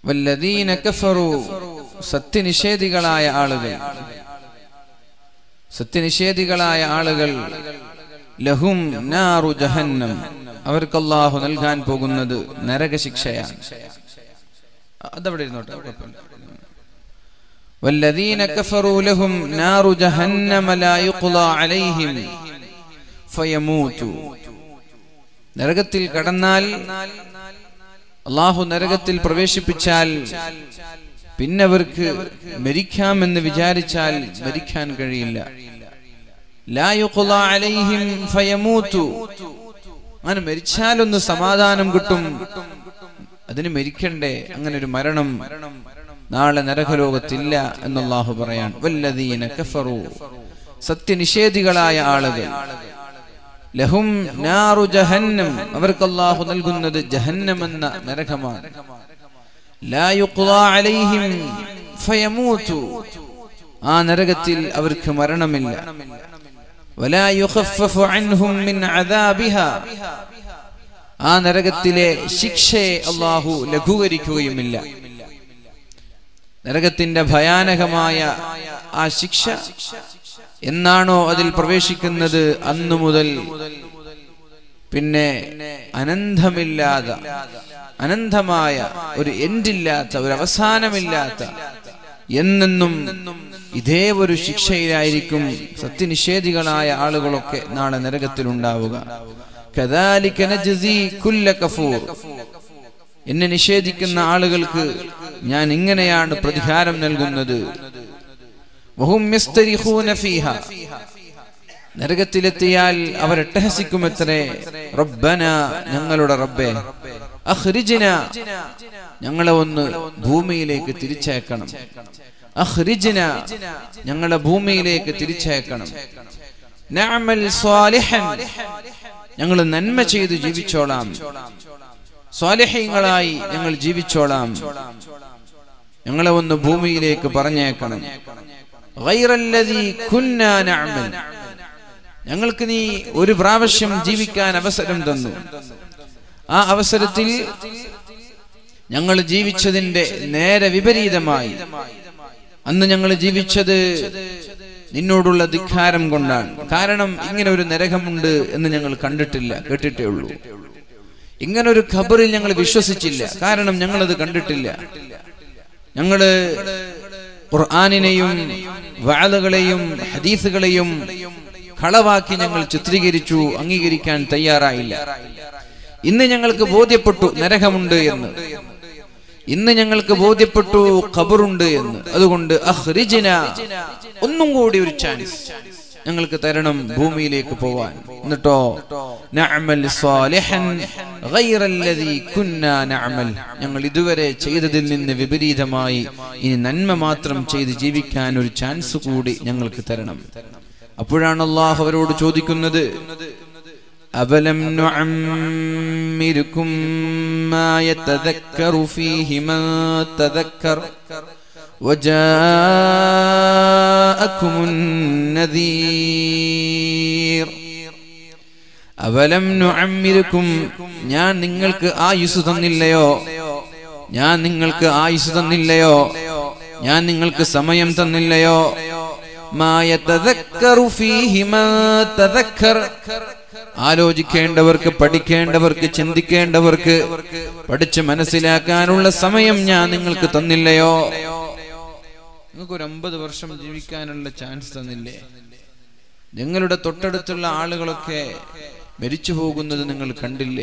വല്ലദീന കഫറു സത്യനിഷേധികളായ ആളുകൾ സത്യനിഷേധികളായ ആളുകൾ ലഹും നാറു ജഹന്നം അവർക്ക് അല്ലാഹു നൽകാൻ പോകുന്നത് നരകശിക്ഷയാണ് അതവിടെ ഇരുന്നോട്ടെ കുഴപ്പമില്ല. والذين كفروا لهم نار جهنم لا يقضى عليهم فيموتوا നരകത്തിൽ കടന്നാൽ അള്ളാഹു നരകത്തിൽ പ്രവേശിപ്പിച്ചാൽ പിന്നെ അവർക്ക് മരിക്കാമെന്ന് വിചാരിച്ചാൽ മരിക്കാൻ കഴിയില്ല ലാ യുഖ്ളാ അലൈഹിം ഫയമൂതു അങ്ങനെ മരിച്ചാലൊന്ന് സമാധാനം കിട്ടും അതിന് മരിക്കണ്ടേ അങ്ങനെ ഒരു മരണം നാളെ നരകലോകത്തില്ല എന്നല്ലാഹു പറയാൻ വല്ലദീന കഫറു സത്യനിഷേധികളായ ആളുകൾ ലഹും നാറു ജഹന്നം അവർക്ക് അല്ലാഹു നൽകുന്നത് ജഹന്നം എന്ന നരകമാണ് ലാ യുഖ്ളാ അലൈഹിം ഫയമൂതു ആ നരകത്തിൽ അവർക്ക് മരണമില്ല വലാ യുഖഫഫു അൻഹും മിൻ അദാബിഹാ ആ നരകത്തിലെ ശിക്ഷയെ അള്ളാഹു ലഘൂകരിക്കുകയുമില്ല നരകത്തിന്റെ ഭയാനകമായ ആ ശിക്ഷ എന്നാണോ അതിൽ പ്രവേശിക്കുന്നത് അന്നു മുതൽ പിന്നെ അനന്തമില്ലാത്ത അനന്തമായ ഒരു എൻഡില്ലാത്ത ഒരു അവസാനമില്ലാത്ത എന്നെന്നും ഇതേ ഒരു ശിക്ഷയിലായിരിക്കും സത്യനിഷേധികളായ ആളുകളൊക്കെ നാളെ നരകത്തിലുണ്ടാവുക കദാലിക നജ്സി കുല്ല കഫൂർ എന്നെ നിഷേധിക്കുന്ന ആളുകൾക്ക് ഞാൻ ഇങ്ങനെയാണ് പ്രതികാരം നൽകുന്നത് വഹും യസ്തരിഖൂന ഫീഹ നരകത്തിലെത്തിയാൽ അവർ അട്ടഹസിക്കുമത്രേ റബ്ബന ഞങ്ങളുടെ റബ്ബേ അഖ്രിജ്ന ഞങ്ങളെ ഒന്ന് ഭൂമിയിലേക്ക് തിരിച്ചേക്കണം അഖ്രിജ്ന ഞങ്ങളെ ഭൂമിയിലേക്ക് തിരിച്ചേക്കണം നഅമൽ സ്വാലിഹൻ ഞങ്ങൾ നന്മ ചെയ്ത് ജീവിച്ചോളാം സ്വാലിഹ്യങ്ങളായി ഞങ്ങൾ ജീവിച്ചോളാം ഞങ്ങളെ ഒന്ന് ഭൂമിയിലേക്ക് പറഞ്ഞേക്കണം ഗൈറല്ലദീ കുന്നാ നഅമൽ ഞങ്ങൾക്ക് നീ ഒരു പ്രാവശ്യം ജീവിക്കാൻ അവസരം തന്നു ആ അവസരത്തിൽ ഞങ്ങൾ ജീവിച്ചതിന്റെ നേരെ വിപരീതമായി അന്ന് ഞങ്ങൾ ജീവിച്ചത് നിന്നോടുള്ള ധിക്കാരം കൊണ്ടാണ് കാരണം ഇങ്ങനെ ഒരു നരകമുണ്ട് എന്ന് ഞങ്ങൾ കണ്ടിട്ടില്ല കേട്ടിട്ടേ ഉള്ളൂ ഇങ്ങനെ ഒരു ഖബറിൽ ഞങ്ങൾ വിശ്വസിച്ചില്ല കാരണം ഞങ്ങളത് കണ്ടിട്ടില്ല ഞങ്ങള് ഖുർആാനിനെയും വാളുകളെയും ഹദീസുകളെയും കളവാക്കി ഞങ്ങൾ ചിത്രീകരിച്ചു അംഗീകരിക്കാൻ തയ്യാറായില്ല ഇന്ന് ഞങ്ങൾക്ക് ബോധ്യപ്പെട്ടു നരകമുണ്ട് എന്ന് ഇന്ന് ഞങ്ങൾക്ക് ബോധ്യപ്പെട്ടു ഖബറുണ്ട് എന്ന് അതുകൊണ്ട് അഹ്രിജിന ഒന്നും കൂടി ഒരു ചാൻസ് ഞങ്ങൾക്ക് തരണം ഭൂമിയിലേക്ക് പോവാൻ എന്നിട്ടോ നഅമൽ സ്വാലിഹൻ ഗൈറല്ലദീ കുന്നാ നഅമൽ ഞങ്ങൾ ഇതുവരെ ചെയ്തതിൽ നിന്ന് വിപരീതമായി ഇനി നന്മ മാത്രം ചെയ്ത് ജീവിക്കാൻ ഒരു ചാൻസ് കൂടി ഞങ്ങൾക്ക് തരണം അപ്പോഴാണ് അള്ളാഹു അവരോട് ചോദിക്കുന്നത് أولم نعمركم ما يتذكر فيه من تذكر وجاءكم النذير അവലം നുഅമ്മിരുക്കും ഞാൻ നിങ്ങൾക്ക് ആയുസ് തന്നില്ലയോ ഞാൻ നിങ്ങൾക്ക് ആയുസ് തന്നില്ലയോ ഞാൻ നിങ്ങൾക്ക് സമയം തന്നില്ലയോ മാ യതദക്കറു ഫീഹി മാ തദക്കർ ആലോചിക്കേണ്ടവർക്ക് പഠിക്കേണ്ടവർക്ക് ചിന്തിക്കേണ്ടവർക്ക് പഠിച്ച് മനസ്സിലാക്കാനുള്ള സമയം ഞാൻ നിങ്ങൾക്ക് തന്നില്ലയോ നിങ്ങൾക്ക് ഒരു അമ്പത് വർഷം ജീവിക്കാനുള്ള ചാൻസ് തന്നില്ലേ നിങ്ങളുടെ തൊട്ടടുത്തുള്ള ആളുകളൊക്കെ മരിച്ചു പോകുന്നത് നിങ്ങൾ കണ്ടില്ലേ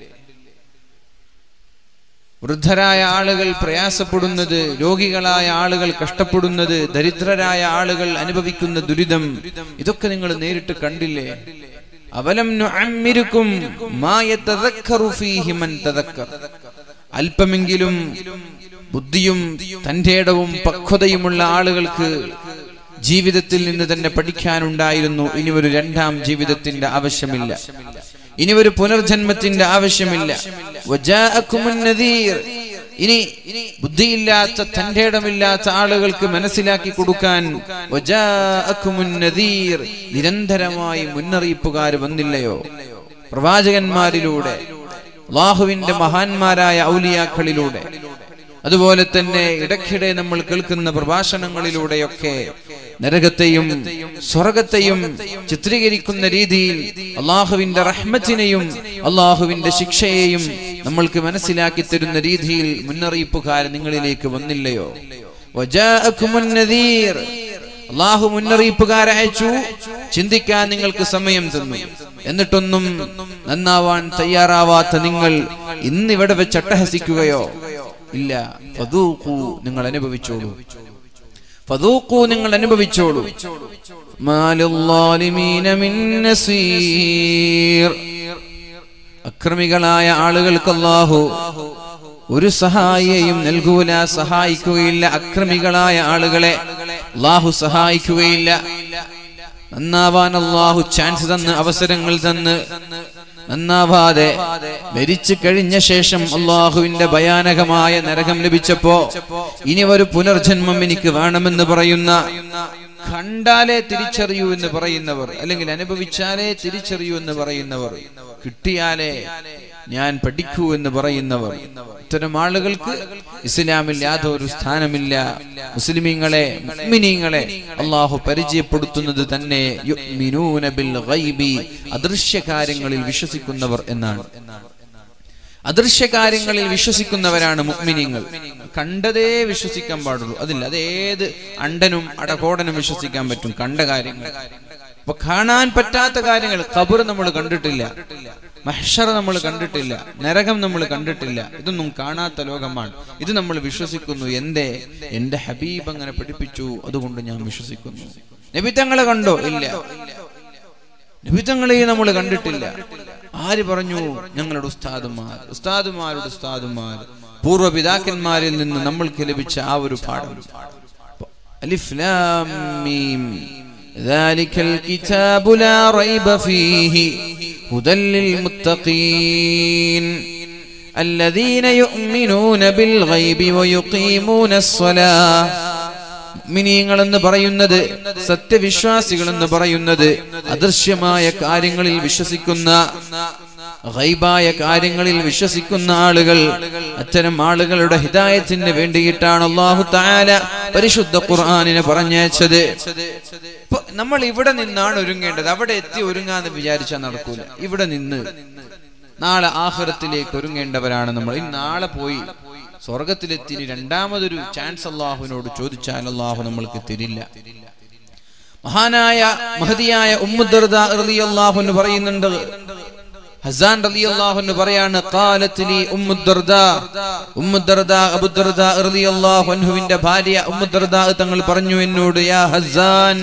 വൃദ്ധരായ ആളുകൾ പ്രയാസപ്പെടുന്നത് രോഗികളായ ആളുകൾ കഷ്ടപ്പെടുന്നത് ദരിദ്രരായ ആളുകൾ അനുഭവിക്കുന്ന ദുരിതം ഇതൊക്കെ നിങ്ങൾ നേരിട്ട് കണ്ടില്ലേ അവലം നുഅമ്മിരുക്കും മാ യതദക്കറു ഫീഹി മൻ തദക്കർ അല്പമെങ്കിലും ബുദ്ധിയും തന്റെ ഇടവും പക്വതയുമുള്ള ആളുകൾക്ക് ജീവിതത്തിൽ നിന്ന് തന്നെ പഠിക്കാനുണ്ടായിരുന്നു ഇനി ഒരു രണ്ടാം ജീവിതത്തിന്റെ ആവശ്യമില്ല ഇനി ഒരു പുനർജന്മത്തിന്റെ ആവശ്യമില്ല വജാഅക്കുമുൻ നദീർ ഇനി ബുദ്ധിയില്ലാത്ത തന്റെ ഇടമില്ലാത്ത ആളുകൾക്ക് മനസ്സിലാക്കി കൊടുക്കാൻ വജാഅക്കുമുൻ നദീർ നിരന്തരമായി മുന്നറിയിപ്പുകാർ വന്നില്ലയോ പ്രവാചകന്മാരിലൂടെ അള്ളാഹുവിന്റെ മഹാന്മാരായ ഔലിയാക്കളിലൂടെ അതുപോലെ തന്നെ ഇടയ്ക്കിടെ നമ്മൾ കേൾക്കുന്ന പ്രഭാഷണങ്ങളിലൂടെയൊക്കെ നരകത്തെയും സ്വർഗത്തെയും ചിത്രീകരിക്കുന്ന രീതിയിൽ അള്ളാഹുവിന്റെ റഹ്മത്തിനെയും അള്ളാഹുവിന്റെ ശിക്ഷയെയും നമ്മൾക്ക് മനസ്സിലാക്കി തരുന്ന രീതിയിൽ മുന്നറിയിപ്പുകാരൻ നിങ്ങളിലേക്ക് വന്നില്ലയോ വജാഅക്കുമുൻ നദീർ. അള്ളാഹു മുന്നറിയിപ്പുകാരെ അയച്ചു ചിന്തിക്കാൻ നിങ്ങൾക്ക് സമയം തന്നു എന്നിട്ടൊന്നും നന്നാവാൻ തയ്യാറാവാത്ത നിങ്ങൾ ഇന്നിവിടെ വെച്ച് അട്ടഹസിക്കുകയോ ഇല്ല ഫദൂഖു നിങ്ങൾ അനുഭവിച്ചോളൂ ഫദൂഖു നിങ്ങൾ അനുഭവിച്ചോളൂ മാലിദ്ദാലിമീന മിൻ നസീർ അക്രമികളായ ആളുകൾക്ക് അല്ലാഹു ഒരു സഹായിയെയും നൽകൂല സഹായിക്കുകയില്ല അക്രമികളായ ആളുകളെ അള്ളാഹു സഹായിക്കുകയില്ല നന്നാവാൻ അള്ളാഹു ചാൻസ് തന്ന് അവസരങ്ങൾ തന്ന് നന്നാവാതെ മരിച്ചു കഴിഞ്ഞ ശേഷം അള്ളാഹുവിന്റെ ഭയാനകമായ നരകം ലഭിച്ചപ്പോ ഇനി ഒരു പുനർജന്മം എനിക്ക് വേണമെന്ന് പറയുന്ന കണ്ടാലേ തിരിച്ചറിയൂ എന്ന് പറയുന്നവർ അല്ലെങ്കിൽ അനുഭവിച്ചാലേ തിരിച്ചറിയൂ എന്ന് പറയുന്നവർ കിട്ടിയാലേ ഞാൻ പഠിക്കൂ എന്ന് പറയുന്നവർ ഇത്തരം ആളുകൾക്ക് ഇസ്ലാമിൽ യാതൊരു സ്ഥാനമില്ല മുസ്ലിമീങ്ങളെ മുഅ്മിനീങ്ങളെ അള്ളാഹു പരിചയപ്പെടുത്തുന്നത് തന്നെ യുഅ്മിനൂന ബിൽ ഗൈബി അദൃശ്യ കാര്യങ്ങളിൽ വിശ്വസിക്കുന്നവർ എന്നാണ് അദൃശ്യ കാര്യങ്ങളിൽ വിശ്വസിക്കുന്നവരാണ് മുഅ്മിനീങ്ങൾ കണ്ടതേ വിശ്വസിക്കാൻ പാടുള്ളൂ അതില്ല അത് ഏത് അണ്ടനും അടകോടനും വിശ്വസിക്കാൻ പറ്റും കണ്ട കാര്യങ്ങൾ അപ്പൊ കാണാൻ പറ്റാത്ത കാര്യങ്ങൾ ഖബർ നമ്മൾ കണ്ടിട്ടില്ല മഹ്ഷർ നമ്മൾ കണ്ടിട്ടില്ല നരകം നമ്മൾ കണ്ടിട്ടില്ല ഇതൊന്നും കാണാത്ത ലോകമാണ് ഇത് നമ്മൾ വിശ്വസിക്കുന്നു എന്തേ എന്റെ ഹബീബ് അങ്ങനെ പഠിപ്പിച്ചു അതുകൊണ്ട് ഞാൻ വിശ്വസിക്കുന്നു നബിത്തങ്ങളെ കണ്ടോ ഇല്ല നബിത്തങ്ങളെ നമ്മൾ കണ്ടിട്ടില്ല ആര് പറഞ്ഞു ഞങ്ങളുടെ ഉസ്താദുമാർ ഉസ്താദുമാരുടെ ഉസ്താദുമാർ പൂർവ്വപിതാക്കന്മാരിൽ നിന്ന് നമ്മൾക്ക് ലഭിച്ച ആ ഒരു പാഠം അലിഫ് ലാം മീം ذلك الكتاب لا ريب فيه هدى للمتقين الذين يؤمنون بالغيب ويقيمون الصلاة മിനിയങ്ങൾ എന്ന് പറയുന്നത് സത്യവിശ്വാസികൾ എന്ന് പറയുന്നത് അദൃശ്യമായ കാര്യങ്ങളിൽ വിശ്വസിക്കുന്ന ഗൈബായ കാര്യങ്ങളിൽ വിശ്വസിക്കുന്ന ആളുകൾ അത്തരം ആളുകളുടെ ഹിദായത്തിന് വേണ്ടിയിട്ടാണ് അള്ളാഹു താല പരിശുദ്ധ ഖുർആാനിനെ പറഞ്ഞയച്ചത് ഇപ്പൊ നമ്മൾ ഇവിടെ നിന്നാണ് ഒരുങ്ങേണ്ടത് അവിടെ എത്തി ഒരുങ്ങാന്ന് വിചാരിച്ചാൽ നടക്കൂല ഇവിടെ നിന്ന് നാളെ ആഹ്റത്തിലേക്ക് ഒരുങ്ങേണ്ടവരാണ് നമ്മൾ ഈ നാളെ പോയി സ്വർഗത്തിലെത്തി ഇനി രണ്ടാമതൊരു ചാൻസ് അള്ളാഹുവിനോട് ചോദിച്ചാൽ അള്ളാഹു നമ്മൾക്ക് തരില്ല മഹാനായ മഹതിയായ ഉമ്മുദർദ റളിയല്ലാഹു അൻഹു പറയുന്നുണ്ട് ഹസാൻ റളിയല്ലാഹു അൻഹു പറയാണ് ഖാലത്ത് ലി ഉമ്മുദർദ ഉമ്മുദർദ അബുദർദ റളിയല്ലാഹു അൻഹുവിന്റെ ഭാര്യ ഉമ്മുദർദ തങ്ങൾ പറഞ്ഞു എന്നോട് യാ ഹസാൻ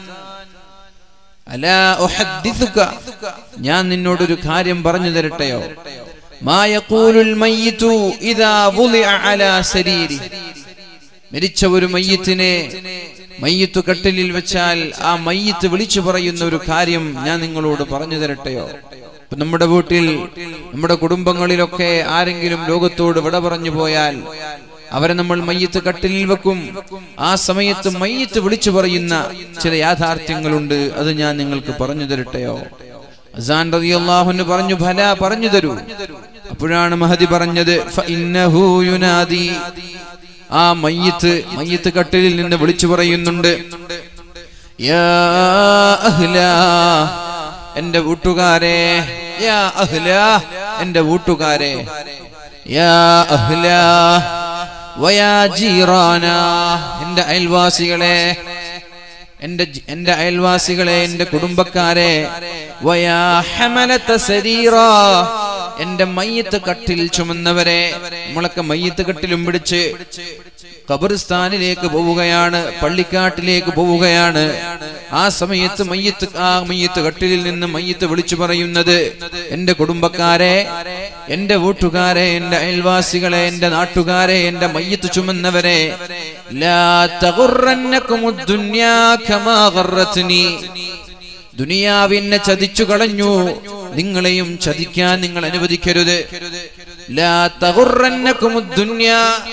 അലാ ഉഹദ്ദിസുക ഞാൻ നിന്നോടൊരു കാര്യം പറഞ്ഞു തരട്ടെയോ മാ യഖൂലുൽ മയ്യിതു ഇദാ വുളിഅ അലാ സരീരി മരിച്ച ഒരു മയ്യത്തിനെ മയ്യത്ത് കട്ടിലിൽ വെച്ചാൽ ആ മയ്യത്ത് വിളിച്ചു പറയുന്ന ഒരു കാര്യം ഞാൻ നിങ്ങളോട് പറഞ്ഞു തരട്ടെയോ ഇപ്പൊ നമ്മുടെ വീട്ടിൽ നമ്മുടെ കുടുംബങ്ങളിലൊക്കെ ആരെങ്കിലും ലോകത്തോട് വിട പറഞ്ഞു പോയാൽ അവരെ നമ്മൾ മയ്യത്ത് കട്ടിലിൽ വെക്കും ആ സമയത്ത് മയ്യത്ത് വിളിച്ചു പറയുന്ന ചില യാഥാർത്ഥ്യങ്ങളുണ്ട് അത് ഞാൻ നിങ്ങൾക്ക് പറഞ്ഞു തരട്ടെയോ അസാൻ റളിയല്ലാഹുവിന് പറഞ്ഞു ഫല പറഞ്ഞു തരൂ അപ്പോഴാണ് മഹദി പറഞ്ഞത് ഫഇന്നഹു യുനാദി ആ മയ്യത്ത് മയ്യത്ത് കട്ടിലിൽ നിന്ന് വിളിച്ചു പറയുന്നുണ്ട് യാ അഹ്ലാ എന്റെ വീട്ടുകാരെ യാ അഹ്ലാ എന്റെ വീട്ടുകാരെ യാ അഹ്ലാ വയാ ജീറാന എന്റെ അയൽവാസികളെ എന്റെ ജി- എന്റെ അയൽവാസികളെ എന്റെ കുടുംബക്കാരെ വയാ ഹമലത സരീറ എന്റെ മയ്യത്ത് കട്ടിൽ ചുമന്നവരെ നമ്മളൊക്കെ മയ്യത്ത് കട്ടിലും പിടിച്ച് ഖബറിസ്ഥാനിലേക്ക് പോവുകയാണ് പള്ളിക്കാട്ടിലേക്ക് പോവുകയാണ് ആ സമയത്ത് മയ്യത്ത് ആ മയ്യത്ത് കട്ടിലിൽ നിന്ന് മയ്യത്ത് വിളിച്ചു പറയുന്നത് എന്റെ കുടുംബക്കാരെ എന്റെ വീട്ടുകാരെ എന്റെ അയൽവാസികളെ എന്റെ നാട്ടുകാരെ എന്റെ മയ്യത്ത് ചുമന്നവരെ ലാ തഗുറന്നകുമുദ് ദുനിയാ കമാ ഗറത്നി ദുനിയാവിനെ ചതിച്ചു കളഞ്ഞു നിങ്ങളെയും ചതിക്കാൻ നിങ്ങൾ അനുവദിക്കരുത് ലാ തഗുറന്നകുമുദ് ദുനിയാ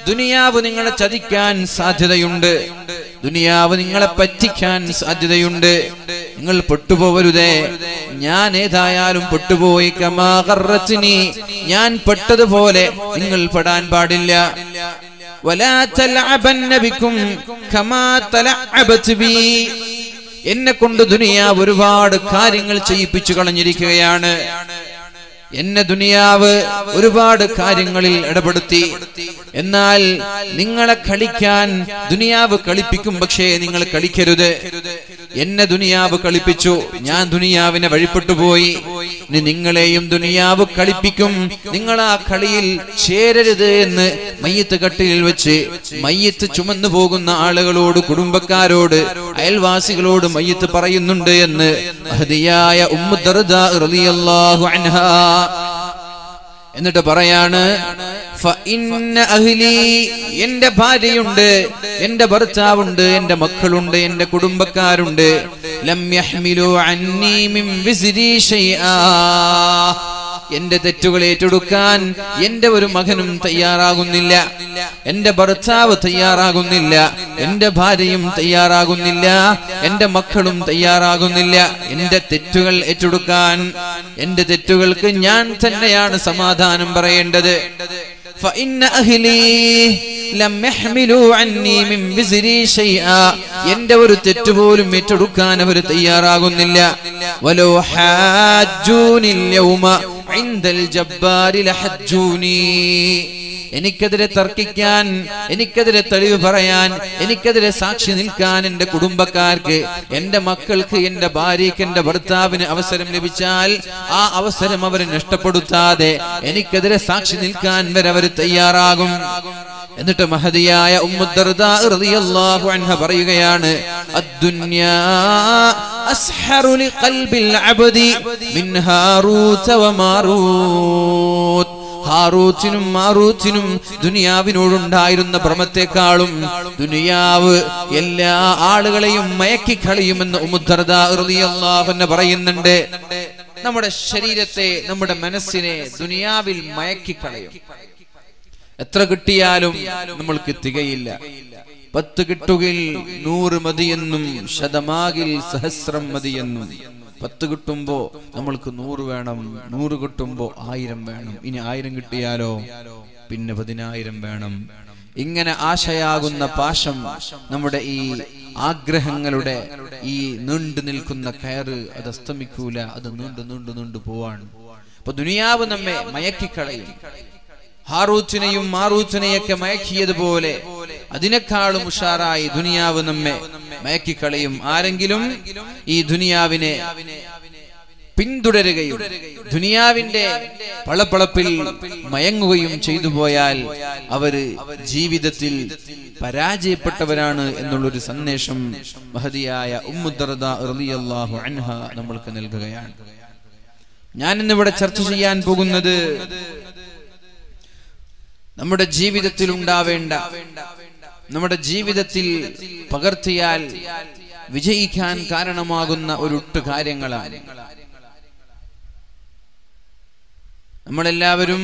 ദുനിയാവ് നിങ്ങളെ ചതിക്കാൻ സാധ്യതയുണ്ട് ദുനിയാവ് നിങ്ങളെ പറ്റിക്കാൻ സാധ്യതയുണ്ട് നിങ്ങൾ പെട്ടുപോവരുതേ ഞാൻ ഏതായാലും പെട്ടുപോയി കമാ ഗർറത്നി. ഞാൻ പെട്ടതുപോലെ നിങ്ങൾ പെടാൻ പാടില്ല ولا تلعبن بكم كما تلعبت بي എന്നെ കൊണ്ട് ദുനിയാവ് ഒരുപാട് കാര്യങ്ങൾ ചെയ്യിപ്പിച്ചു കളഞ്ഞിരിക്കുകയാണ് എന്നെ ദുനിയാവ് ഒരുപാട് കാര്യങ്ങളിൽ ഇടപെടുത്തി എന്നാൽ നിങ്ങളെ കളിക്കാൻ ദുനിയാവ് കളിപ്പിക്കും പക്ഷേ നിങ്ങൾ കളിക്കരുത് എന്നെ ദുനിയാവ് കളിപ്പിച്ചു ഞാൻ ദുനിയാവിനെ വഴിപ്പെട്ടു പോയി ഇനി നിങ്ങളെയും ദുനിയാവ് കളിപ്പിക്കും നിങ്ങൾ ആ കളിയിൽ ചേരരുത് എന്ന് മയ്യത്ത് കട്ടിലിൽ വെച്ച് മയ്യത്ത് ചുമന്നു പോകുന്ന ആളുകളോട് കുടുംബക്കാരോട് അയൽവാസികളോട് മയ്യത്ത് പറയുന്നുണ്ട് എന്ന് മഹദിയായ ഉമ്മു ദർദാ റളിയല്ലാഹു അൻഹാ എന്നിട്ട് പറയാണ് "ഫ ഇന്ന അഹ്ലി എന്റെ ഭാര്യയുണ്ട് എന്റെ ഭർത്താവുണ്ട് എന്റെ മക്കളുണ്ട് എന്റെ കുടുംബക്കാരുണ്ട് ലം യഹ്മിലു അന്നി മിൻ വിസ്രി ശൈആ എന്റെ തെറ്റുകൾ ഏറ്റെടുക്കാൻ എന്റെ ഒരു മകനും തയ്യാറാകുന്നില്ല എന്റെ ഭർത്താവ് തയ്യാറാകുന്നില്ല എന്റെ ഭാര്യയും തയ്യാറാകുന്നില്ല എന്റെ മക്കളും തയ്യാറാകുന്നില്ല എന്റെ തെറ്റുകൾ ഏറ്റെടുക്കാൻ എന്റെ തെറ്റുകൾക്ക് ഞാൻ തന്നെയാണ് സമാധാനം പറയേണ്ടത് فإن أهلي لم يحملوا عني من وزري شيئا എന്റെ ഒരു തെറ്റ് പോലും ഏറ്റെടുക്കാൻ അവർ തയ്യാറാകുന്നില്ല വലോ ഹാജൂനി اليوم عند الجبار لحجوني എനിക്കെതിരെ തർക്കിക്കാൻ എനിക്കെതിരെ തെളിവ് പറയാൻ എനിക്കെതിരെ സാക്ഷി നിൽക്കാൻ എന്റെ കുടുംബക്കാർക്ക് എന്റെ മക്കൾക്ക് എന്റെ ഭാര്യയ്ക്ക് എന്റെ ഭർത്താവിന് അവസരം ലഭിച്ചാൽ ആ അവസരം അവർ നഷ്ടപ്പെടുത്താതെ എനിക്കെതിരെ സാക്ഷി നിൽക്കാൻ വരെ അവർ തയ്യാറാകും എന്നിട്ട് മഹതിയായ ഉമ്മുദ്ദർദാഹു അൻഹ പറയുകയാണ് അദ്ദുന്യാ അസ്ഹറു ലിഖൽബിൽ അബ്ദി മിൻ ഹാറൂത വമാറൂത് ഹാറൂത്തിനും മാറൂത്തിനും ദുനിയാവിനോടുണ്ടായിരുന്ന ഭ്രമത്തെക്കാളും ദുനിയാവ് എല്ലാ ആളുകളെയും മയക്കിക്കളയുമെന്ന് ഉമുദ്ദർദാഹുന്നെ പറയുന്നുണ്ട് നമ്മുടെ ശരീരത്തെ നമ്മുടെ മനസ്സിനെ ദുനിയാവിൽ മയക്കിക്കളയും എത്ര കിട്ടിയാലും നമ്മൾക്ക് തികയില്ല പത്ത് കിട്ടുകിൽ നൂറ് മതിയെന്നും ശതമാകിൽ സഹസ്രം മതിയെന്നും പത്ത് കിട്ടുമ്പോ നമ്മൾക്ക് നൂറ് വേണം നൂറ് കിട്ടുമ്പോ ആയിരം വേണം ഇനി ആയിരം കിട്ടിയാലോ പിന്നെ പതിനായിരം വേണം ഇങ്ങനെ ആശയാകുന്ന പാശം നമ്മുടെ ഈ ആഗ്രഹങ്ങളുടെ ഈ നീണ്ടു നിൽക്കുന്ന കയറ് അത് അസ്തമിക്കൂല അത് നീണ്ടു നീണ്ടു നീണ്ടു പോവാണ് അപ്പൊ ദുനിയാവ് നമ്മെ മയക്കിക്കളയും ഹാറൂത്തിനെയും മാറൂത്തിനെയൊക്കെ മയക്കിയതുപോലെ അതിനേക്കാളും ഉഷാറായി ദുനിയാവ് നമ്മെ മയക്കിക്കളയും ആരെങ്കിലും ഈ ദുനിയാവിനെ പിന്തുടരുകയും ദുനിയാവിന്റെ പളപ്പളപ്പിൽ മയങ്ങുകയും ചെയ്തു പോയാൽ അവര് ജീവിതത്തിൽ പരാജയപ്പെട്ടവരാണ് എന്നുള്ളൊരു സന്ദേശം മഹതിയായ ഉമ്മുദ്ദർദ റളിയല്ലാഹു അൻഹ നമ്മൾക്ക് നൽകുകയാണ് ഞാൻ ഇന്നിവിടെ ചർച്ച ചെയ്യാൻ പോകുന്നത് നമ്മുടെ ജീവിതത്തിൽ ഉണ്ടാവേണ്ട നമ്മുടെ ജീവിതത്തിൽ പകർത്തിയാൽ വിജയിക്കാൻ കാരണമാകുന്ന ഒരു ഒട്ട് കാര്യങ്ങളാണ് നമ്മളെല്ലാവരും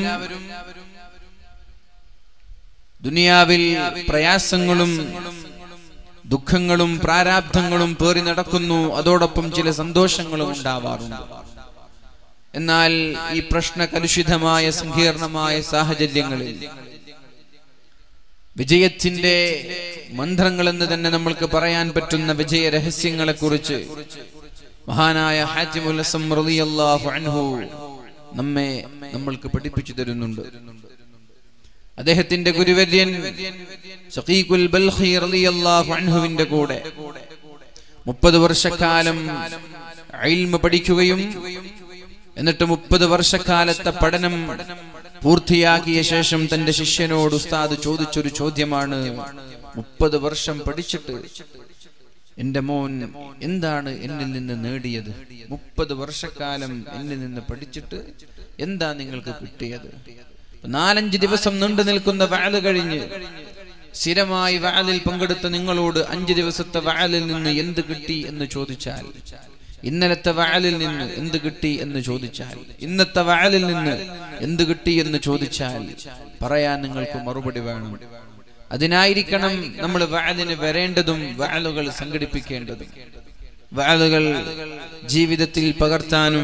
ദുനിയാവിൽ പ്രയാസങ്ങളും ദുഃഖങ്ങളും പ്രാരാബ്ധങ്ങളും പേറി നടക്കുന്നു അതോടൊപ്പം ചില സന്തോഷങ്ങളും ഉണ്ടാവാറുണ്ട് എന്നാൽ ഈ പ്രശ്ന കലുഷിതമായ സങ്കീർണമായ സാഹചര്യങ്ങളിൽ വിജയത്തിന്റെ മന്ത്രങ്ങൾ എന്ന് തന്നെ നമ്മൾക്ക് പറയാൻ പറ്റുന്ന വിജയ രഹസ്യങ്ങളെ കുറിച്ച് മഹാനായ ഹാജിമുൽ ഹസൻ റളിയല്ലാഹു അൻഹു നമ്മെ നമ്മൾക്ക് പഠിപ്പിച്ചു തരുന്നുണ്ട് അദ്ദേഹത്തിന്റെ ഗുരുവര്യൻ ഷഖീഖുൽ ബൽഖി റളിയല്ലാഹു അൻഹുവിന്റെ കൂടെ മുപ്പത് വർഷക്കാലം ഇൽമ പഠിക്കുകയും എന്നിട്ട് മുപ്പത് വർഷക്കാലത്തെ പഠനം പൂർത്തിയാക്കിയ ശേഷം തന്റെ ശിഷ്യനോട് ഉസ്താദ് ചോദിച്ചൊരു ചോദ്യമാണ് മുപ്പത് വർഷം പഠിച്ചിട്ട് എന്റെ മോൻ എന്താണ് എന്നിൽ നിന്ന് നേടിയത് മുപ്പത് വർഷക്കാലം എന്നിൽ നിന്ന് പഠിച്ചിട്ട് എന്താ നിങ്ങൾക്ക് കിട്ടിയത് നാലഞ്ച് ദിവസം നീണ്ടു നിൽക്കുന്ന വാല് കഴിഞ്ഞ് സ്ഥിരമായി വാലിൽ പങ്കെടുത്ത നിങ്ങളോട് അഞ്ച് ദിവസത്തെ വാലിൽ നിന്ന് എന്ത് കിട്ടി എന്ന് ചോദിച്ചാൽ ഇന്നലത്തെ വാലിൽ നിന്ന് എന്ത് കിട്ടി എന്ന് ചോദിച്ചാൽ ഇന്നത്തെ വാലിൽ നിന്ന് എന്ത് കിട്ടി എന്ന് ചോദിച്ചാൽ പറയാൻ നിങ്ങൾക്ക് മറുപടി വേണം അതിനായിരിക്കണം നമ്മൾ വാലിന് വരേണ്ടതും വാലുകൾ സംഘടിപ്പിക്കേണ്ടതും വാലുകൾ ജീവിതത്തിൽ പകർത്താനും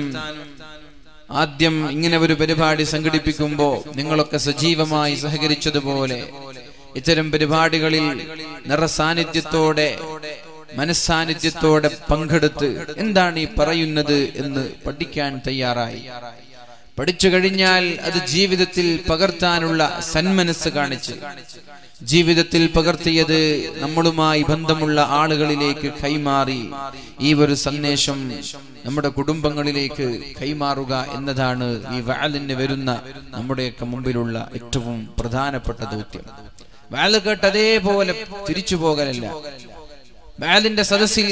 ആദ്യം ഇങ്ങനെ ഒരു പരിപാടി സംഘടിപ്പിക്കുമ്പോൾ നിങ്ങളൊക്കെ സജീവമായി സഹകരിച്ചതുപോലെ ഇത്തരം പരിപാടികളിൽ നിറസാന്നിധ്യത്തോടെ മനസ്സാന്നിധ്യത്തോടെ പങ്കെടുത്ത് എന്താണ് ഈ പറയുന്നത് എന്ന് പഠിക്കാൻ തയ്യാറായി പഠിച്ചു കഴിഞ്ഞാൽ അത് ജീവിതത്തിൽ പകർത്താനുള്ള സന്മനസ് കാണിച്ച് ജീവിതത്തിൽ പകർത്തിയത് നമ്മളുമായി ബന്ധമുള്ള ആളുകളിലേക്ക് കൈമാറി ഈ ഒരു സന്ദേശം നമ്മുടെ കുടുംബങ്ങളിലേക്ക് കൈമാറുക എന്നതാണ് ഈ വാലിന് വരുന്ന നമ്മുടെയൊക്കെ മുമ്പിലുള്ള ഏറ്റവും പ്രധാനപ്പെട്ട ദൗത്യം വാല് കേട്ട് അതേപോലെ തിരിച്ചു പോകലല്ല വാലിന്റെ സദസ്സിൽ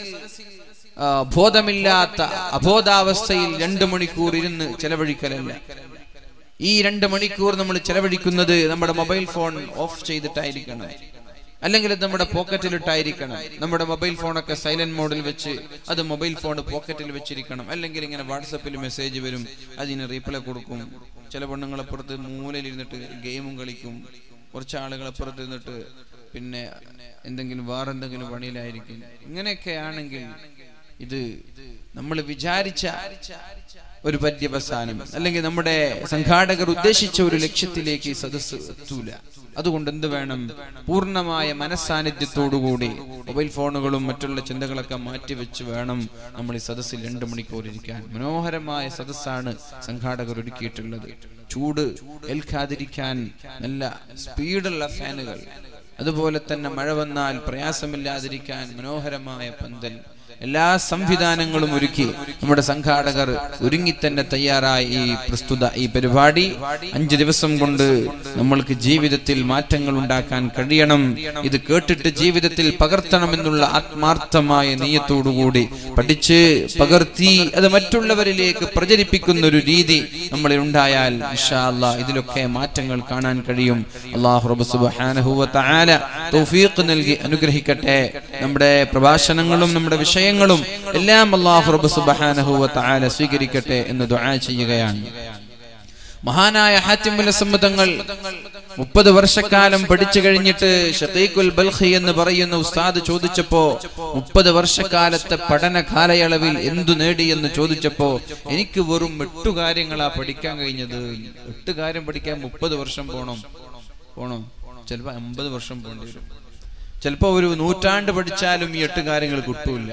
ആ, ബോധമില്ലാത്ത അബോധാവസ്ഥയിൽ രണ്ടു മണിക്കൂർ ഇരുന്ന് ചെലവഴിക്കലല്ല ഈ രണ്ട് മണിക്കൂർ നമ്മൾ ചെലവഴിക്കുന്നത് നമ്മുടെ മൊബൈൽ ഫോൺ ഓഫ് ചെയ്തിട്ടായിരിക്കണം അല്ലെങ്കിൽ അത് നമ്മുടെ പോക്കറ്റിലിട്ടായിരിക്കണം നമ്മുടെ മൊബൈൽ ഫോണൊക്കെ സൈലന്റ് മോഡിൽ വെച്ച് അത് മൊബൈൽ ഫോൺ പോക്കറ്റിൽ വെച്ചിരിക്കണം അല്ലെങ്കിൽ ഇങ്ങനെ വാട്സപ്പിൽ മെസ്സേജ് വരും അതിന് റീപ്ലൈ കൊടുക്കും ചില പെണ്ണുങ്ങളപ്പുറത്ത് മൂലയിൽ ഇരുന്നിട്ട് ഗെയിമും കളിക്കും കുറച്ച് ആളുകൾ അപ്പുറത്ത് ഇരുന്നിട്ട് പിന്നെ എന്തെങ്കിലും വേറെന്തെങ്കിലും പണിയിലായിരിക്കും ഇങ്ങനെയൊക്കെ ആണെങ്കിൽ ഇത് നമ്മൾ വിചാരിച്ച ഒരു പര്യവസാനം അല്ലെങ്കിൽ നമ്മുടെ സംഘാടകർ ഉദ്ദേശിച്ച ഒരു ലക്ഷ്യത്തിലേക്ക് ഈ സദസ്സ് എത്തൂല അതുകൊണ്ട് എന്ത് വേണം പൂർണ്ണമായ മനസ്സാന്നിധ്യത്തോടുകൂടി മൊബൈൽ ഫോണുകളും മറ്റുള്ള ചിന്തകളൊക്കെ മാറ്റിവെച്ച് വേണം നമ്മൾ ഈ സദസ്സിൽ രണ്ടു മണിക്കൂർ ഇരിക്കാൻ മനോഹരമായ സദസ്സാണ് സംഘാടകർ ഒരുക്കിയിട്ടുള്ളത് ചൂട് ഏൽക്കാതിരിക്കാൻ നല്ല സ്പീഡുള്ള ഫാനുകൾ അതുപോലെ തന്നെ മഴ വന്നാൽ പ്രയാസമില്ലാതിരിക്കാൻ മനോഹരമായ പന്തൽ എല്ലാ സംവിധാനങ്ങളും ഒരുക്കി നമ്മുടെ സംഘാടകർ ഒരുങ്ങി തന്നെ തയ്യാറായി ഈ പ്രസ്തുത ഈ പരിപാടി അഞ്ച് ദിവസം കൊണ്ട് നമ്മൾക്ക് ജീവിതത്തിൽ മാറ്റങ്ങൾ ഉണ്ടാക്കാൻ കഴിയണം ഇത് കേട്ടിട്ട് ജീവിതത്തിൽ പകർത്തണമെന്നുള്ള ആത്മാർത്ഥമായ നീയത്തോടുകൂടി പഠിച്ച് പകർത്തി അത് മറ്റുള്ളവരിലേക്ക് പ്രചരിപ്പിക്കുന്ന ഒരു രീതി നമ്മളിൽ ഉണ്ടായാൽ ഇൻഷാ അല്ലാ ഇതിലൊക്കെ മാറ്റങ്ങൾ കാണാൻ കഴിയും അള്ളാഹു റബ്ബ് സുബ്ഹാനഹു വ തആല തൗഫീഖ് നൽകി അനുഗ്രഹിക്കട്ടെ നമ്മുടെ പ്രഭാഷണങ്ങളും നമ്മുടെ വിഷയങ്ങളും എല്ലാം അള്ളാഹു റബ്ബ് സുബ്ഹാനഹു വ തആല സ്വീകരിക്കട്ടെ എന്ന് ദുആ ചെയ്യുകയാണ് മഹാനായ ഹാത്തിമുൽ സമ്മതങ്ങൾ മുപ്പത് വർഷക്കാലം പഠിച്ചു കഴിഞ്ഞിട്ട് ഷത്തീഖുൽ ബൽഖി എന്ന് പറയുന്ന ഉസ്താദ് ചോദിച്ചപ്പോ മുപ്പത് വർഷക്കാലത്തെ പഠന കാലയളവിൽ എന്തു നേടി എന്ന് ചോദിച്ചപ്പോ എനിക്ക് വെറും എട്ടു കാര്യങ്ങളാ പഠിക്കാൻ കഴിഞ്ഞത് എട്ട് കാര്യം പഠിക്കാൻ മുപ്പത് വർഷം പോണം പോണോ ചിലപ്പോ അമ്പത് വർഷം പോകേണ്ടി വരും ചിലപ്പോ ഒരു നൂറ്റാണ്ട് പഠിച്ചാലും ഈ എട്ട് കാര്യങ്ങൾ കിട്ടൂല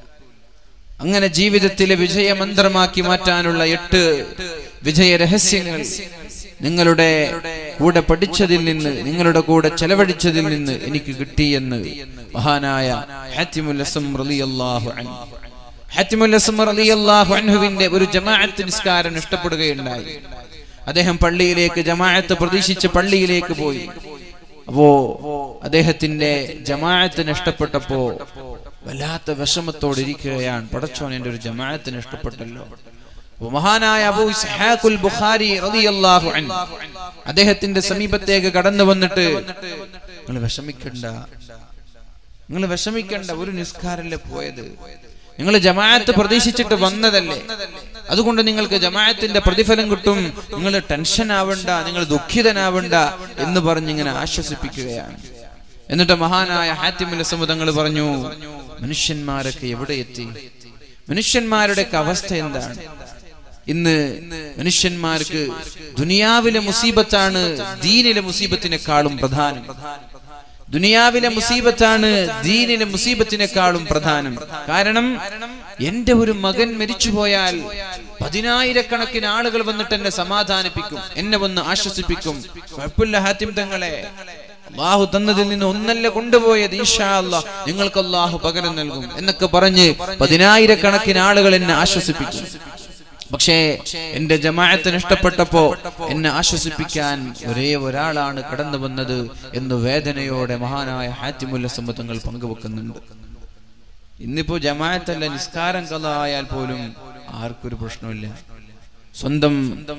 അങ്ങനെ ജീവിതത്തിലെ വിജയമന്ത്രമാക്കി മാറ്റാനുള്ള എട്ട് വിജയ രഹസ്യങ്ങൾ നിങ്ങളുടെ കൂടെ പഠിച്ചതിൽ നിന്ന് നിങ്ങളുടെ കൂടെ ചെലവഴിച്ചതിൽ നിന്ന് എനിക്ക് കിട്ടിയെന്ന് മഹാനായ ഹാത്തിമുൽ അസം റളിയല്ലാഹു അൻഹു ഹാത്തിമുൽ അസം റളിയല്ലാഹു അൻഹുവിന്റെ ഒരു ജമാഅത്ത് നിസ്കാരം ഇഷ്ടപ്പെടുകയുണ്ടായി അദ്ദേഹം പള്ളിയിലേക്ക് ജമാഅത്ത് പ്രതീക്ഷിച്ച് പള്ളിയിലേക്ക് പോയി അപ്പോ അദ്ദേഹത്തിന്റെ ജമാഅത്ത് നഷ്ടപ്പെട്ടപ്പോ വല്ലാത്ത വിഷമത്തോടെ ഇരിക്കുകയാണ് പടച്ചോൻ എന്റെ ഒരു ജമാഅത്തിന് ഇഷ്ടപ്പെട്ടല്ലോ അപ്പോ മഹാനായ അബൂ ഇസ്ഹാഖുൽ ബുഖാരി റളിയല്ലാഹു അൻഹു അദ്ദേഹത്തിന്റെ സമീപത്തേക്ക് കടന്നു വന്നിട്ട് നിങ്ങൾ വിഷമിക്കണ്ട നിങ്ങൾ വിഷമിക്കണ്ട ഒരു നിസ്കാരല്ലേ പോയത് നിങ്ങൾ ജമാഅത്ത് പ്രതീക്ഷിച്ചിട്ട് വന്നതല്ലേ അതുകൊണ്ട് നിങ്ങൾക്ക് ജമാഅത്തിന്റെ പ്രതിഫലം കിട്ടും നിങ്ങൾ ടെൻഷൻ ആവണ്ട നിങ്ങൾ ദുഃഖിതനാവണ്ട എന്ന് പറഞ്ഞിങ്ങനെ ആശ്വസിപ്പിക്കുകയാണ് എന്നിട്ട് മഹാനായ ഹാത്തിമുൽ സമുദങ്ങൾ പറഞ്ഞു മനുഷ്യന്മാരൊക്കെ എവിടെ എത്തി മനുഷ്യന്മാരുടെയൊക്കെ അവസ്ഥ എന്താണ് ഇന്ന് മനുഷ്യന്മാർക്ക് ദുനിയാവിലെ മുസീബത്താണ് ദീനിലെ മുസീബത്തിനേക്കാളും പ്രധാനം ദുനിയാവിലെ മുസീബത്താണ് ദീനിലെ മുസീബത്തിനേക്കാളും പ്രധാനം കാരണം എന്റെ ഒരു മകൻ മരിച്ചുപോയാൽ പതിനായിരക്കണക്കിന് ആളുകൾ വന്നിട്ട് എന്നെ സമാധാനിപ്പിക്കും എന്നെ വന്ന് ആശ്വസിപ്പിക്കും കുഴപ്പമില്ല ഹാത്തിം തങ്ങളെ അള്ളാഹു തന്നതിൽ നിന്ന് ഒന്നല്ല കൊണ്ടുപോയത് ഈഷാ അല്ലാ നിങ്ങൾക്ക് അള്ളാഹു പകരം നൽകും എന്നൊക്കെ പറഞ്ഞ് പതിനായിരക്കണക്കിന് ആളുകൾ എന്നെ ആശ്വസിപ്പിക്കും പക്ഷേ എന്റെ ജമാഅത്തിന് ഇഷ്ടപ്പെട്ടപ്പോ എന്നെ ആശ്വസിപ്പിക്കാൻ ഒരേ ഒരാളാണ് കടന്നു വന്നത് എന്ന് വേദനയോടെ മഹാനായ ഹാത്തിമുല്ല സമ്മതങ്ങൾ പങ്കുവെക്കുന്നുണ്ട് ഇന്നിപ്പോ ജമാഅത്തല്ല നിസ്കാരം കഥ ആയാൽ പോലും ആർക്കൊരു പ്രശ്നമില്ല സ്വന്തം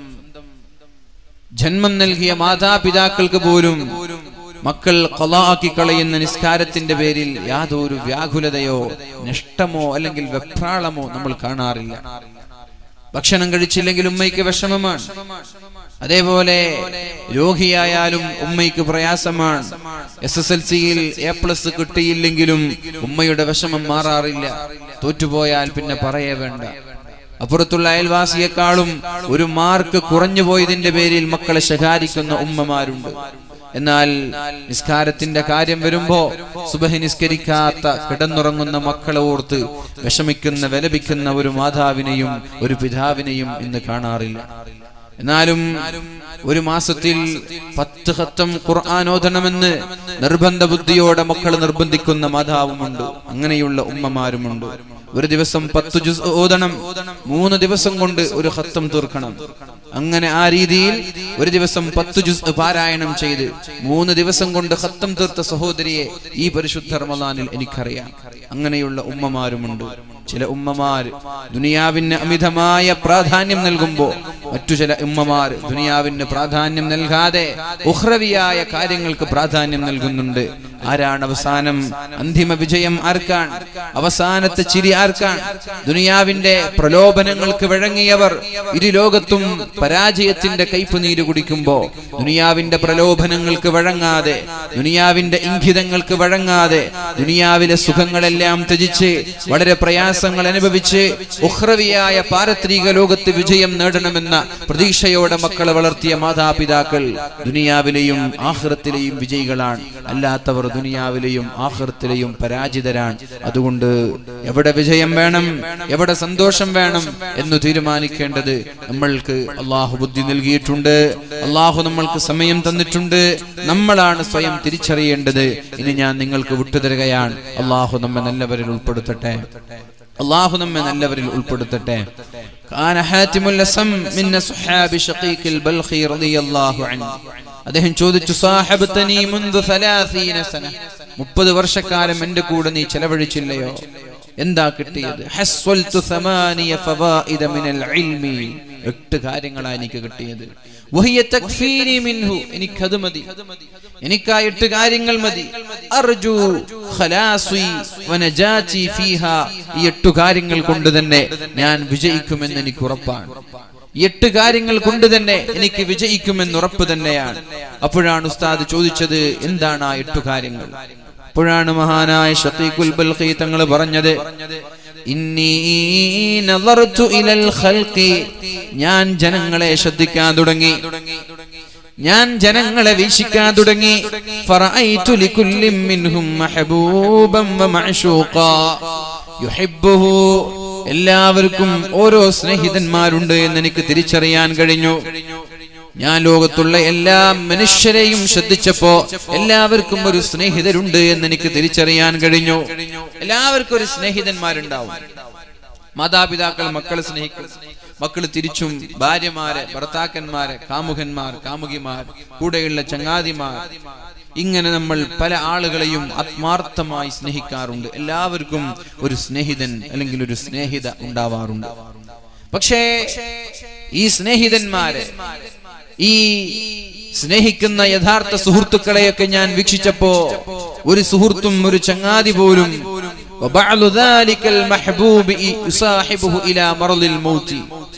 ജന്മം നൽകിയ മാതാപിതാക്കൾക്ക് പോലും മക്കൾ കൊലാക്കി കളയുന്ന നിസ്കാരത്തിന്റെ പേരിൽ യാതൊരു വ്യാകുലതയോ നഷ്ടമോ അല്ലെങ്കിൽ വെപ്രാളമോ നമ്മൾ കാണാറില്ല ഭക്ഷണം കഴിച്ചില്ലെങ്കിൽ ഉമ്മയ്ക്ക് വിഷമമാണ് അതേപോലെ രോഗിയായാലും ഉമ്മയ്ക്ക് പ്രയാസമാണ് എസ് എസ് എൽ സിയിൽ എ പ്ലസ് കിട്ടിയില്ലെങ്കിലും ഉമ്മയുടെ വിഷമം മാറാറില്ല തോറ്റുപോയാൽ പിന്നെ പറയേ വേണ്ട അപ്പുറത്തുള്ള അയൽവാസിയെക്കാളും ഒരു മാർക്ക് കുറഞ്ഞു പോയതിന്റെ പേരിൽ മക്കളെ ശകാരിക്കുന്ന ഉമ്മമാരുണ്ട് എന്നാൽ നിസ്കാരത്തിന്റെ കാര്യം വരുമ്പോ സുബഹി നിസ്കരിക്കാത്ത കിടന്നുറങ്ങുന്ന മക്കളെ ഓർത്ത് വിഷമിക്കുന്ന വിലപിക്കുന്ന ഒരു മാതാവിനെയും ഒരു പിതാവിനെയും ഇന്ന് കാണാറില്ല എന്നാലും ഒരു മാസത്തിൽ പത്ത് ഹത്തം ഖുർആൻ ഓതണമെന്ന് നിർബന്ധ ബുദ്ധിയോടെ മക്കൾ നിർബന്ധിക്കുന്ന മാതാവുമുണ്ട് അങ്ങനെയുള്ള ഉമ്മമാരുമുണ്ട് ഒരു ദിവസം പത്ത് ജുസ് ഓതണം മൂന്ന് ദിവസം കൊണ്ട് ഒരു ഹത്തം തീർക്കണം അങ്ങനെ ആ രീതിയിൽ ഒരു ദിവസം പത്ത് ജുസ് പാരായണം ചെയ്ത് മൂന്ന് ദിവസം കൊണ്ട് ഹത്തം തീർത്ത സഹോദരിയെ ഈ പരിശുദ്ധ റമദാനിൽ എനിക്കറിയാം അങ്ങനെയുള്ള ഉമ്മമാരുമുണ്ട് ചില ഉമ്മമാർ ദുനിയാവിന് അമിതമായ പ്രാധാന്യം നൽകുമ്പോൾ മറ്റു ചില ഉമ്മമാർ ദുനിയാവിന് പ്രാധാന്യം നൽകാതെ ഉഹ്രവിയായ കാര്യങ്ങൾക്ക് പ്രാധാന്യം നൽകുന്നുണ്ട് ആരാണ് അവസാനം അന്തിമ വിജയം ആർക്കാൻ അവസാനത്തെ ചിരി ആർക്കാൻ ദുനിയാവിന്റെ പ്രലോഭനങ്ങൾക്ക് വഴങ്ങിയവർ ഇരു ലോകത്തും പരാജയത്തിന്റെ കയ്പുനീര് കുടിക്കുമ്പോ ദുനിയാവിന്റെ പ്രലോഭനങ്ങൾക്ക് വഴങ്ങാതെ ദുനിയാവിന്റെ ഇംഗിതങ്ങൾക്ക് വഴങ്ങാതെ ദുനിയാവിലെ സുഖങ്ങളെല്ലാം ത്യജിച്ച് വളരെ പ്രയാസങ്ങൾ അനുഭവിച്ച് ഉഹ്രവിയായ പാരത്രിക ലോകത്ത് വിജയം നേടണമെന്ന പ്രതീക്ഷയോടെ മക്കളെ വളർത്തിയ മാതാപിതാക്കൾ ദുനിയാവിലെയും ആഹ്റത്തിലെയും വിജയികളാണ് അല്ലാത്തവർ ദുനിയാവിലെയും ആഹ്റത്തിലെയും പരാജിതരാണ് അതുകൊണ്ട് എവിടെ വിജയം വേണം എവിടെ സന്തോഷം വേണം എന്ന് തീരുമാനിക്കേണ്ടത് നമ്മൾക്ക് അള്ളാഹു ബുദ്ധി നൽകിയിട്ടുണ്ട് അള്ളാഹു നമ്മൾക്ക് സമയം തന്നിട്ടുണ്ട് നമ്മളാണ് സ്വയം തിരിച്ചറിയേണ്ടത് ഇനി ഞാൻ നിങ്ങൾക്ക് വിട്ടുതരികയാണ് അള്ളാഹു നമ്മെ നല്ലവരിൽ ഉൾപ്പെടുത്തട്ടെ അള്ളാഹു നമ്മെ നല്ലവരിൽ ഉൾപ്പെടുത്തട്ടെ كان حاتم الأسم من أصحاب شقيق البلخي رضي الله عنه അദ്ദേഹം ചോദിച്ചു സാഹബത്തനി മുൻദു സലാസീന സന മുപ്പത് വർഷക്കാലം എന്റെ കൂടെ നീ ചെലവഴിച്ചില്ലയോ എന്താ കിട്ടിയത് ഹസ്വൽതു സമാനിയ ഫവായിദ മിനൽ ഇൽമി എട്ട് കാര്യങ്ങളാണ് എനിക്ക് കിട്ടിയത് വഹിയ തക്ഫീനി മിൻഹു എനിക്കത് മതി എനിക്ക് ആ എട്ട് കാര്യങ്ങൾ മതി അർജു ഖലാസി വനജാതി ഫീഹാ ഈ എട്ട് കാര്യങ്ങൾ കൊണ്ട് തന്നെ ഞാൻ വിജയിക്കുമെന്ന് എനിക്ക് ഉറപ്പാണ് ഈ എട്ട് കാര്യങ്ങൾ കൊണ്ട് തന്നെ എനിക്ക് വിജയിക്കുമെന്ന് ഉറപ്പ് തന്നെയാണ് അപ്പോഴാണ് ഉസ്താദ് ചോദിച്ചത് എന്താണ് ആ എട്ട് കാര്യങ്ങൾ അപ്പോഴാണ് മഹാനായ ഷഫീഖുൽ ബൽഖി തങ്ങൾ പറഞ്ഞത് ഇന്നി നളർതു ഇലൽ ഖൽഖി ഞാൻ ജനങ്ങളെ ശ്രദ്ധിക്കാൻ തുടങ്ങി ഞാൻ ജനങ്ങളെ വീക്ഷിക്കാൻ തുടങ്ങി ഫറഅയ്തു ലികുല്ലി മിൻഹും മഹബൂബൻ വമഅശൂഖാ യുഹിബ്ബുഹു എല്ലാവർക്കും ഓരോ സ്നേഹിതന്മാരുണ്ട് എന്ന് എനിക്ക് തിരിച്ചറിയാൻ കഴിഞ്ഞു ഞാൻ ലോകത്തുള്ള എല്ലാ മനുഷ്യരെയും ശ്രദ്ധിച്ചപ്പോ എല്ലാവർക്കും ഒരു സ്നേഹിതരുണ്ട് എന്ന് എനിക്ക് തിരിച്ചറിയാൻ കഴിഞ്ഞു എല്ലാവർക്കും ഒരു സ്നേഹിതന്മാരുണ്ടാവും മാതാപിതാക്കൾ മക്കളെ സ്നേഹിക്കും മക്കൾ തിരിച്ചും ഭാര്യമാരെ ഭർത്താക്കന്മാരെ കാമുകന്മാർ കാമുകിമാർ കൂടെയുള്ള ചങ്ങാതിമാർ ഇങ്ങനെ നമ്മൾ പല ആളുകളെയും ആത്മാർത്ഥമായി സ്നേഹിക്കാറുണ്ട് എല്ലാവർക്കും ഒരു സ്നേഹിതൻ അല്ലെങ്കിൽ ഒരു സ്നേഹിത ഉണ്ടാവാറുണ്ട് പക്ഷേ ഈ സ്നേഹിതന്മാരെ ഈ സ്നേഹിക്കുന്ന യഥാർത്ഥ സുഹൃത്തുക്കളെയൊക്കെ ഞാൻ വീക്ഷിച്ചപ്പോ ഒരു സുഹൃത്തും ഒരു ചങ്ങാതി പോലും وبعض ذلك المحبوب يصاحبه إلى مرض الموت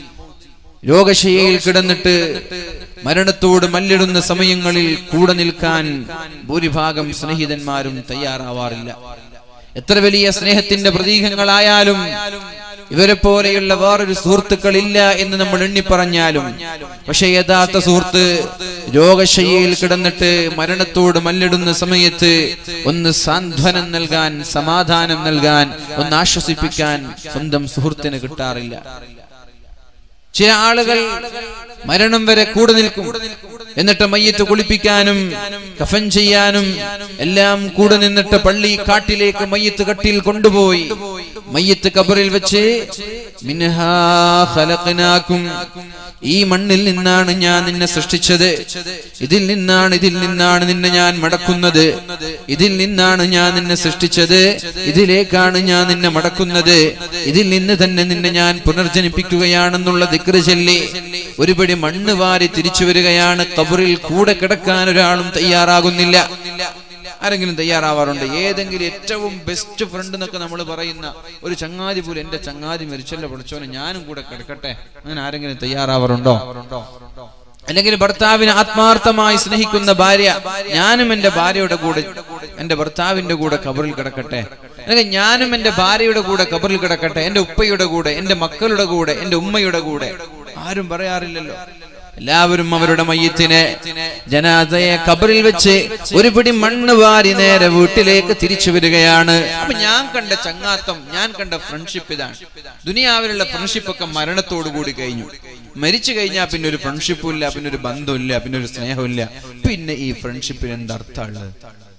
രോഗശയ്യയിൽ കിടന്നിട്ട് മരണത്തോട് മല്ലിടുന്ന സമയങ്ങളിൽ കൂടെ നിൽക്കാൻ ഭൂരിഭാഗം സ്നേഹിതന്മാരും തയ്യാറാവാറില്ല എത്ര വലിയ സ്നേഹത്തിന്റെ പ്രതീകങ്ങളായാലും ഇവരെ പോലെയുള്ള വേറൊരു സുഹൃത്തുക്കൾ ഇല്ല എന്ന് നമ്മൾ എണ്ണിപ്പറഞ്ഞാലും പക്ഷെ യഥാർത്ഥ സുഹൃത്ത് രോഗശയ്യയിൽ കിടന്നിട്ട് മരണത്തോട് മല്ലിടുന്ന സമയത്ത് ഒന്ന് സാന്ത്വനം നൽകാൻ സമാധാനം നൽകാൻ ഒന്ന് ആശ്വസിപ്പിക്കാൻ സ്വന്തം സുഹൃത്തിന് കിട്ടാറില്ല ചില ആളുകൾ മരണം വരെ കൂടെ നിൽക്കും എന്നിട്ട് മയ്യത്ത് കുളിപ്പിക്കാനും കഫൻ ചെയ്യാനും എല്ലാം കൂടെ നിന്നിട്ട് പള്ളി കാട്ടിലേക്ക് മയ്യത്ത് കട്ടിയിൽ കൊണ്ടുപോയി മയ്യത്ത് കബറിൽ വെച്ച് മിൻഹാ ഖലഖനാകും ഈ മണ്ണിൽ നിന്നാണ് ഞാൻ നിന്നെ സൃഷ്ടിച്ചത് ഇതിൽ നിന്നാണ് ഇതിൽ നിന്നാണ് നിന്നെ ഞാൻ മടക്കുന്നത് ഇതിൽ നിന്നാണ് ഞാൻ നിന്നെ സൃഷ്ടിച്ചത് ഇതിലേക്കാണ് ഞാൻ നിന്നെ മടക്കുന്നത് ഇതിൽ നിന്ന് തന്നെ നിന്നെ ഞാൻ പുനർജനിപ്പിക്കുകയാണെന്നുള്ള ദിക്റ് ചൊല്ലി ഒരുപടി മണ്ണ് വാരി തിരിച്ചു വരികയാണ് കബറിൽ കൂടെ കിടക്കാൻ ഒരാളും തയ്യാറാകുന്നില്ല ആരെങ്കിലും തയ്യാറാവാറുണ്ട് ഏതെങ്കിലും ഏറ്റവും ബെസ്റ്റ് ഫ്രണ്ട് എന്നൊക്കെ നമ്മൾ പറയുന്ന ഒരു ചങ്ങാതി പോലും എന്റെ ചങ്ങാതി മരിച്ചല്ലോ പഠിച്ചോനെ ഞാനും കൂടെ കിടക്കട്ടെ അങ്ങനെ ആരെങ്കിലും തയ്യാറാവാറുണ്ടോ അല്ലെങ്കിൽ ഭർത്താവിനെ ആത്മാർത്ഥമായി സ്നേഹിക്കുന്ന ഭാര്യ ഞാനും എന്റെ ഭാര്യയുടെ കൂടെ എന്റെ ഭർത്താവിന്റെ കൂടെ കബറിൽ കിടക്കട്ടെ അല്ലെങ്കിൽ ഞാനും എന്റെ ഭാര്യയുടെ കൂടെ കബറിൽ കിടക്കട്ടെ എന്റെ ഉപ്പയുടെ കൂടെ എന്റെ മക്കളുടെ കൂടെ എന്റെ ഉമ്മയുടെ കൂടെ ആരും പറയാറില്ലല്ലോ എല്ലാവരും അവരുടെ മയ്യത്തിനെ ജനാദയെ കബറിൽ വെച്ച് ഒരു പിടി മണ്ണ് വാരി നേരെ വീട്ടിലേക്ക് തിരിച്ചു വരികയാണ് അപ്പൊ ഞാൻ കണ്ട ചങ്ങാത്തം ഞാൻ കണ്ട ഫ്രണ്ട്ഷിപ്പ് ഇതാണ് ദുനിയാവിലുള്ള ഫ്രണ്ട്ഷിപ്പ് ഒക്കെ മരണത്തോടു കൂടി കഴിഞ്ഞു മരിച്ചു കഴിഞ്ഞാൽ പിന്നെ ഒരു ഫ്രണ്ട്ഷിപ്പും ഇല്ല പിന്നെ ഒരു ബന്ധമില്ല പിന്നെ ഒരു സ്നേഹമില്ല പിന്നെ ഈ ഫ്രണ്ട്ഷിപ്പിന് എന്തർത്ഥമുള്ളത്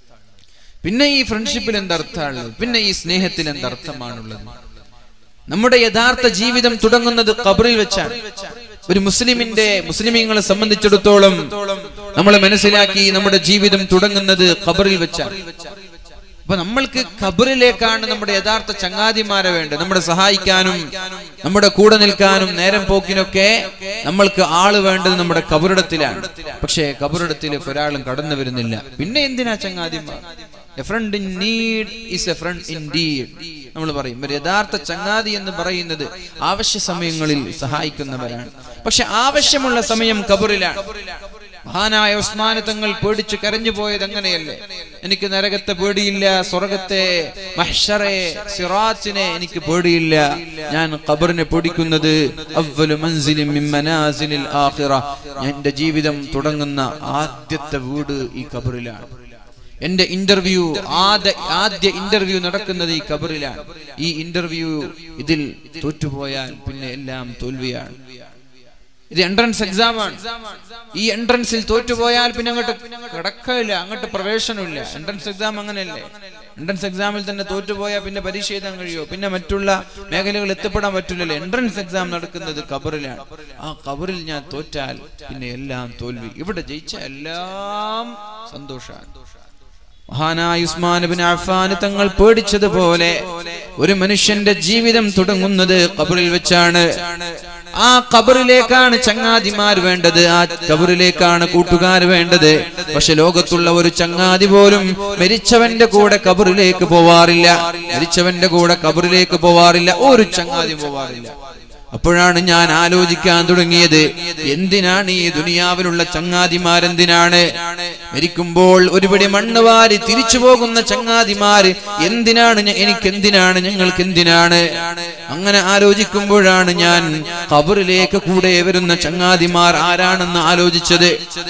പിന്നെ ഈ ഫ്രണ്ട്ഷിപ്പിൽ എന്തർത്ഥമുള്ളത് പിന്നെ ഈ സ്നേഹത്തിൽ എന്തർത്ഥമാണുള്ളത് നമ്മുടെ യഥാർത്ഥ ജീവിതം തുടങ്ങുന്നത് ഖബറിൽ വെച്ചാണ് ഒരു മുസ്ലിമിന്റെ മുസ്ലിമീങ്ങളെ സംബന്ധിച്ചിടത്തോളം നമ്മൾ മനസ്സിലാക്കി നമ്മുടെ ജീവിതം തുടങ്ങുന്നത് ഖബറിൽ വെച്ചാണ് അപ്പൊ നമ്മൾക്ക് ഖബറിലേക്കാണ് നമ്മുടെ യഥാർത്ഥ ചങ്ങാതിമാരെ വേണ്ടത് നമ്മുടെ സഹായിക്കാനും നമ്മുടെ കൂടെ നിൽക്കാനും നേരം പോക്കിനൊക്കെ നമ്മൾക്ക് ആള് വേണ്ടത് നമ്മുടെ കബറിടത്തിലാണ് പക്ഷേ കബറിടത്തിലേക്ക് ഒരാളും കടന്നു വരുന്നില്ല പിന്നെ എന്തിനാ ചങ്ങാതിമാർ a friend in need is a friend in deed നമ്മൾ പറയും ഒരു യഥാർത്ഥ ചങ്ങാതി എന്ന് പറയുന്നത് ആവശ്യ സമയങ്ങളിൽ സഹായിക്കുന്നവരാണ് പക്ഷെ ആവശ്യമുള്ള സമയം കബറിലാണ് മഹാനായ ഉസ്മാന തങ്ങൾ പേടിച്ച് കരഞ്ഞു പോയത് അങ്ങനെയല്ലേ എനിക്ക് നരകത്തെ പേടിയില്ല സ്വർഗത്തെ മഹ്ഷറെ സിറാത്തിനെ എനിക്ക് പേടിയില്ല ഞാൻ ഖബറിനെ പേടിക്കുന്നത് അവ്വലു മൻസിലിൻ മിൻ മനാസിലിൽ ആഖിറ എന്റെ ജീവിതം തുടങ്ങുന്ന ആദ്യത്തെ വീട് ഈ ഖബറിലാണ് എന്റെ ഇന്റർവ്യൂ ആദ്യ ആദ്യ ഇന്റർവ്യൂ നടക്കുന്നത് ഈ കബറിലാണ് ഈ ഇന്റർവ്യൂ ഇതിൽ തോറ്റുപോയാൽ പിന്നെ എല്ലാം തോൽവിയാണ് ഇത് എൻട്രൻസ് എക്സാം ആണ് ഈ എൻട്രൻസിൽ തോറ്റുപോയാൽ പിന്നെ അങ്ങോട്ട് കിടക്കില്ല അങ്ങോട്ട് പ്രവേശനമില്ല എൻട്രൻസ് എക്സാം അങ്ങനെയല്ലേ എൻട്രൻസ് എക്സാമിൽ തന്നെ തോറ്റുപോയാൽ പിന്നെ പരീക്ഷ എഴുതാൻ കഴിയുമോ പിന്നെ മറ്റുള്ള മേഖലകൾ എത്തിപ്പെടാൻ പറ്റില്ലല്ലോ എൻട്രൻസ് എക്സാം നടക്കുന്നത് കബറിലാണ് ആ കബറിൽ ഞാൻ തോറ്റാൽ പിന്നെ എല്ലാം തോൽവി ഇവിടെ ജയിച്ച എല്ലാം സന്തോഷമാണ് മഹാനായ ഉസ്മാൻ ബിൻ അഫ്ഫാൻ തങ്ങൾ പേടിച്ചതുപോലെ ഒരു മനുഷ്യന്റെ ജീവിതം തുടങ്ങുന്നത് ഖബറിൽ വെച്ചാണ് ആ ഖബറിലേക്കാണ് ചങ്ങാതിമാർ വേണ്ടത് ആ ഖബറിലേക്കാണ് കൂട്ടുകാർ വേണ്ടത് പക്ഷെ ലോകത്തുള്ള ഒരു ചങ്ങാതി പോലും മരിച്ചവന്റെ കൂടെ ഖബറിലേക്ക് പോവാറില്ല മരിച്ചവന്റെ കൂടെ ഖബറിലേക്ക് പോവാറില്ല ഒരു ചങ്ങാതി പോവാറില്ല അപ്പോഴാണ് ഞാൻ ആലോചിക്കാൻ തുടങ്ങിയത് എന്തിനാണ് ഈ ദുനിയാവിലുള്ള ചങ്ങാതിമാരെന്തിനാണ് മരിക്കുമ്പോൾ ഒരുപടി മണ്ണ് വാരി തിരിച്ചു പോകുന്ന ചങ്ങാതിമാര് എന്തിനാണ് ഞ- എനിക്ക് എന്തിനാണ് ഞങ്ങൾക്ക് എന്തിനാണ് അങ്ങനെ ആലോചിക്കുമ്പോഴാണ് ഞാൻ ഖബറിലേക്ക് കൂടെ വരുന്ന ചങ്ങാതിമാർ ആരാണെന്ന് ആലോചിച്ചത്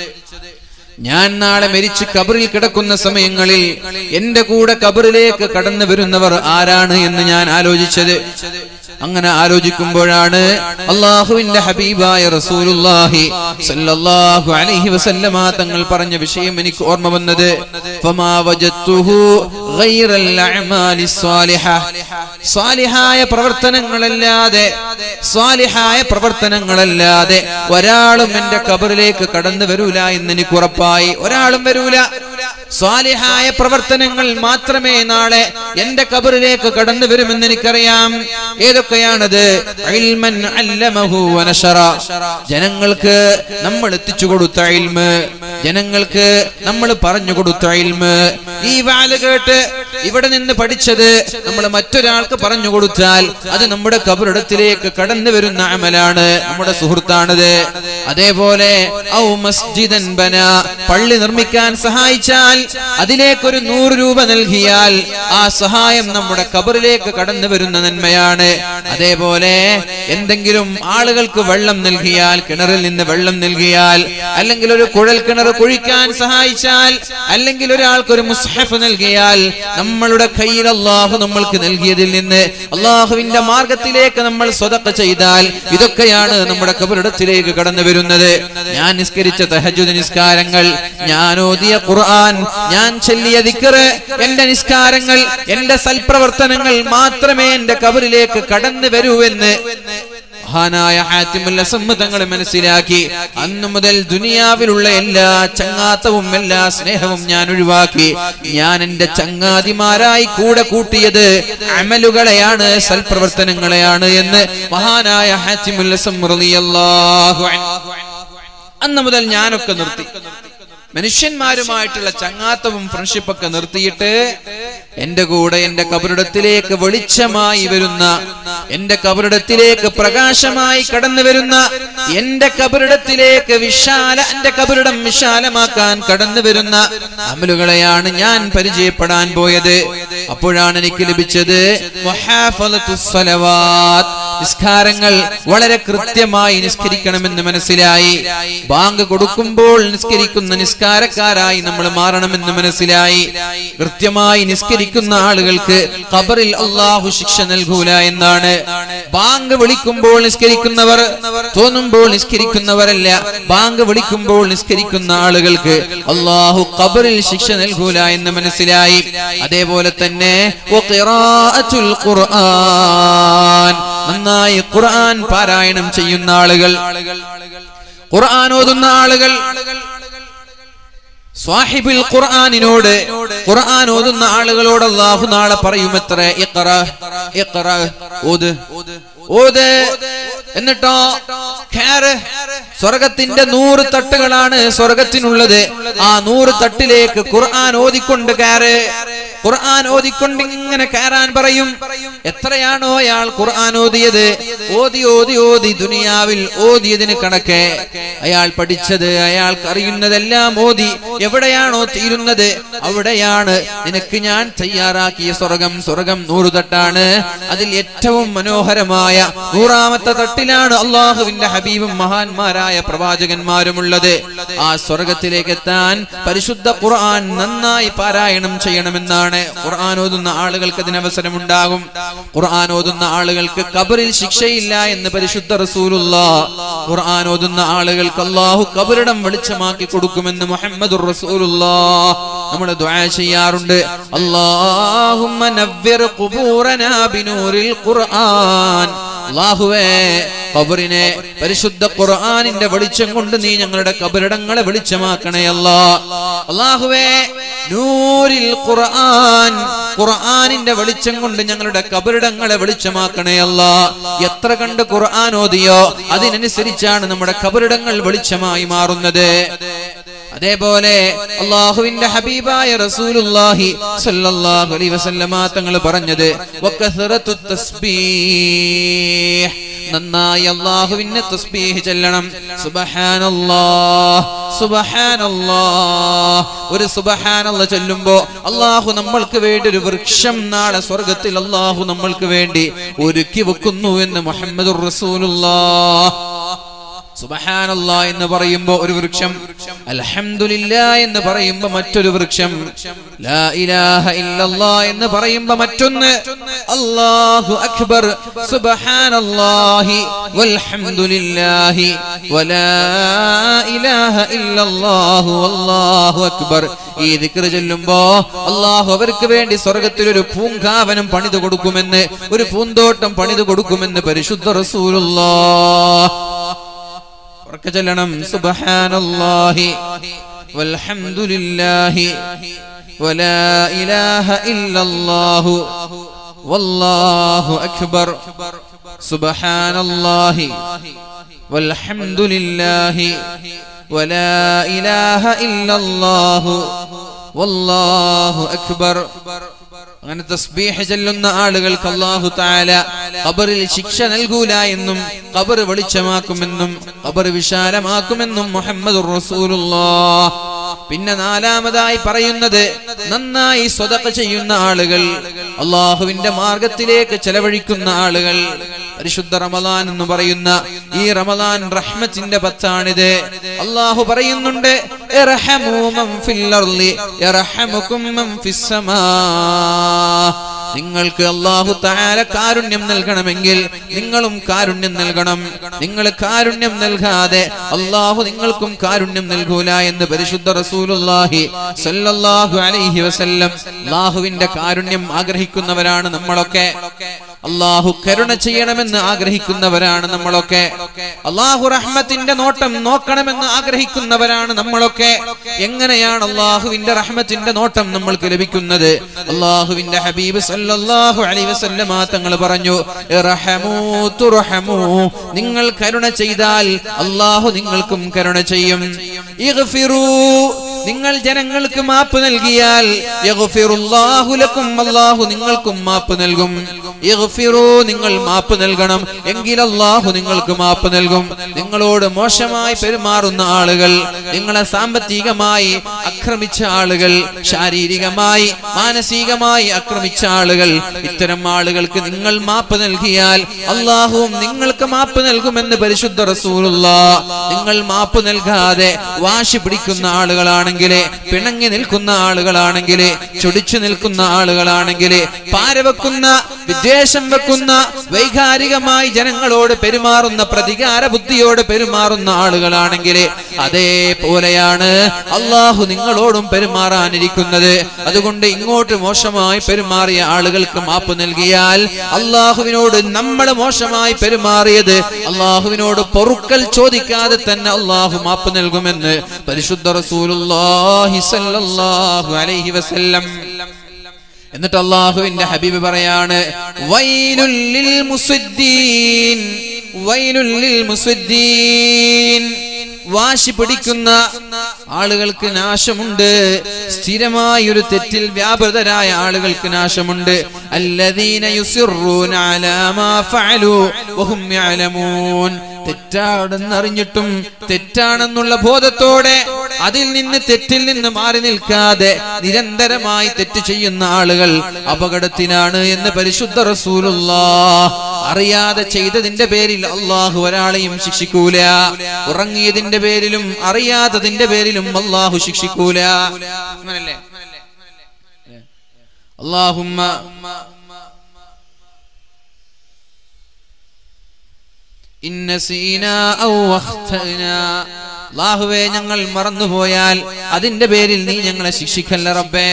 ഞാൻ നാളെ മരിച്ച് കബറിൽ കിടക്കുന്ന സമയങ്ങളിൽ എന്റെ കൂടെ കബറിലേക്ക് കടന്നു വരുന്നവർ ആരാണ് എന്ന് ഞാൻ ആലോചിച്ചത് അങ്ങനെ ആലോചിക്കുമ്പോഴാണ് അള്ളാഹുവിന്റെ ഹബീബായ റസൂലുള്ളാഹി സല്ലല്ലാഹു അലൈഹി വസല്ലമ തങ്ങൾ പറഞ്ഞ വിഷയം എനിക്ക് ഓർമ്മ വന്നത് ഫമാ വജത്തുഹു ഗൈറൽ അഅമാലി സ്വാലിഹ സ്വാലിഹായ പ്രവർത്തനങ്ങളല്ലാതെ സ്വാലിഹായ പ്രവർത്തനങ്ങളല്ലാതെ ഒരാളും എന്റെ കബറിലേക്ക് കടന്നു വരൂല എന്ന് എനിക്ക് ഉറപ്പായി ഒരാളും വരൂല സ്വാലിഹായ പ്രവർത്തനങ്ങൾ മാത്രമേ നാളെ എന്റെ കബറിലേക്ക് കടന്നു വരുമെന്ന് എനിക്കറിയാം ഏതൊക്കെയാണത് ഇൽമൻ അല്ലമഹു വനശറ. ജനങ്ങൾക്ക് നമ്മൾ എത്തിച്ചു കൊടുത്ത ഇൽമ് ജനങ്ങൾക്ക് നമ്മൾ പറഞ്ഞു കൊടുത്ത ഇൽമ് ഈ വാല് കേട്ട് ഇവിടെ നിന്ന് പഠിച്ചത് നമ്മൾ മറ്റൊരാൾക്ക് പറഞ്ഞു കൊടുത്താൽ അത് നമ്മുടെ കബറിടത്തിലേക്ക് കടന്നു വരുന്ന അമലാണ് നമ്മുടെ സുഹൃത്താണത് അതേപോലെ ഔ മസ്ജിദൻ ബന പള്ളി നിർമ്മിക്കാൻ സഹായിച്ചാൽ അതിലേക്കൊരു നൂറ് രൂപ നൽകിയാൽ ആ സഹായം നമ്മുടെ കബറിലേക്ക് കടന്നു വരുന്ന നന്മയാണ് അതേപോലെ എന്തെങ്കിലും ആളുകൾക്ക് വെള്ളം നൽകിയാൽ കിണറിൽ നിന്ന് വെള്ളം നൽകിയാൽ അല്ലെങ്കിൽ ഒരു കുഴൽ കിണർ കുഴിക്കാൻ സഹായിച്ചാൽ അല്ലെങ്കിൽ ഒരാൾക്ക് ഒരു മുസ്ഹഫ് നൽകിയാൽ നമ്മളുടെ കയ്യിൽ അള്ളാഹു നമ്മൾക്ക് നൽകിയതിൽ നിന്ന് അള്ളാഹുവിന്റെ മാർഗത്തിലേക്ക് നമ്മൾ സ്വതക്ക ചെയ്താൽ ഇതൊക്കെയാണ് നമ്മുടെ കബറിടത്തിലേക്ക് കടന്നു വരുന്നത് ഞാൻ നിസ്കരിച്ച തഹജുദ് നിസ്കാരങ്ങൾ ഞാൻ ഓതിയ ഖുർആൻ ഞാൻ ചൊല്ലിയ ദിക്റ് എന്റെ നിസ്കാരങ്ങൾ എന്റെ സൽപ്രവർത്തനങ്ങൾ മാത്രമേ എന്റെ കബറിലേക്ക് കടന്നു വരൂ എന്ന് മഹാനായ ഹാത്തിമുൽ അസമ്മ തങ്ങൾ മനസ്സിലാക്കി അന്നു മുതൽ ദുനിയാവിലുള്ള എല്ലാ ചങ്ങാത്തവും എല്ലാ സ്നേഹവും ഞാൻ ഒഴിവാക്കി ഞാൻ എന്റെ ചങ്ങാതിമാരായി കൂടെ കൂട്ടിയത് അമലുകളെയാണ് സൽപ്രവർത്തനങ്ങളെയാണ് എന്ന് മഹാനായ ഹാത്തിമുൽ അസം റളിയല്ലാഹു അൻഹു അന്ന് മുതൽ ഞാനൊക്കെ നിർത്തി മനുഷ്യന്മാരുമായിട്ടുള്ള ചങ്ങാത്തവും ഫ്രണ്ട്ഷിപ്പൊക്കെ നിർത്തിയിട്ട് എന്റെ കൂടെ എന്റെ കബറിടത്തിലേക്ക് വെളിച്ചമായി വരുന്ന എന്റെ കബറിടത്തിലേക്ക് പ്രകാശമായി കടന്നു വരുന്ന എന്റെ കബറിടത്തിലേക്ക് വിശാല എന്റെ കബറിടം വിശാലമാക്കാൻ കടന്നു വരുന്ന അമലുകളെയാണ് ഞാൻ പരിചയപ്പെടാൻ പോയത് അപ്പോഴാണ് എനിക്ക് ലഭിച്ചത് വഹാഫലത്തുസ് സ്വലവാത്ത്. നിസ്കാരങ്ങൾ വളരെ കൃത്യമായി നിസ്കരിക്കണമെന്ന് മനസ്സിലായി ബാങ്ക് കൊടുക്കുമ്പോൾ നിസ്കരിക്കുന്ന നിസ്കാരക്കാരായി നമ്മൾ മാറണമെന്ന് മനസ്സിലായി കൃത്യമായി നിസ്കരിക്കുന്ന ആളുകൾക്ക് ഖബറിൽ അള്ളാഹു ശിക്ഷ നൽകൂല എന്നാണ് ബാങ്ക് വിളിക്കുമ്പോൾ നിസ്കരിക്കുന്നവർ തോന്നുമ്പോൾ നിസ്കരിക്കുന്നവരല്ല ബാങ്ക് വിളിക്കുമ്പോൾ നിസ്കരിക്കുന്ന ആളുകൾക്ക് അള്ളാഹു ഖബറിൽ ശിക്ഷ നൽകൂല എന്ന് മനസ്സിലായി അതേപോലെ തന്നെ വഖിറാഅത്തുൽ ഖുർആൻ നന്നായി ഖുർആൻ പാരായണം ചെയ്യുന്ന ആളുകൾ ഖുർആൻ ഓതുന്ന ആളുകൾ സ്വാഹിബുൽ ഖുർആനിനോട് ഖുർആൻ ഓതുന്ന ആളുകളോട് അല്ലാഹു നാളെ പറയുമത്ര ഇഖ്റ ഇഖ്റ ഓത് ഓത് എന്നിട്ടോ ഖാറ് സ്വർഗത്തിന്റെ നൂറ് തട്ടുകളാണ് സ്വർഗത്തിനുള്ളത് ആ നൂറ് തട്ടിലേക്ക് ഖുർആൻ ഓതിക്കൊണ്ട് കയറ് ഖുർആൻ ഓതിക്കൊണ്ട് ഇങ്ങനെ കയറാൻ പറയും എത്രയാണോ അയാൾ ഖുർആൻ ഓതിയത് ഓതി ഓതി ഓതി ദുനിയാവിൽ ഓതിയതിന് കണക്ക് അയാൾ പഠിച്ചത് അയാൾക്ക് അറിയുന്നതെല്ലാം ഓതി എവിടെയാണോ തീരുന്നത് അവിടെയാണ് നിനക്ക് ഞാൻ തയ്യാറാക്കിയ സ്വർഗം സ്വർഗം നൂറ് തട്ടാണ് അതിൽ ഏറ്റവും മനോഹരമായ നൂറാമത്തെ തട്ടിലാണ് അള്ളാഹുവിന്റെ ഹബീബും മഹാന്മാരായ പ്രവാചകന്മാരുമുള്ളത് ആ സ്വർഗത്തിലേക്ക് എത്താൻ പരിശുദ്ധ ഖുർആൻ നന്നായി പാരായണം ചെയ്യണമെന്നാണ് ഖുർആൻ ഓതുന്ന ആളുകൾക്ക് അതിന് അവസരമുണ്ടാകും ഖുർആൻ ഓതുന്ന ആളുകൾക്ക് കബറിൽ ശിക്ഷയില്ല എന്ന് പരിശുദ്ധ റസൂലുള്ള ഖുർആൻ ഓതുന്ന ആളുകൾക്ക് അള്ളാഹു കബറിടം വെളിച്ചമാക്കി കൊടുക്കുമെന്ന് മുഹമ്മദുർ റസൂലുള്ള നമ്മൾ ദുആ ചെയ്യാറുണ്ട് അല്ലാഹുമ്മ നവ്വിർ ഖുബൂറനാ ബിനൂരിൽ ഖുർആൻ അല്ലാഹുവേ ഖബറിനെ പരിശുദ്ധ ഖുർആനിന്റെ വെളിച്ചം കൊണ്ട് നീ ഞങ്ങളുടെ കബറിടങ്ങളെ വെളിച്ചമാക്കണേ അല്ലാ അല്ലാഹുവേ നൂരിൽ ഖുർആൻ ഖുർആനിന്റെ വെളിച്ചം കൊണ്ട് ഞങ്ങളുടെ കബറിടങ്ങളെ വെളിച്ചമാക്കണേ അല്ലാ എത്ര കണ്ട് ഖുർആൻ ഓതിയോ അതിനനുസരിച്ചാണ് നമ്മുടെ കബറിടങ്ങൾ വെളിച്ചമായി മാറുന്നത് അതേപോലെ അള്ളാഹുവിന്റെ ഹബീബായ റസൂലുള്ളാഹി സല്ലല്ലാഹു അലൈഹി വസല്ലമ തങ്ങൾ പറഞ്ഞത് വകസറത്തു തസ്ബീഹ് നന്നായി അള്ളാഹുവിനെ തസ്ബീഹ് ചെല്ലണം സുബ്ഹാനല്ലാഹ് സുബ്ഹാനല്ലാഹ് ഒരു സുബ്ഹാനല്ലാഹ് ചൊല്ലുമ്പോ അള്ളാഹു നമ്മൾക്ക് വേണ്ടി ഒരു വൃക്ഷം നാളെ സ്വർഗത്തിൽ അള്ളാഹു നമ്മൾക്ക് വേണ്ടി ഒരുക്കി വെക്കുന്നു എന്ന് മുഹമ്മദുർ റസൂലുള്ളാഹ് സുബഹാനല്ലാ എന്ന് പറയുമ്പോ ഒരു വൃക്ഷം അൽഹംദുലില്ലാ എന്ന് പറയുമ്പോ മറ്റൊരു വൃക്ഷം ലാ ഇലാഹ ഇല്ലല്ലാ എന്ന് പറയുമ്പോ മറ്റൊന്ന് അല്ലാഹു അക്ബർ സുബ്ഹാനല്ലാഹി വൽഹംദുലില്ലാഹി വലാ ഇലാഹ ഇല്ലല്ലാഹു വല്ലാഹു അക്ബർ ഈ ദിക്ർ ചൊല്ലുമ്പോ അള്ളാഹു അവർക്ക് വേണ്ടി സ്വർഗത്തിൽ ഒരു പൂങ്കാവനം പണിതു കൊടുക്കുമെന്ന് ഒരു പൂന്തോട്ടം പണിതു കൊടുക്കുമെന്ന് പരിശുദ്ധ റസൂലുള്ളാഹ് ഉറക്കെ ചൊല്ലണം സുബ്ഹാനല്ലാഹി വൽഹംദുലില്ലാഹി വലാ ഇലാഹ ഇല്ലല്ലാഹു വല്ലാഹു അക്ബർ സുബ്ഹാനല്ലാഹി വൽഹംദുലില്ലാഹി വലാ ഇലാഹ ഇല്ലല്ലാഹു വല്ലാഹു അക്ബർ അങ്ങനെ തസ്ബീഹ് ചെല്ലുന്ന ആളുകൾക്ക് അല്ലാഹു തആല ഖബറിൽ ശിക്ഷ നൽകൂല എന്നും ഖബർ വെളിച്ചമാക്കുമെന്നും ഖബർ വിശാലമാക്കുമെന്നും മുഹമ്മദുർ റസൂലുള്ളാഹ് പിന്നെ നാലാമതായി പറയുന്നത് നന്നായി സ്വതക്ക ചെയ്യുന്ന ആളുകൾ അള്ളാഹുവിന്റെ മാർഗത്തിലേക്ക് ചെലവഴിക്കുന്ന ആളുകൾ പരിശുദ്ധ റമദാൻ എന്ന് പറയുന്ന ഈ റമദാൻ റഹ്മത്തിന്റെ പത്താണിത് അള്ളാഹു പറയുന്നുണ്ട് ഇർഹമൂ മൻ ഫിൽ അർളി യർഹമുകും മൻ ഫിസ് സമാ നിങ്ങൾക്ക് അള്ളാഹു താര കാരുണ്യം നൽകണമെങ്കിൽ നിങ്ങളും കാരുണ്യം നൽകണം നിങ്ങൾ കാരുണ്യം നൽകാതെ അള്ളാഹു നിങ്ങൾക്കും കാരുണ്യം നൽകൂല എന്ന് പരിശുദ്ധ റസൂലുള്ളാഹി സല്ലല്ലാഹു അലൈഹി വസല്ലം അള്ളാഹുവിന്റെ കാരുണ്യം ആഗ്രഹിക്കുന്നവരാണ് നമ്മളൊക്കെ അള്ളാഹു കരുണ ചെയ്യണമെന്ന് ആഗ്രഹിക്കുന്നവരാണ് നമ്മളൊക്കെ അള്ളാഹു റഹ്മത്തിന്റെ നോട്ടം നോക്കണമെന്ന് ആഗ്രഹിക്കുന്നവരാണ് നമ്മളൊക്കെ എങ്ങനെയാണ് അള്ളാഹുവിന്റെ റഹ്മത്തിന്റെ നോട്ടം നമ്മൾക്ക് ലഭിക്കുന്നത് അള്ളാഹുവിന്റെ ഹബീബ് സല്ലല്ലാഹു അലൈഹി വസല്ലമ തങ്ങൾ പറഞ്ഞു ഇർഹമൂ തുർഹമൂ നിങ്ങൾ കരുണ ചെയ്താൽ അള്ളാഹു നിങ്ങൾക്കും കരുണ ചെയ്യും ഇഗ്ഫിറൂ നിങ്ങൾ ജനങ്ങൾക്ക് മാപ്പ് നൽകിയാൽ യഗ്ഫിറുല്ലാഹു ലക്കും അല്ലാഹു നിങ്ങൾക്കും മാപ്പ് നൽകും യഗ്ഫിറൂ നിങ്ങൾ മാപ്പ് നൽകണം എങ്കിൽ അല്ലാഹു നിങ്ങൾക്ക് മാപ്പ് നൽകും നിങ്ങളോട് മോശമായി പെരുമാറുന്ന ആളുകൾ നിങ്ങളെ സാമ്പത്തികമായി ആക്രമിച്ച ആളുകൾ ശാരീരികമായി മാനസികമായി ആക്രമിച്ച ആളുകൾ ഇത്തരം ആളുകൾക്ക് നിങ്ങൾ മാപ്പ് നൽകിയാൽ അള്ളാഹുവും നിങ്ങൾക്ക് മാപ്പ് നൽകുമെന്ന് പരിശുദ്ധ റസൂലുള്ള നിങ്ങൾ മാപ്പ് നൽകാതെ വാശി പിടിക്കുന്ന ആളുകളാണെങ്കിലേ പിണങ്ങി നിൽക്കുന്ന ആളുകളാണെങ്കിലേ ചൊടിച്ചു നിൽക്കുന്ന ആളുകളാണെങ്കിലേ പാരവെക്കുന്ന വിദ്വേഷം വെക്കുന്ന വൈകാരികമായി ജനങ്ങളോട് പെരുമാറുന്ന പ്രതികാര ബുദ്ധിയോട് പെരുമാറുന്ന ആളുകളാണെങ്കിലേ അതേപോലെയാണ് അള്ളാഹു നിങ്ങളോടും പെരുമാറാനിരിക്കുന്നത് അതുകൊണ്ട് ഇങ്ങോട്ട് മോശമായി പെരുമാറിയ ആളുകൾക്ക് മാപ്പ് നൽകിയാൽ അള്ളാഹുവിനോട് നമ്മൾ മോശമായി പെരുമാറിയത് അള്ളാഹുവിനോട് പൊറുക്കൽ ചോദിക്കാതെ തന്നെ അള്ളാഹു മാപ്പ് നൽകുമെന്ന് പരിശുദ്ധ റസൂലുള്ളാഹി സ്വല്ലല്ലാഹു അലൈഹി വസല്ലം എന്നിട്ട് അള്ളാഹുവിന്റെ ഹബീബ് പറയാണ് വൈലുൽ ലിൽ മുസ്വദ്ദീൻ വൈലുൽ ലിൽ മുസ്വദ്ദീൻ വാശി പിടിക്കുന്ന ആളുകൾക്ക് നാശമുണ്ട് സ്ഥിരമായ ഒരു തെറ്റിൽ വ്യാപൃതരായ ആളുകൾക്ക് നാശമുണ്ട് അല്ലദീന യുസിറൂന അലാ മാ ഫഅലു വഹും യഅലമൂൻ തെറ്റാണെന്നറിഞ്ഞിട്ടും തെറ്റാണെന്നുള്ള ബോധത്തോടെ അതിൽ നിന്ന് തെറ്റിൽ നിന്ന് മാറി നിൽക്കാതെ നിരന്തരമായി തെറ്റ് ചെയ്യുന്ന ആളുകൾ അപകടത്തിലാണ് എന്ന് പരിശുദ്ധ റസൂലുള്ള അറിയാതെ ചെയ്തതിന്റെ പേരിൽ അള്ളാഹു ഒരാളെയും ശിക്ഷിക്കൂല ഉറങ്ങിയതിന്റെ പേരിലും അറിയാത്തതിന്റെ പേരിലും അള്ളാഹു ശിക്ഷിക്കൂല അങ്ങനല്ലേ അള്ളാഹുമ്മ ഇന്ന സീന ഔ അഖ്തന അല്ലാഹുവേ ഞങ്ങൾ മറന്നുപോയാൽ അതിന്റെ പേരിൽ നീ ഞങ്ങളെ ശിക്ഷിക്കല്ല റബ്ബേ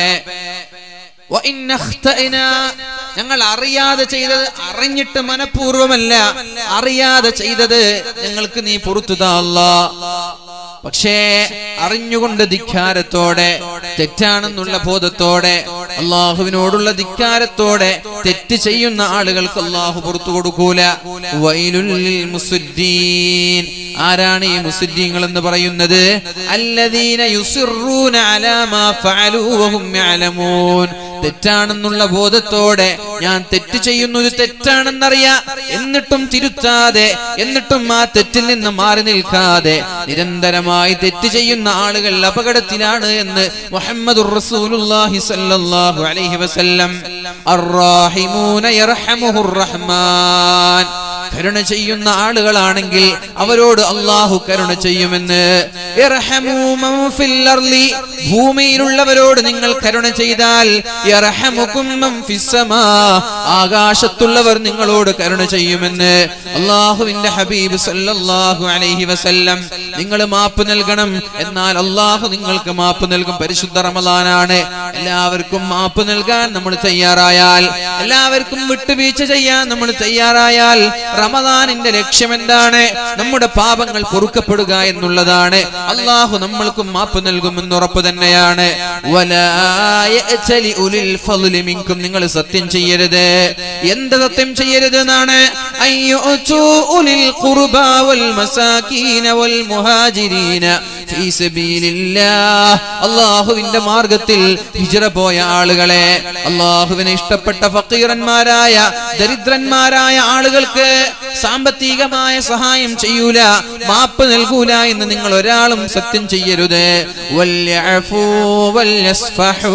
വ ഇന്ന അഖ്തന ഞങ്ങൾ അറിയാതെ ചെയ്തത് അറിഞ്ഞിട്ട് മനഃപൂർവമല്ല അറിയാതെ ചെയ്തത് ഞങ്ങൾക്ക് നീ പുറത്തു താ അല്ലാ പക്ഷേ അറിഞ്ഞുകൊണ്ട് ധിക്കാരത്തോടെ തെറ്റാണെന്നുള്ള ബോധത്തോടെ അള്ളാഹുവിനോടുള്ള ധിക്കാരത്തോടെ തെറ്റ് ചെയ്യുന്ന ആളുകൾക്ക് അള്ളാഹു പുറത്തു കൊടുക്കൂല വൈലുൽ മുസുദ്ദീൻ ആരാണ് ഈ മുസുദ്ദീങ്ങൾ എന്ന് പറയുന്നത് അല്ലദീന യുസിറൂന അലാ മാ ഫഅലൂ വഹും യഅലമൂൻ തെറ്റാണെന്നുള്ള ബോധത്തോടെ ഞാൻ തെറ്റ് ചെയ്യുന്നത് തെറ്റാണെന്നറിയാം എന്നിട്ടും തിരുത്താതെ എന്നിട്ടും ആ തെറ്റിൽ നിന്ന് മാറി നിൽക്കാതെ നിരന്തരമായി തെറ്റ് ചെയ്യുന്ന ആളുകൾ അപകടത്തിലാണ് എന്ന് മുഹമ്മദുർ റസൂലുള്ളാഹി സ്വല്ലല്ലാഹു അലൈഹി വസല്ലം അർറാഹിമൂന യർഹമുഹുർ റഹ്മാൻ കരുണ ചെയ്യുന്ന ആളുകളാണെങ്കിൽ അവരോട് അള്ളാഹു കരുണ ചെയ്യുമെന്ന് ഇർഹമൂ മൻ ഫിൽ അർളി. ഭൂമിയിലുള്ളവരോട് നിങ്ങൾ കരുണ ചെയ്താൽ യർഹമുകും മൻ ഫിസ് സമാ. ആകാശത്തുള്ളവർ നിങ്ങളോട് കരുണ ചെയ്യുമെന്ന് അള്ളാഹുവിന്റെ ഹബീബ് സല്ലല്ലാഹു അലൈഹി വസല്ലം നിങ്ങൾ മാപ്പ് നൽകണം എന്നാൽ അള്ളാഹു നിങ്ങൾക്ക് മാപ്പ് നൽകും പരിശുദ്ധ റമദാനാണ് എല്ലാവർക്കും മാപ്പ് നൽകാൻ നമ്മൾ തയ്യാറായാൽ എല്ലാവർക്കും വിട്ടുവീഴ്ച ചെയ്യാൻ നമ്മൾ തയ്യാറായാൽ റമദാനിന്റെ ലക്ഷ്യം എന്താണ് നമ്മുടെ പാപങ്ങൾ പൊറുക്കപ്പെടുക എന്നുള്ളതാണ് അള്ളാഹു നമ്മൾക്കും മാപ്പ് നൽകുമെന്ന് ഉറപ്പ് തന്നെയാണ് വലാ യഅ്തലി ഉലിൽ ഫദ്ലി മിൻകും നിങ്ങൾ സത്യം ചെയ്യരുത് എന്ത് സത്യം ചെയ്യരുത് എന്നാണ് അയ്യുഅ്തു ഉലിൽ ഖുർബാ വൽ മസാകീന വൽ മുഹാജിരീന ഫീ സബീലില്ലാഹ് അള്ളാഹുവിന്റെ മാർഗത്തിൽ ഹിജ്റ പോയ ആളുകളെ അള്ളാഹുവിനെ ഇഷ്ടപ്പെട്ട ഫക്കീറന്മാരായ ദരിദ്രന്മാരായ ആളുകൾക്ക് സാമ്പത്തികമായ സഹായം ചെയ്യൂല മാപ്പ് നൽകൂല എന്ന് നിങ്ങൾ ഒരാളും സത്യം ചെയ്യരുത് വല്യഅഫൂ വല്യസ്ഫഹൂ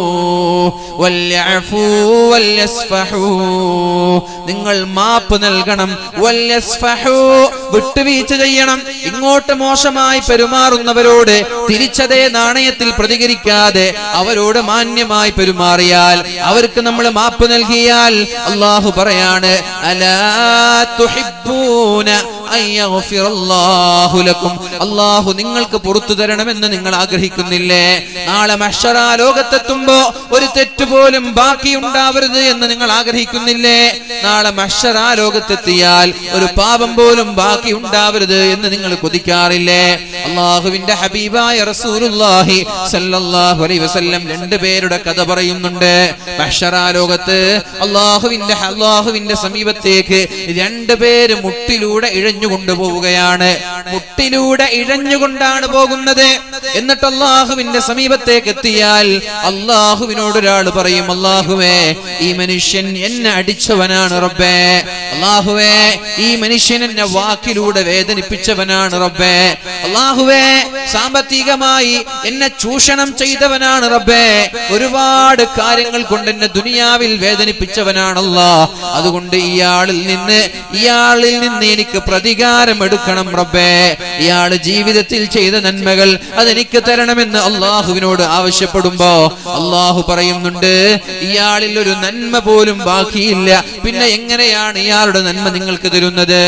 വല്യഅഫൂ വല്യസ്ഫഹൂ നിങ്ങൾ മാപ്പ് നൽകണം വല്യസ്ഫഹൂ വിട്ടുവീഴ്ച ചെയ്യണം ഇങ്ങോട്ട് മോശമായി പെരുമാറുന്നവരോട് തിരിച്ചതേ നാണയത്തിൽ പ്രതികരിക്കാതെ അവരോട് മാന്യമായി പെരുമാറിയാൽ അവർക്ക് നമ്മൾ മാപ്പ് നൽകിയാൽ അള്ളാഹു പറയാണ് അലാ തുഹിബ്ബൂന അൻ യഗ്ഫിറല്ലാഹു ലക്കും അള്ളാഹു നിങ്ങൾക്ക് പുറത്തു തരണമെന്ന് നിങ്ങൾ ആഗ്രഹിക്കുന്നില്ലേ നാളെ മഹ്ശറാ ലോകത്തെത്തുമ്പോ ഒരു തെറ്റ് പോലും ബാക്കി ഉണ്ടാവരുത് എന്ന് നിങ്ങൾ ആഗ്രഹിക്കുന്നില്ലേ നാളെ മഹ്ശറാ ലോകത്തെത്തിയാൽ ഒരു പാപം പോലും ബാക്കി ഉണ്ടാവരുത് എന്ന് നിങ്ങൾ കൊതിക്കാറില്ലേ അള്ളാഹുവിന്റെ ഹബീബായ റസൂലുള്ളാഹി സല്ലല്ലാഹു അലൈഹി വസല്ലം രണ്ട് പേരുടെ കഥ പറയുന്നുണ്ട് മഹ്ശറാ ലോകത്ത് അള്ളാഹുവിന്റെ അള്ളാഹുവിന്റെ സമീപത്തേക്ക് രണ്ട് പേര് മുട്ടിലൂടെ ഇഴഞ്ഞു ഇഴഞ്ഞു കൊണ്ടുപോവുകയാണ് മുട്ടിലൂടെ ഇഴഞ്ഞുകൊണ്ടാണ് പോകുന്നത് എന്നിട്ട് അള്ളാഹുവിന്റെ സമീപത്തേക്ക് എത്തിയാൽ അള്ളാഹുവിനോട് ഒരാൾ പറയും അള്ളാഹുവേ ഈ മനുഷ്യൻ എന്നെ അടിച്ചവനാണ് റബ്ബേ അള്ളാഹുവേ ഈ മനുഷ്യൻ എന്നെ വാക്കിലൂടെ വേദനിപ്പിച്ചവനാണ് റബ്ബേ അള്ളാഹുവേ സാമ്പത്തികമായി എന്നെ ചൂഷണം ചെയ്തവനാണ് റബ്ബേ ഒരുപാട് കാര്യങ്ങൾ കൊണ്ട് എന്നെ ദുനിയാവിൽ വേദനിപ്പിച്ചവനാണല്ലോ അതുകൊണ്ട് ഇയാളിൽ നിന്ന് ഇയാളിൽ നിന്ന് എനിക്ക് പ്രതികാരം എടുക്കണം റബ്ബേ ഇയാള് ജീവിതത്തിൽ ചെയ്ത നന്മകൾ അതെനിക്ക് തരണമെന്ന് അള്ളാഹുവിനോട് ആവശ്യപ്പെടുമ്പോ അള്ളാഹു പറയുന്നുണ്ട് ഇയാളിൽ ഒരു നന്മ പോലും ബാക്കിയില്ല പിന്നെ എങ്ങനെയാണ് ഇയാളുടെ നന്മ നിങ്ങൾക്ക് തരുന്നത്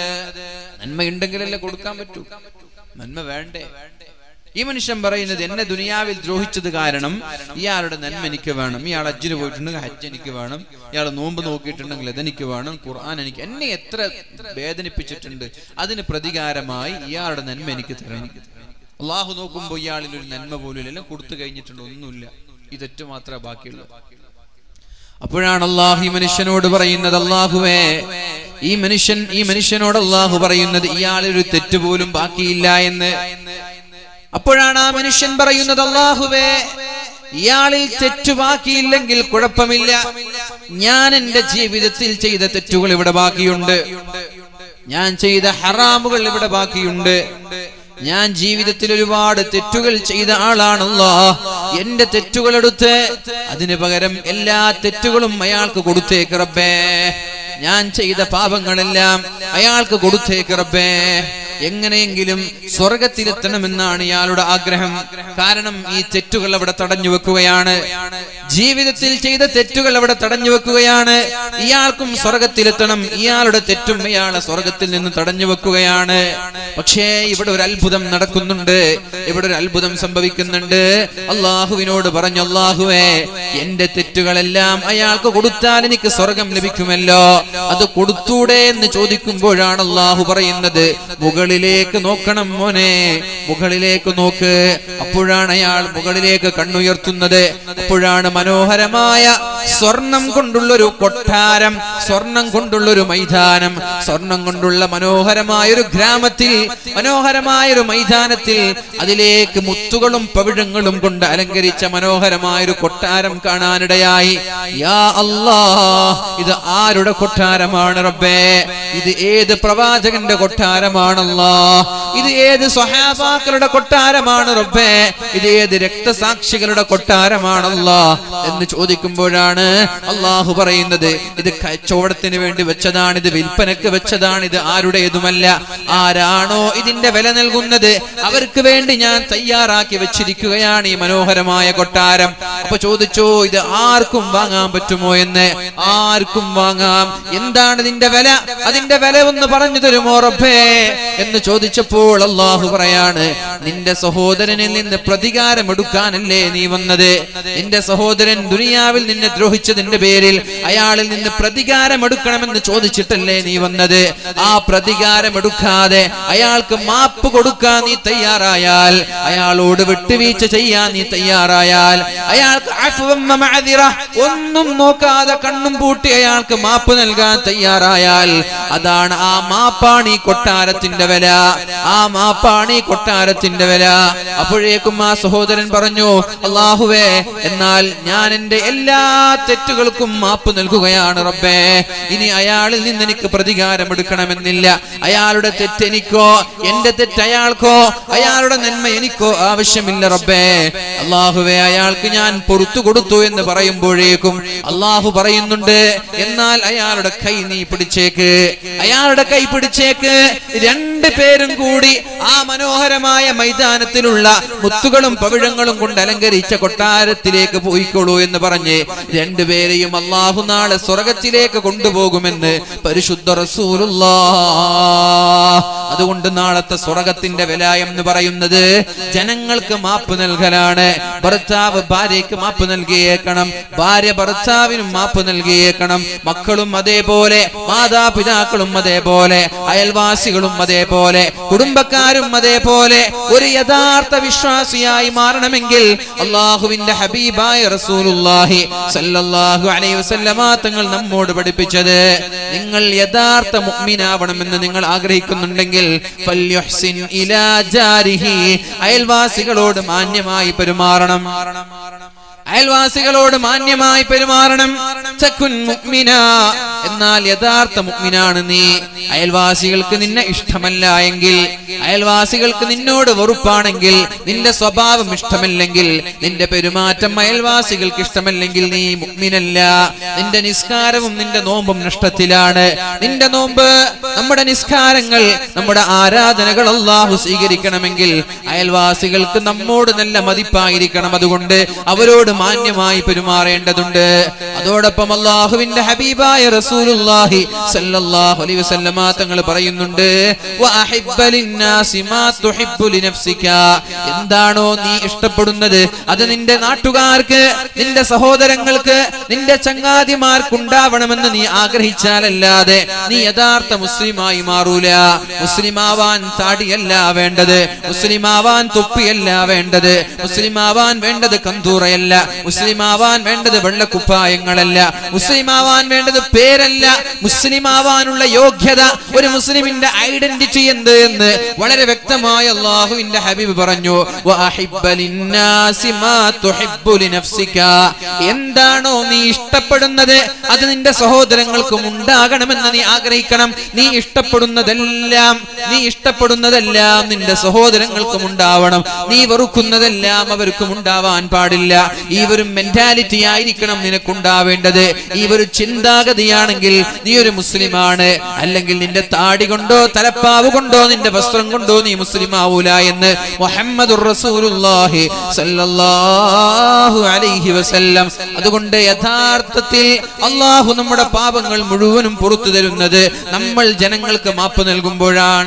നന്മ ഉണ്ടെങ്കിലല്ലേ കൊടുക്കാൻ പറ്റൂ നന്മ വേണ്ടേ ഈ മനുഷ്യൻ പറയുന്നത് എന്നെ ദുനിയാവിൽ ദ്രോഹിച്ചത് കാരണം ഇയാളുടെ നന്മ എനിക്ക് വേണം ഇയാൾ അജ്ജിന് പോയിട്ടുണ്ടെങ്കിൽ ഹജ്ജ് എനിക്ക് വേണം ഇയാൾ നോമ്പ് നോക്കിയിട്ടുണ്ടെങ്കിൽ അതെനിക്ക് വേണം ഖുർആൻ എനിക്ക് എന്നെ എത്ര വേദനിപ്പിച്ചിട്ടുണ്ട് അതിന് പ്രതികാരമായി ഇയാളുടെ നന്മ എനിക്ക് തരണം അള്ളാഹു നോക്കുമ്പോൾ ഇയാളിൽ ഒരു നന്മ പോലും ഇല്ല എല്ലാം കൊടുത്തു കഴിഞ്ഞിട്ടുണ്ട് ഒന്നുമില്ല ഇതൊറ്റ മാത്രമേ ബാക്കിയുള്ളൂ അപ്പോഴാണ് അള്ളാഹു ഈ മനുഷ്യനോട് പറയുന്നത് അള്ളാഹുവേ ഈ മനുഷ്യൻ ഈ മനുഷ്യനോട് അള്ളാഹു പറയുന്നത് ഇയാളിൽ ഒരു തെറ്റ് പോലും ബാക്കിയില്ല എന്ന് അപ്പോഴാണ് ആ മനുഷ്യൻ പറയുന്നത് അള്ളാഹുവേ ഇയാളിൽ തെറ്റ് ബാക്കിയില്ലെങ്കിൽ കുഴപ്പമില്ല ഞാൻ എന്റെ ജീവിതത്തിൽ ചെയ്ത തെറ്റുകൾ ഇവിടെ ബാക്കിയുണ്ട് ഞാൻ ചെയ്ത ഹറാമുകൾ ഇവിടെ ബാക്കിയുണ്ട് ഞാൻ ജീവിതത്തിൽ ഒരുപാട് തെറ്റുകൾ ചെയ്ത ആളാണല്ലോ എന്റെ തെറ്റുകൾ എടുത്ത് അതിന് പകരം എല്ലാ തെറ്റുകളും അയാൾക്ക് കൊടുത്തേക്ക് റബ്ബേ ഞാൻ ചെയ്ത പാപങ്ങളെല്ലാം അയാൾക്ക് കൊടുത്തേക്ക് റബ്ബേ എങ്ങനെയെങ്കിലും സ്വർഗത്തിലെത്തണമെന്നാണ് ഇയാളുടെ ആഗ്രഹം കാരണം ഈ തെറ്റുകൾ അവിടെ തടഞ്ഞു വെക്കുകയാണ് ജീവിതത്തിൽ ചെയ്ത തെറ്റുകൾ അവിടെ തടഞ്ഞു വെക്കുകയാണ് ഇയാൾക്കും സ്വർഗത്തിലെത്തണം ഇയാളുടെ തെറ്റും ഇയാളെ സ്വർഗത്തിൽ നിന്ന് തടഞ്ഞു വെക്കുകയാണ് പക്ഷേ ഇവിടെ ഒരു അത്ഭുതം നടക്കുന്നുണ്ട് ഇവിടെ ഒരു അത്ഭുതം സംഭവിക്കുന്നുണ്ട് അള്ളാഹുവിനോട് പറഞ്ഞു അള്ളാഹുവേ എന്റെ തെറ്റുകളെല്ലാം അയാൾക്ക് കൊടുത്താൽ എനിക്ക് സ്വർഗം ലഭിക്കുമല്ലോ അത് കൊടുത്തൂടെ എന്ന് ചോദിക്കുമ്പോഴാണ് അള്ളാഹു പറയുന്നത് മുകളിലേക്ക് നോക്കണം മോനെ മുകളിലേക്ക് നോക്ക് അപ്പോഴാണ് അയാൾ മുകളിലേക്ക് കണ്ണുയർത്തുന്നത് അപ്പോഴാണ് മനോഹരമായ സ്വർണം കൊണ്ടുള്ള ഒരു കൊട്ടാരം സ്വർണം കൊണ്ടുള്ള ഒരു മൈതാനം സ്വർണം കൊണ്ടുള്ള മനോഹരമായ ഒരു ഗ്രാമത്തിൽ മനോഹരമായ ഒരു മൈതാനത്തിൽ അതിലേക്ക് മുത്തുകളും പവിഴങ്ങളും കൊണ്ട് അലങ്കരിച്ച മനോഹരമായ ഒരു കൊട്ടാരം കാണാനിടയായി യാ അല്ലാ ഇത് ആരുടെ കൊട്ടാരമാണ് റബ്ബേ ഇത് ഏത് പ്രവാചകന്റെ കൊട്ടാരമാണല്ലോ ഇത് ഏത് സ്വഹാബാക്കളുടെ കൊട്ടാരമാണ് റബ്ബേ ഇത് ഏത് രക്തസാക്ഷികളുടെ കൊട്ടാരമാണല്ലോ എന്ന് ചോദിക്കുമ്പോഴാണ് അള്ളാഹു പറയുന്നത് ഇത് കച്ചവടത്തിന് വേണ്ടി വെച്ചതാണ് ഇത് വിൽപ്പനക്ക് വെച്ചതാണ് ഇത് ആരുടേതുമല്ല ആരാണോ ഇതിന്റെ വില നൽകുന്നത് അവർക്ക് വേണ്ടി ഞാൻ തയ്യാറാക്കി വെച്ചിരിക്കുകയാണ് ഈ മനോഹരമായ കൊട്ടാരം അപ്പൊ ചോദിച്ചോ ഇത് ആർക്കും വാങ്ങാൻ പറ്റുമോ എന്ന് ആർക്കും വാങ്ങാം എന്താണ് ഇതിന്റെ വില അതിന്റെ വില ഒന്ന് പറഞ്ഞു തരുമോ റബ്ബേ എന്ന് ചോദിച്ചപ്പോൾ അള്ളാഹു പറയാണ് നിന്റെ സഹോദരനിൽ നിന്ന് പ്രതികാരം എടുക്കാനല്ലേ നീ വന്നത് നിന്റെ സഹോദരൻ ദുനിയാവിൽ നിന്നെ ദ്രോഹിച്ചതിന്റെ പേരിൽ അയാളിൽ നിന്ന് പ്രതികാരം എടുക്കണമെന്ന് ചോദിച്ചിട്ടല്ലേ നീ വന്നത് ആ പ്രതികാരം എടുക്കാതെ അയാൾക്ക് മാപ്പ് കൊടുക്കാൻ നീ തയ്യാറായാൽ അയാളോട് വിട്ടുവീഴ്ച ചെയ്യാൻ നീ തയ്യാറായാൽ അയാൾക്ക് അഫ്വം വ മഅദിറ ഒന്നും നോക്കാതെ കണ്ണും പൂട്ടി അയാൾക്ക് മാപ്പ് നൽകാൻ തയ്യാറായാൽ അതാണ് ആ മാപ്പാണ് ഈ കൊട്ടാരത്തിന്റെ വില ആ മാപ്പാണ് ഈ കൊട്ടാരത്തിന്റെ വില അപ്പോഴേക്കും ആ സഹോദരൻ പറഞ്ഞു അള്ളാഹുവേ എന്നാൽ ഞാൻ എന്റെ എല്ലാ തെറ്റുകൾക്കും മാപ്പ് നൽകുകയാണ് റബ്ബേ ഇനി അയാളിൽ നിന്ന് എനിക്ക് പ്രതികാരം എടുക്കണമെന്നില്ല അയാളുടെ തെറ്റ് എനിക്കോ എന്റെ തെറ്റ് അയാൾക്കോ അയാളുടെ നന്മ എനിക്കോ ആവശ്യമില്ല റബ്ബേ അള്ളാഹുവേ അയാൾക്ക് ഞാൻ പൊറത്തു കൊടുത്തു എന്ന് പറയുമ്പോഴേക്കും അള്ളാഹു പറയുന്നുണ്ട് എന്നാൽ അയാളുടെ കൈ നീ പിടിച്ചേക്ക് അയാളുടെ കൈ പിടിച്ചേക്ക് രണ്ട് പേരും കൂടി ആ മനോഹരമായ മൈതാനത്തിലുള്ള മുത്തുകളും പവിഴങ്ങളും കൊണ്ട് അലങ്കരിച്ച കൊട്ടാരത്തിലേക്ക് പോയിക്കോളൂ എന്ന് പറഞ്ഞ് രണ്ടുപേരെയും അള്ളാഹു നാളെ സ്വർഗത്തിലേക്ക് കൊണ്ടുപോകുമെന്ന് പരിശുദ്ധ റസൂലുള്ള അതുകൊണ്ട് നാളത്തെ സ്വർഗത്തിന്റെ വില എന്ന് പറയുന്നത് ജനങ്ങൾക്ക് മാപ്പ് നൽകലാണ് ഭർത്താവ് ഭാര്യയ്ക്ക് മാപ്പ് നൽകിയേക്കണം ഭാര്യ ഭർത്താവിനും മാപ്പ് നൽകിയേക്കണം മക്കളും അതേപോലെ മാതാപിതാക്കളും അതേപോലെ അയൽവാസികളും അതേപോലെ കുടുംബക്കാരും അതേപോലെ ഒരു യഥാർത്ഥ വിശ്വാസിയായി മാറണമെങ്കിൽ അള്ളാഹുവിന്റെ ഹബീബായ റസൂലുള്ളാഹി സല്ലല്ലാഹു അലൈഹി വസല്ലമ തങ്ങൾ നമ്മോട് പഠിപ്പിച്ചത് നിങ്ങൾ യഥാർത്ഥ മുഅ്മിനാവണമെന്ന് നിങ്ങൾ ആഗ്രഹിക്കുന്നുണ്ടെങ്കിൽ ഫല്യുഹ്സിൻ ഇലാ ജാരിഹി അയൽവാസികളോട് മാന്യമായി പെരുമാറണം അയൽവാസികളോട് മാന്യമായി പെരുമാറണം ചക്കുൻ മുഅ്മിന എന്നാൽ യഥാർത്ഥ മുഅ്മിനാണ് നീ അയൽവാസികൾക്ക് നിന്നെ ഇഷ്ടമല്ല എങ്കിൽ അയൽവാസികൾക്ക് നിന്നോട് വെറുപ്പാണെങ്കിൽ നിന്റെ സ്വഭാവം ഇഷ്ടമല്ലെങ്കിൽ നിന്റെ പെരുമാറ്റം അയൽവാസികൾക്ക് ഇഷ്ടമല്ലെങ്കിൽ നീ മുഅ്മിനല്ല നിന്റെ നിസ്കാരവും നിന്റെ നോമ്പും നഷ്ടത്തിലാണ് നിന്റെ നോമ്പ് നമ്മുടെ നിസ്കാരങ്ങൾ നമ്മുടെ ആരാധനകൾ അള്ളാഹു സ്വീകരിക്കണമെങ്കിൽ അയൽവാസികൾക്ക് നമ്മോട് നല്ല മതിപ്പായിരിക്കണം അതുകൊണ്ട് അവരോട് മാന്യമായി പെരുമാറേണ്ടതുണ്ട് അതോടൊപ്പം അള്ളാഹുവിന്റെ ഹബീബായ റസൂലുള്ളാഹി സല്ലല്ലാഹു അലൈഹി വസല്ലമ തങ്ങൾ പറയുന്നുണ്ട് വഅഹിബ്ബ ലിന്നാസി മാ തുഹിബ്ബു ലിനഫ്സിക എന്താണോ നീ ഇഷ്ടപ്പെടുന്നത് അത് നിന്റെ നാട്ടുകാർക്ക് നിന്റെ സഹോദരങ്ങൾക്ക് നിന്റെ ചങ്ങാതിമാർക്ക് ഉണ്ടാവണമെന്ന് നീ ആഗ്രഹിച്ചാലല്ലാതെ നീ യഥാർത്ഥ മുസ്ലിമായി മാറൂല മുസ്ലിമാവാൻ താടിയല്ല വേണ്ടത് മുസ്ലിമാവാൻ തൊപ്പിയല്ല വേണ്ടത് മുസ്ലിമാവാൻ വേണ്ടത് കന്തൂറയല്ല മുസ്ലിമാവാൻ വേണ്ടത് വെള്ളക്കുപ്പായങ്ങളല്ല മുസ്ലിമാവാൻ വേണ്ടത് പേരല്ല മുസ്ലിമാവാനുള്ള യോഗ്യത ഒരു മുസ്ലിമിന്റെ ഐഡന്റിറ്റി എന്ത് എന്ന് വളരെ വ്യക്തമായി അള്ളാഹുവിന്റെ ഹബീബ് പറഞ്ഞു വഅഹിബ്ബ ലിന്നാസി മാ തുഹിബ്ബു ലിനഫ്സിക. എന്താണോ നീ ഇഷ്ടപ്പെടുന്നത് അത് നിന്റെ സഹോദരങ്ങൾക്കും ഉണ്ടാകണമെന്ന് നീ ആഗ്രഹിക്കണം നീ ഇഷ്ടപ്പെടുന്നതെല്ലാം നീ ഇഷ്ടപ്പെടുന്നതെല്ലാം നിന്റെ സഹോദരങ്ങൾക്കും ഉണ്ടാവണം നീ വെറുക്കുന്നതെല്ലാം അവർക്കും ഉണ്ടാവാൻ പാടില്ല ഈ ഒരു മെന്റാലിറ്റി ആയിരിക്കണം നിനക്കുണ്ടാവേണ്ടത് ഈ ഒരു ചിന്താഗതിയാണെങ്കിൽ നീ ഒരു മുസ്ലിമാണ് അല്ലെങ്കിൽ നിന്റെ താടി കൊണ്ടോ തലപ്പാവ് കൊണ്ടോ നിന്റെ വസ്ത്രം കൊണ്ടോ നീ മുസ്ലിം ആവൂല എന്ന് മുഹമ്മദ് റസൂലുള്ളാഹി സല്ലല്ലാഹു അലൈഹി വസല്ലം അതുകൊണ്ട് യഥാർത്ഥത്തിൽ അള്ളാഹു നമ്മുടെ പാപങ്ങൾ മുഴുവനും പുറത്തു തരുന്നത് നമ്മൾ ജനങ്ങൾക്ക് മാപ്പ് നൽകുമ്പോഴാണ്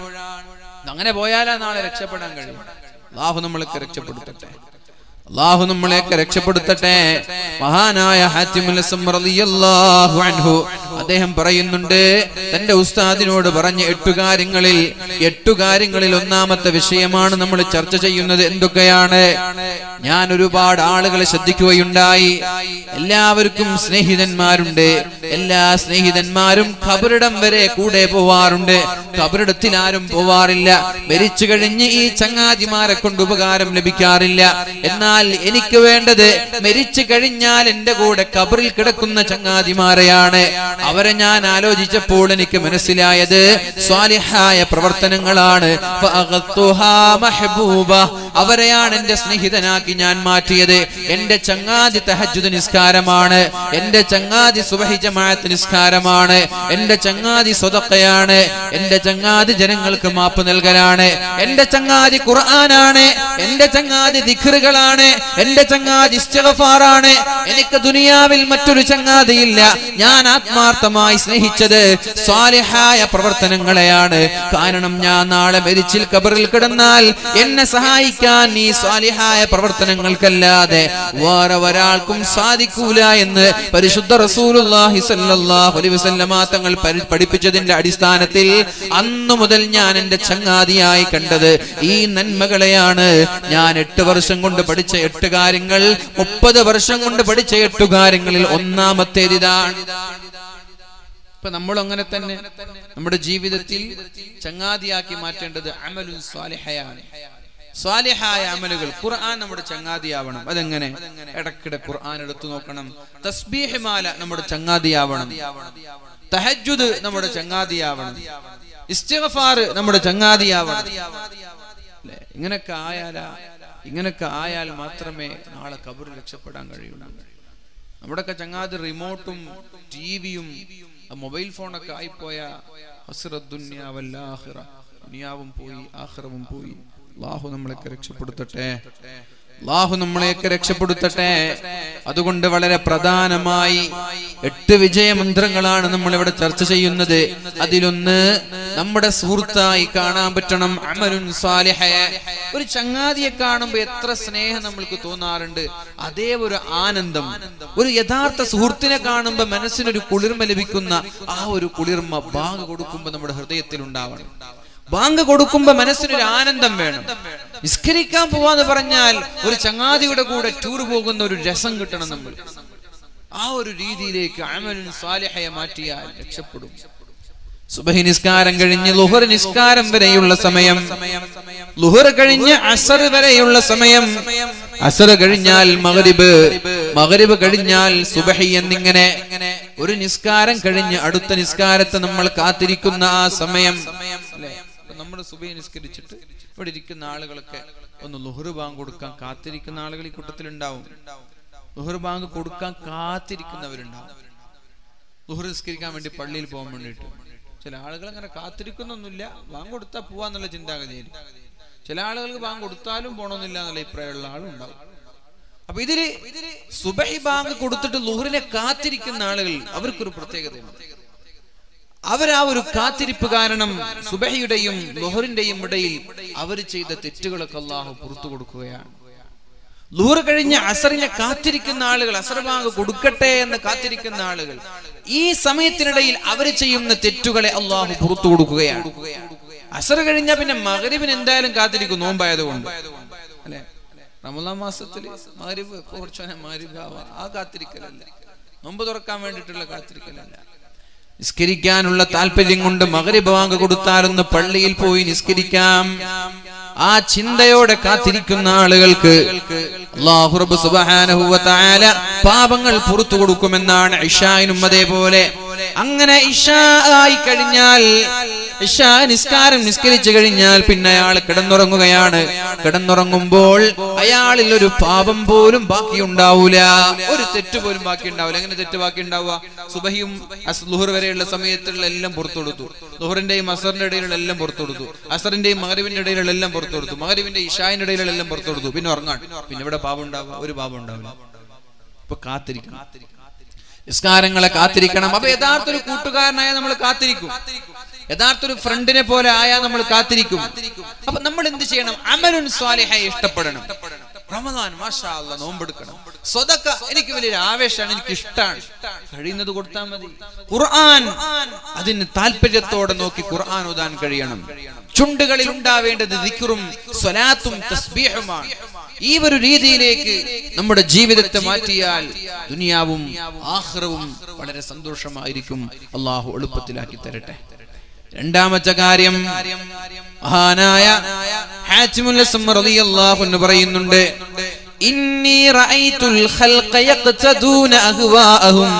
അങ്ങനെ പോയാലാ നാളെ രക്ഷപ്പെടാൻ കഴിയും അള്ളാഹു നമ്മളൊക്കെ രക്ഷപ്പെടുത്തട്ടെ അള്ളാഹു നമ്മളെയൊക്കെ രക്ഷപ്പെടുത്തട്ടെ മഹാനായ ഹാത്തിമുൽ അസ്സം റളിയല്ലാഹു അൻഹു അദ്ദേഹം പറയുന്നുണ്ട് തന്റെ ഉസ്താദിനോട് പറഞ്ഞ എട്ടു കാര്യങ്ങളിൽ എട്ടു കാര്യങ്ങളിൽ ഒന്നാമത്തെ വിഷയമാണ് നമ്മൾ ചർച്ച ചെയ്യുന്നത് എന്തൊക്കെയാണ് ഞാൻ ഒരുപാട് ആളുകളെ ശ്രദ്ധിക്കുകയുണ്ടായി എല്ലാവർക്കും സ്നേഹിതന്മാരുണ്ട് എല്ലാ സ്നേഹിതന്മാരും ഖബറിടം വരെ കൂടെ പോവാറുണ്ട് ഖബറിടത്തിൽ ആരും പോവാറില്ല മരിച്ചു കഴിഞ്ഞ് ഈ ചങ്ങാതിമാരെ കൊണ്ട് ഉപകാരം ലഭിക്കാറില്ല എന്നാൽ എനിക്ക് വേണ്ടത് മരിച്ചു കഴിഞ്ഞാൽ എന്റെ കൂടെ ഖബറിൽ കിടക്കുന്ന ചങ്ങാതിമാരെയാണ് അവരെ ഞാൻ ആലോചിച്ചപ്പോൾ എനിക്ക് മനസ്സിലായത് സ്വാലിഹായ പ്രവർത്തനങ്ങളാണ് ഫഅഖത്തുഹാ മഹ്ബൂബ. അവരെയാണ് എന്റെ സ്നേഹിതനാക്കി ഞാൻ മാറ്റിയത് എന്റെ ചങ്ങാതി തഹജ്ജുദ് നിസ്കാരമാണ് എന്റെ ചങ്ങാതി സുബഹി ജമാഅത്ത് നിസ്കാരമാണ് എന്റെ ചങ്ങാതി സ്വതക്കയാണ് എന്റെ ചങ്ങാതി ജനങ്ങൾക്ക് മാപ്പ് നൽകലാണ് എന്റെ ചങ്ങാതി ഖുർആനാണ് എന്റെ ചങ്ങാതി ദിഖറുകളാണ് എന്റെ ചങ്ങാതി ഇസ്തിഗ്ഫാറാണ് എനിക്ക് ദുനിയാവിൽ മറ്റൊരു ചങ്ങാതിയില്ല ഞാൻ ആത്മാർത്ഥമായി സ്നേഹിച്ചത് സ്വാലിഹായ പ്രവർത്തനങ്ങളെയാണ് കാരണം ഞാൻ നാളെ മരിച്ചിൽ കബറിൽ കിടന്നാൽ എന്നെ സഹായിക്കാൻ ഈ സ്വാലിഹായ പ്രവർത്തനങ്ങൾക്കല്ലാതെ വേറെ ഒരാൾക്കും സാധിക്കൂല എന്ന് പരിശുദ്ധ റസൂലുള്ളാഹി സ്വല്ലല്ലാഹു അലൈഹി വസല്ലമ തങ്ങൾ പരി- പഠിപ്പിച്ചതിന്റെ അടിസ്ഥാനത്തിൽ അന്നു മുതൽ ഞാൻ എന്റെ ചങ്ങാതിയായി കണ്ടത് ഈ നന്മകളെയാണ് ഞാൻ എട്ട് വർഷം കൊണ്ട് പഠിച്ച എട്ട് കാര്യങ്ങൾ മുപ്പത് വർഷം കൊണ്ട് പഠിച്ച എട്ട് കാര്യങ്ങളിൽ ഒന്നാമത്തേത് ഇതാണ് ഇപ്പൊ നമ്മൾ അങ്ങനെ തന്നെ നമ്മുടെ ജീവിതത്തിൽ ചങ്ങാതിയാക്കി മാറ്റേണ്ടത് അമലുൻ സ്വാലിഹയാണ് സ്വാലിഹായ അമലുകൾ ഖുർആൻ നമ്മുടെ ചങ്ങാതിയാവണം അതെങ്ങനെ ഇടക്കിടെ ഖുർആൻ എടുത്തു നോക്കണം തസ്ബീഹ് മാല നമ്മുടെ ചങ്ങാതിയാവണം തഹജ്ജുദ് നമ്മുടെ ചങ്ങാതിയാവണം ഇസ്തിഗ്ഫാർ നമ്മുടെ ചങ്ങാതിയാവണം അല്ലേ? ഇങ്ങനൊക്കെ ആയാലാ ഇങ്ങനൊക്കെ ആയാൽ മാത്രമേ നാളെ കബറിൽ രക്ഷപ്പെടാൻ കഴിയുള്ളൂ നമ്മുടെയൊക്കെ ചങ്ങാതി റിമോട്ടും ടിവിയും മൊബൈൽ ഫോണൊക്കെ ആയിപ്പോയ ഹസ്രദ്ദുന്യാവല്ലാഹിറ ദുനിയാവും പോയി ആഖിറവും പോയി അള്ളാഹു നമ്മളെയൊക്കെ രക്ഷപ്പെടുത്തട്ടെ അള്ളാഹു നമ്മളെയൊക്കെ രക്ഷപ്പെടുത്തട്ടെ അതുകൊണ്ട് വളരെ പ്രധാനമായി എട്ട് വിജയമന്ത്രങ്ങളാണ് നമ്മൾ ഇവിടെ ചർച്ച ചെയ്യുന്നത് അതിലൊന്ന് നമ്മുടെ സുഹൃത്തായി കാണാൻ പറ്റണം അമലുൻ സാലിഹ ഒരു ചങ്ങാതിയെ കാണുമ്പോൾ എത്ര സ്നേഹം നമ്മൾക്ക് തോന്നാറുണ്ട് അതേ ഒരു ആനന്ദം ഒരു യഥാർത്ഥ സുഹൃത്തിനെ കാണുമ്പോൾ മനസ്സിനൊരു കുളിർമ ലഭിക്കുന്ന ആ ഒരു കുളിർമ ബാങ്ക് കൊടുക്കുമ്പോൾ നമ്മുടെ ഹൃദയത്തിൽ ഉണ്ടാവണം ബാങ്ക് കൊടുക്കുമ്പോ മനസ്സിനൊരു ആനന്ദം വേണം നിസ്കരിക്കാൻ പോവാന്ന് പറഞ്ഞാൽ ഒരു ചങ്ങാതിയുടെ കൂടെ ടൂർ പോകുന്ന ഒരു രസം കിട്ടണം നമ്മൾ ആ ഒരു രീതിയിലേക്ക് അമലുൻ സാലിഹയെ മാറ്റിയാൽ രക്ഷപ്പെടും സുബഹി നിസ്കാരം കഴിഞ്ഞ് ലുഹർ നിസ്കാരം വരെയുള്ള സമയം ലുഹർ കഴിഞ്ഞ് അസർ വരെയുള്ള സമയം അസർ കഴിഞ്ഞാൽ മഗ്രിബ് മഗ്രിബ് കഴിഞ്ഞാൽ സുബഹി എന്നിങ്ങനെ ഒരു നിസ്കാരം കഴിഞ്ഞ് അടുത്ത നിസ്കാരത്തെ നമ്മൾ കാത്തിരിക്കുന്ന ആ സമയം അല്ലേ നമ്മൾ സുബഹി നിസ്കരിച്ചിട്ട് ഇവിടെ ഇരിക്കുന്ന ആളുകളൊക്കെ ഒന്ന് ലുഹർ ബാങ്ക് കൊടുക്കാൻ കാത്തിരിക്കുന്ന ആളുകൾ ഈ കൂട്ടത്തിലുണ്ടാവും ലുഹർ ബാങ്ക് കൊടുക്കാൻ കാത്തിരിക്കുന്നവരുണ്ടാവും ലുഹർ നിസ്കരിക്കാൻ വേണ്ടി പള്ളിയിൽ പോകാൻ വേണ്ടിയിട്ട് ചില ആളുകൾ അങ്ങനെ കാത്തിരിക്കുന്നൊന്നുമില്ല ബാങ്ക് കൊടുത്താൽ പോവാന്നുള്ള ചിന്താഗതിയായിരിക്കും ചില ആളുകൾക്ക് ബാങ്ക് കൊടുത്താലും പോണമെന്നില്ല എന്നുള്ള അഭിപ്രായമുള്ള ആളും ഉണ്ടാവും അപ്പൊ ഇതില് സുബഹി ബാങ്ക് കൊടുത്തിട്ട് ലുഹറിനെ കാത്തിരിക്കുന്ന ആളുകൾ അവർക്കൊരു പ്രത്യേകതയുണ്ട് അവരാ ഒരു കാത്തിരിപ്പ് കാരണം സുബഹിയുടെയും ലുഹറിന്റെയും ഇടയിൽ അവർ ചെയ്ത തെറ്റുകളൊക്കെ അള്ളാഹു പുറത്തു കൊടുക്കുകയാണ് ലൂർ കഴിഞ്ഞ് അസറിനെ കാത്തിരിക്കുന്ന ആളുകൾ അസർ ബാങ്ക് കൊടുക്കട്ടെ എന്ന് കാത്തിരിക്കുന്ന ആളുകൾ ഈ സമയത്തിനിടയിൽ അവർ ചെയ്യുന്ന തെറ്റുകളെ അള്ളാഹു പുറത്തു കൊടുക്കുകയാണ് അസർ കഴിഞ്ഞാൽ പിന്നെ മകരിബിന് എന്തായാലും കാത്തിരിക്കും നോമ്പായതുകൊണ്ട് അല്ലെ റമദാൻ മാസത്തിൽ മകരിബ് കുറച്ചോനെ മകരിബ് ആ കാത്തിരിക്കലല്ല നോമ്പ് തുറക്കാൻ വേണ്ടിയിട്ടുള്ള കാത്തിരിക്കലല്ല നിസ്കരിക്കാനുള്ള താല്പര്യം കൊണ്ട് മകരിബ് ബാങ്ക് കൊടുത്താലൊന്ന് പള്ളിയിൽ പോയി നിസ്കരിക്കാം ആ ചിന്തയോടെ കാത്തിരിക്കുന്ന ആളുകൾക്ക് അല്ലാഹു റബ്ബ് സുബ്ഹാനഹു വ തആല പാപങ്ങൾ പുറത്തു കൊടുക്കുമെന്നാണ് ഇഷായിനും അതേപോലെ അങ്ങനെ ഇഷാ ആയി കഴിഞ്ഞാൽ ഇഷാ നിസ്കാരം നിസ്കരിച്ചു കഴിഞ്ഞാൽ പിന്നെ അയാൾ കിടന്നുറങ്ങുകയാണ് കിടന്നുറങ്ങുമ്പോൾ അയാളിൽ ഒരു പാപം പോലും ബാക്കി ഉണ്ടാവൂല ഒരു തെറ്റ് പോലും ബാക്കി ഉണ്ടാവില്ല എങ്ങനെ തെറ്റ് ബാക്കി ഉണ്ടാവുക സുബഹിയും ലുഹർ വരെയുള്ള സമയത്തുള്ള എല്ലാം പുറത്തു കൊടുത്തു ലുഹറിന്റെയും അസറിന്റെ ഇടയിലുള്ള എല്ലാം പുറത്തു കൊടുത്തു അസറിന്റെയും മകരിവിന്റെ ഇടയിലുള്ള എല്ലാം പുറത്തു കൊടുത്തു മകരിവിന്റെ ഇഷാന്റെ ഇടയിലുള്ള എല്ലാം പുറത്തു കൊടുത്തു പിന്നെ ഉറങ്ങാൻ പിന്നെ ഇവിടെ പാപം ഉണ്ടാവുക ഒരു പാപം ഉണ്ടാവില്ല ഇപ്പൊ കാത്തിരിക്കണം നിസ്കാരങ്ങളെ കാത്തിരിക്കണം അപ്പൊ യഥാർത്ഥ ഒരു കൂട്ടുകാരനായ നമ്മൾ കാത്തിരിക്കും യഥാർത്ഥ ഒരു ഫ്രണ്ടിനെ പോലെ ആയാൽ നമ്മൾ കാത്തിരിക്കും അപ്പൊ നമ്മൾ എന്ത് ചെയ്യണം അമലുൻ സ്വാലിഹായി ഇഷ്ടപ്പെടണം റമദാൻ മാഷാ അല്ലാ നോമ്പെടുക്കണം സ്വതക്ക എനിക്ക് വലിയൊരു ആവേശമാണ് എനിക്ക് ഇഷ്ടമാണ് കഴിയുന്നത് കൊടുത്താൽ മതി ഖുർആൻ അതിന് താല്പര്യത്തോടെ നോക്കി ഖുർആൻ ഓതാൻ കഴിയണം ചുണ്ടുകളിൽ ഉണ്ടാവേണ്ടത് ദിക്റും സ്വലാത്തും തസ്ബീഹുമാണ് ഈ ഒരു രീതിയിലേക്ക് നമ്മുടെ ജീവിതത്തെ മാറ്റിയാൽ ദുനിയാവും ആഹ്റവും വളരെ സന്തോഷമായിരിക്കും അള്ളാഹു എളുപ്പത്തിലാക്കി തരട്ടെ രണ്ടാമത്തെ കാര്യം മഹാനായ ഹാജിമുൽ അസ്മ റളിയല്ലാഹു അൻഹു പറയുന്നുണ്ട് ഇന്നി റഅയ്തുൽ ഖൽഖ യഖ്തദൂന അഹ്വാഅഹും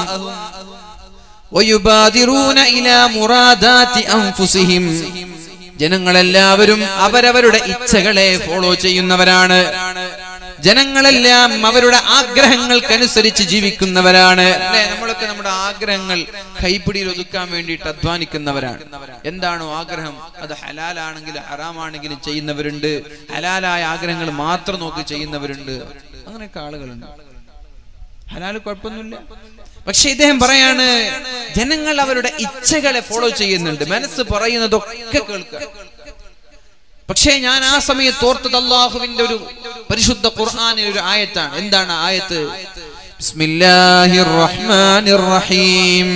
വയുബാദിറൂന ഇലാ മുറാദാതി അൻഫുസിഹിം ജനങ്ങളെല്ലാവരും അവരവരുടെ ഇച്ഛകളെ ഫോളോ ചെയ്യുന്നവരാണ് ജനങ്ങളെല്ലാം അവരുടെ ആഗ്രഹങ്ങൾക്കനുസരിച്ച് ജീവിക്കുന്നവരാണ് അല്ലെ നമ്മളൊക്കെ നമ്മുടെ ആഗ്രഹങ്ങൾ കൈപ്പിടിയിൽ ഒതുക്കാൻ വേണ്ടിയിട്ട് അധ്വാനിക്കുന്നവരാണ് എന്താണോ ആഗ്രഹം അത് ഹലാലാണെങ്കിലും ഹറാമാണെങ്കിലും ചെയ്യുന്നവരുണ്ട് ഹലാലായ ആഗ്രഹങ്ങൾ മാത്രം നോക്കി ചെയ്യുന്നവരുണ്ട് അങ്ങനെയൊക്കെ ആളുകളുണ്ട് ഹലാൽ കുഴപ്പമൊന്നുമില്ല പക്ഷെ ഇദ്ദേഹം പറയാണ് ജനങ്ങൾ അവരുടെ ഇച്ഛകളെ ഫോളോ ചെയ്യുന്നുണ്ട് മനസ്സ് പറയുന്നതൊക്കെ കേൾക്കുക പക്ഷേ ഞാൻ ആ സമയത്ത് ഓർത്തത് അള്ളാഹുവിന്റെ ഒരു പരിശുദ്ധ ഖുർആാനിൽ ഒരു ആയത്താണ് എന്താണ് ആയത്ത് ബിസ്മില്ലാഹിർ റഹ്മാനിർ റഹീം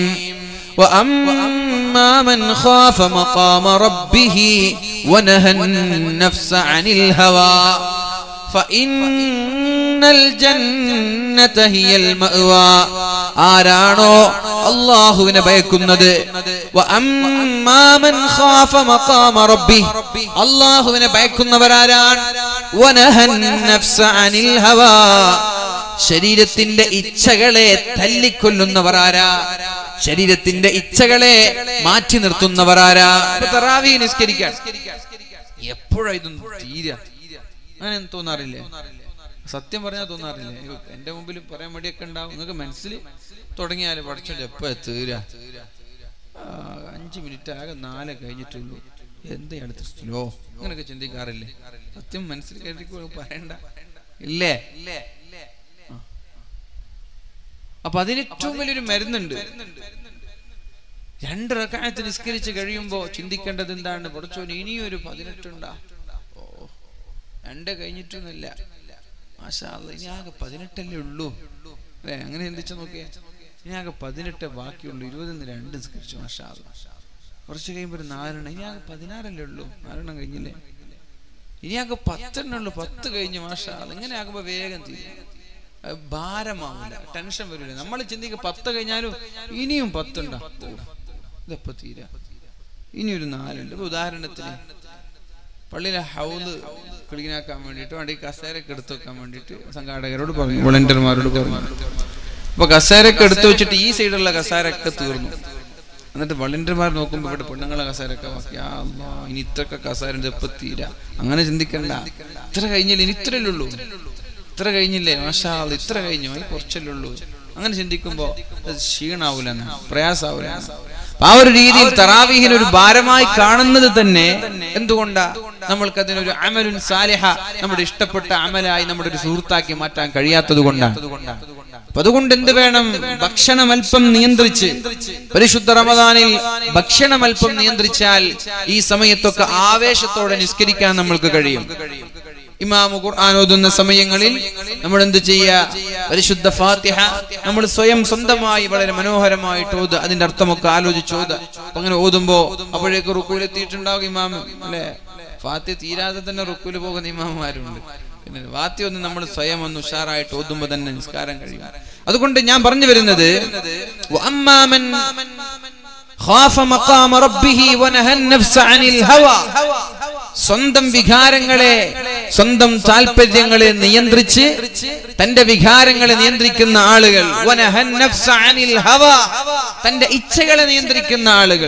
وأما من خاف مقام ربه ونهى النفس عن الهوى فإن الجنة هي المأوى ആരാണോ അള്ളാഹുവിനെ ഭയക്കുന്നത് വഅമ്മാമൻ ഖാഫ മഖാമ റബ്ബി അള്ളാഹുവിനെ ഭയക്കുന്നവരാരാണ് വനഹൻ നഫ്സ അനിൽ ഹവാ ശരീരത്തിന്റെ ഇച്ഛകളെ തല്ലിക്കൊല്ലുന്നവർ ആരാ ശരീരത്തിന്റെ ഇച്ഛകളെ മാറ്റി നിർത്തുന്നവർ ആരാ തറാവി നിസ്കരിക്കാൻ എപ്പോഴാ ഇതൊന്നും തീര അങ്ങനെ തോന്നാറില്ലേ സത്യം പറഞ്ഞാൽ തോന്നാറില്ലേ അയ്യോ, എന്റെ മുമ്പിൽ പറയാൻ മടിയൊക്കെ ഉണ്ടാവും നിങ്ങൾക്ക് മനസ്സിൽ തുടങ്ങിയാൽ പഠിച്ചോണ്ട് എപ്പോ തീര ആ, അഞ്ച് മിനിറ്റ് ആകെ നാല് കഴിഞ്ഞിട്ടുള്ളൂ എന്താ അടുത്ത് സ്ലോ അങ്ങനെയൊക്കെ ചിന്തിക്കാറില്ലേ സത്യം മനസ്സിൽ കരുതി പറയണ്ട ഇല്ലേ ആ. അപ്പൊ അതിന് ഏറ്റവും വലിയൊരു മരുന്നുണ്ട് രണ്ട് റക്കായത്ത് നിസ്കരിച്ച് കഴിയുമ്പോ ചിന്തിക്കേണ്ടത് എന്താണ് പഠിച്ചോൻ ഇനിയൊരു പതിനെട്ടുണ്ടാ ഓ രണ്ട് കഴിഞ്ഞിട്ടൊന്നുമില്ല മാഷാ അല്ലാ, ഇനി ആകെ പതിനെട്ടല്ലേ ഉള്ളൂ അല്ലേ അങ്ങനെ ചിന്തിച്ചു നോക്കിയേ ഇനി ആകെ പതിനെട്ട് ബാക്കിയുള്ളൂ ഇരുപതിന്ന് രണ്ട് നിസ്കരിച്ചു മാഷാ അല്ലാ. കുറച്ച് കഴിയുമ്പോൾ ഒരു നാലെണ്ണം ഇനി ആകെ പതിനാറല്ലേ ഉള്ളൂ നാലെണ്ണം കഴിഞ്ഞില്ലേ ഇനി ആകെ പത്തെണ്ണം ഉള്ളൂ പത്ത് കഴിഞ്ഞ് മാഷാ അല്ലാ. ഇങ്ങനെ ആകുമ്പോ വേഗം തീരും അത് ഭാരമാവില്ല ടെൻഷൻ വരില്ല നമ്മൾ ചിന്തിക്കുക പത്ത് കഴിഞ്ഞാലും ഇനിയും പത്തുണ്ടോ ഓ, ഇതെപ്പോ തീരാ ഇനി ഒരു നാലുണ്ട് ഇപ്പൊ ഉദാഹരണത്തിന് പള്ളിയിലെ ഹൗല് ക്ലീനാക്കാൻ വേണ്ടിയിട്ട് വണ്ടി കസേരയൊക്കെ എടുത്തു വെക്കാൻ വേണ്ടിയിട്ട് സംഘാടകരോട് പറഞ്ഞു വോളണ്ടിയർമാരോട് പറഞ്ഞു അപ്പൊ കസേരയൊക്കെ എടുത്തു വെച്ചിട്ട് ഈ സൈഡുള്ള കസേരയൊക്കെ തീർന്നു എന്നിട്ട് വളണ്ടിയർമാർ നോക്കുമ്പോൾ ഇവിടെ പെണ്ണുങ്ങളെ കസേരയൊക്കെ ബാക്കി ആ അല്ലാ, ഇനി ഇത്രയൊക്കെ കസേര എപ്പോ തീരാ അങ്ങനെ ചിന്തിക്കണ്ട ഇത്ര കഴിഞ്ഞില്ല ഇനി ഇത്രയല്ലേ ഉള്ളൂ ഇത്ര കഴിഞ്ഞില്ലേ മാഷാ അല്ലാ, ഇത്ര കഴിഞ്ഞു ഈ കുറച്ചല്ലേ ഉള്ളൂ അങ്ങനെ ചിന്തിക്കുമ്പോ അത് ക്ഷീണാവൂല പ്രയാസാവൂല അപ്പൊ ആ ഒരു രീതിയിൽ തറാവീഹിന് ഒരു ഭാരമായി കാണുന്നത് തന്നെ എന്തുകൊണ്ടാ നമ്മൾക്ക് അതിനൊരു അമലുൻ സാലിഹ നമ്മുടെ ഇഷ്ടപ്പെട്ട അമലായി നമ്മുടെ ഒരു സുഹൃത്താക്കി മാറ്റാൻ കഴിയാത്തത് കൊണ്ടാണ് അപ്പൊ അതുകൊണ്ട് എന്ത് വേണം ഭക്ഷണം അല്പം നിയന്ത്രിച്ച് പരിശുദ്ധ റമദാനിൽ ഭക്ഷണം അല്പം നിയന്ത്രിച്ചാൽ ഈ സമയത്തൊക്കെ ആവേശത്തോടെ നിസ്കരിക്കാൻ നമ്മൾക്ക് കഴിയും ഇമാമു ഖുർആൻ ഓതുന്ന സമയങ്ങളിൽ നമ്മൾ എന്ത് ചെയ്യുക പരിശുദ്ധ ഫാത്തിഹ നമ്മൾ സ്വയം സ്വന്തമായി വളരെ മനോഹരമായിട്ട് ഓത് അതിന്റെ അർത്ഥമൊക്കെ ആലോചിച്ച് ഓത് അപ്പൊ അങ്ങനെ ഓതുമ്പോ അപ്പോഴേക്ക് റുക്കൂൽ എത്തിയിട്ടുണ്ടാവും ഇമാം അല്ലെ ഫാത്തിഹ തീരാതെ തന്നെ റുക്കൂല് പോകുന്ന ഇമാമാരുണ്ട് പിന്നെ വാത്തി ഒന്ന് നമ്മൾ സ്വയം ഒന്ന് ഉഷാറായിട്ട് ഓതുമ്പോ തന്നെ നിസ്കാരം കഴിയും അതുകൊണ്ട് ഞാൻ പറഞ്ഞു വരുന്നത് വഅമ്മാമൻ ഖാഫ മഖാമ റബ്ബിഹി വനഹ النفس عن الهوى സ്വന്തം വികാരങ്ങളെ സ്വന്തം താല്പര്യങ്ങളെ നിയന്ത്രിച്ച് തന്റെ വികാരങ്ങളെ നിയന്ത്രിക്കുന്ന ആളുകൾ വനഹ النفس عن الهوى തന്റെ ഇച്ഛകളെ നിയന്ത്രിക്കുന്ന ആളുകൾ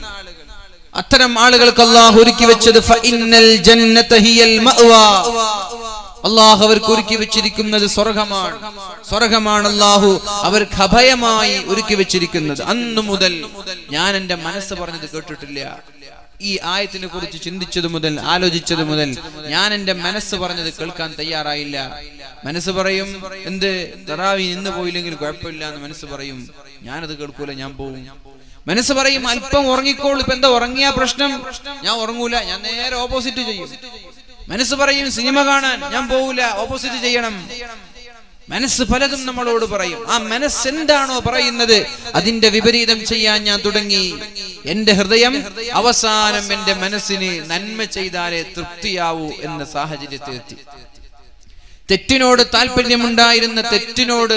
അത്തരം ആളുകൾക്ക് അള്ളാഹു ഒരുക്കി വെച്ചത് ഫഇന്നൽ ജന്നത ഹിയൽ മഅ്വാ അള്ളാഹു അവർക്ക് ഒരുക്കി വെച്ചിരിക്കുന്നത് സ്വർഗമാണ് സ്വർഗമാണ് അള്ളാഹു അവർക്ക് അഭയമായി ഒരുക്കി വെച്ചിരിക്കുന്നത് അന്നു മുതൽ ഞാൻ എന്റെ മനസ്സ് പറഞ്ഞത് കേട്ടിട്ടില്ല ഈ ആയത്തിനെ കുറിച്ച് ചിന്തിച്ചത് മുതൽ ആലോചിച്ചത് മുതൽ ഞാൻ എന്റെ മനസ്സ് പറഞ്ഞത് കേൾക്കാൻ തയ്യാറായില്ല മനസ്സ് പറയും എന്ത് തറാവി നിന്ന് പോയില്ലെങ്കിൽ കുഴപ്പമില്ല എന്ന് മനസ്സ് പറയും ഞാനത് കേൾക്കൂല ഞാൻ പോവും മനസ്സ് പറയും അല്പം ഉറങ്ങിക്കോളൂ ഇപ്പൊ എന്താ ഉറങ്ങിയ പ്രശ്നം ഞാൻ ഉറങ്ങൂല ഞാൻ നേരെ ഓപ്പോസിറ്റ് ചെയ്യും മനസ്സ് പറയും സിനിമ കാണാൻ ഞാൻ പോവില്ല ഓപ്പോസിറ്റ് ചെയ്യണം മനസ്സ് പലതും നമ്മളോട് പറയും ആ മനസ്സ് എന്താണോ പറയുന്നത് അതിന്റെ വിപരീതം ചെയ്യാൻ ഞാൻ തുടങ്ങി എന്റെ ഹൃദയം അവസാനം എന്റെ മനസ്സിന് നന്മ ചെയ്താലേ തൃപ്തിയാവൂ എന്ന സാഹചര്യത്തിലെത്തി തെറ്റിനോട് താല്പര്യമുണ്ടായിരുന്ന തെറ്റിനോട്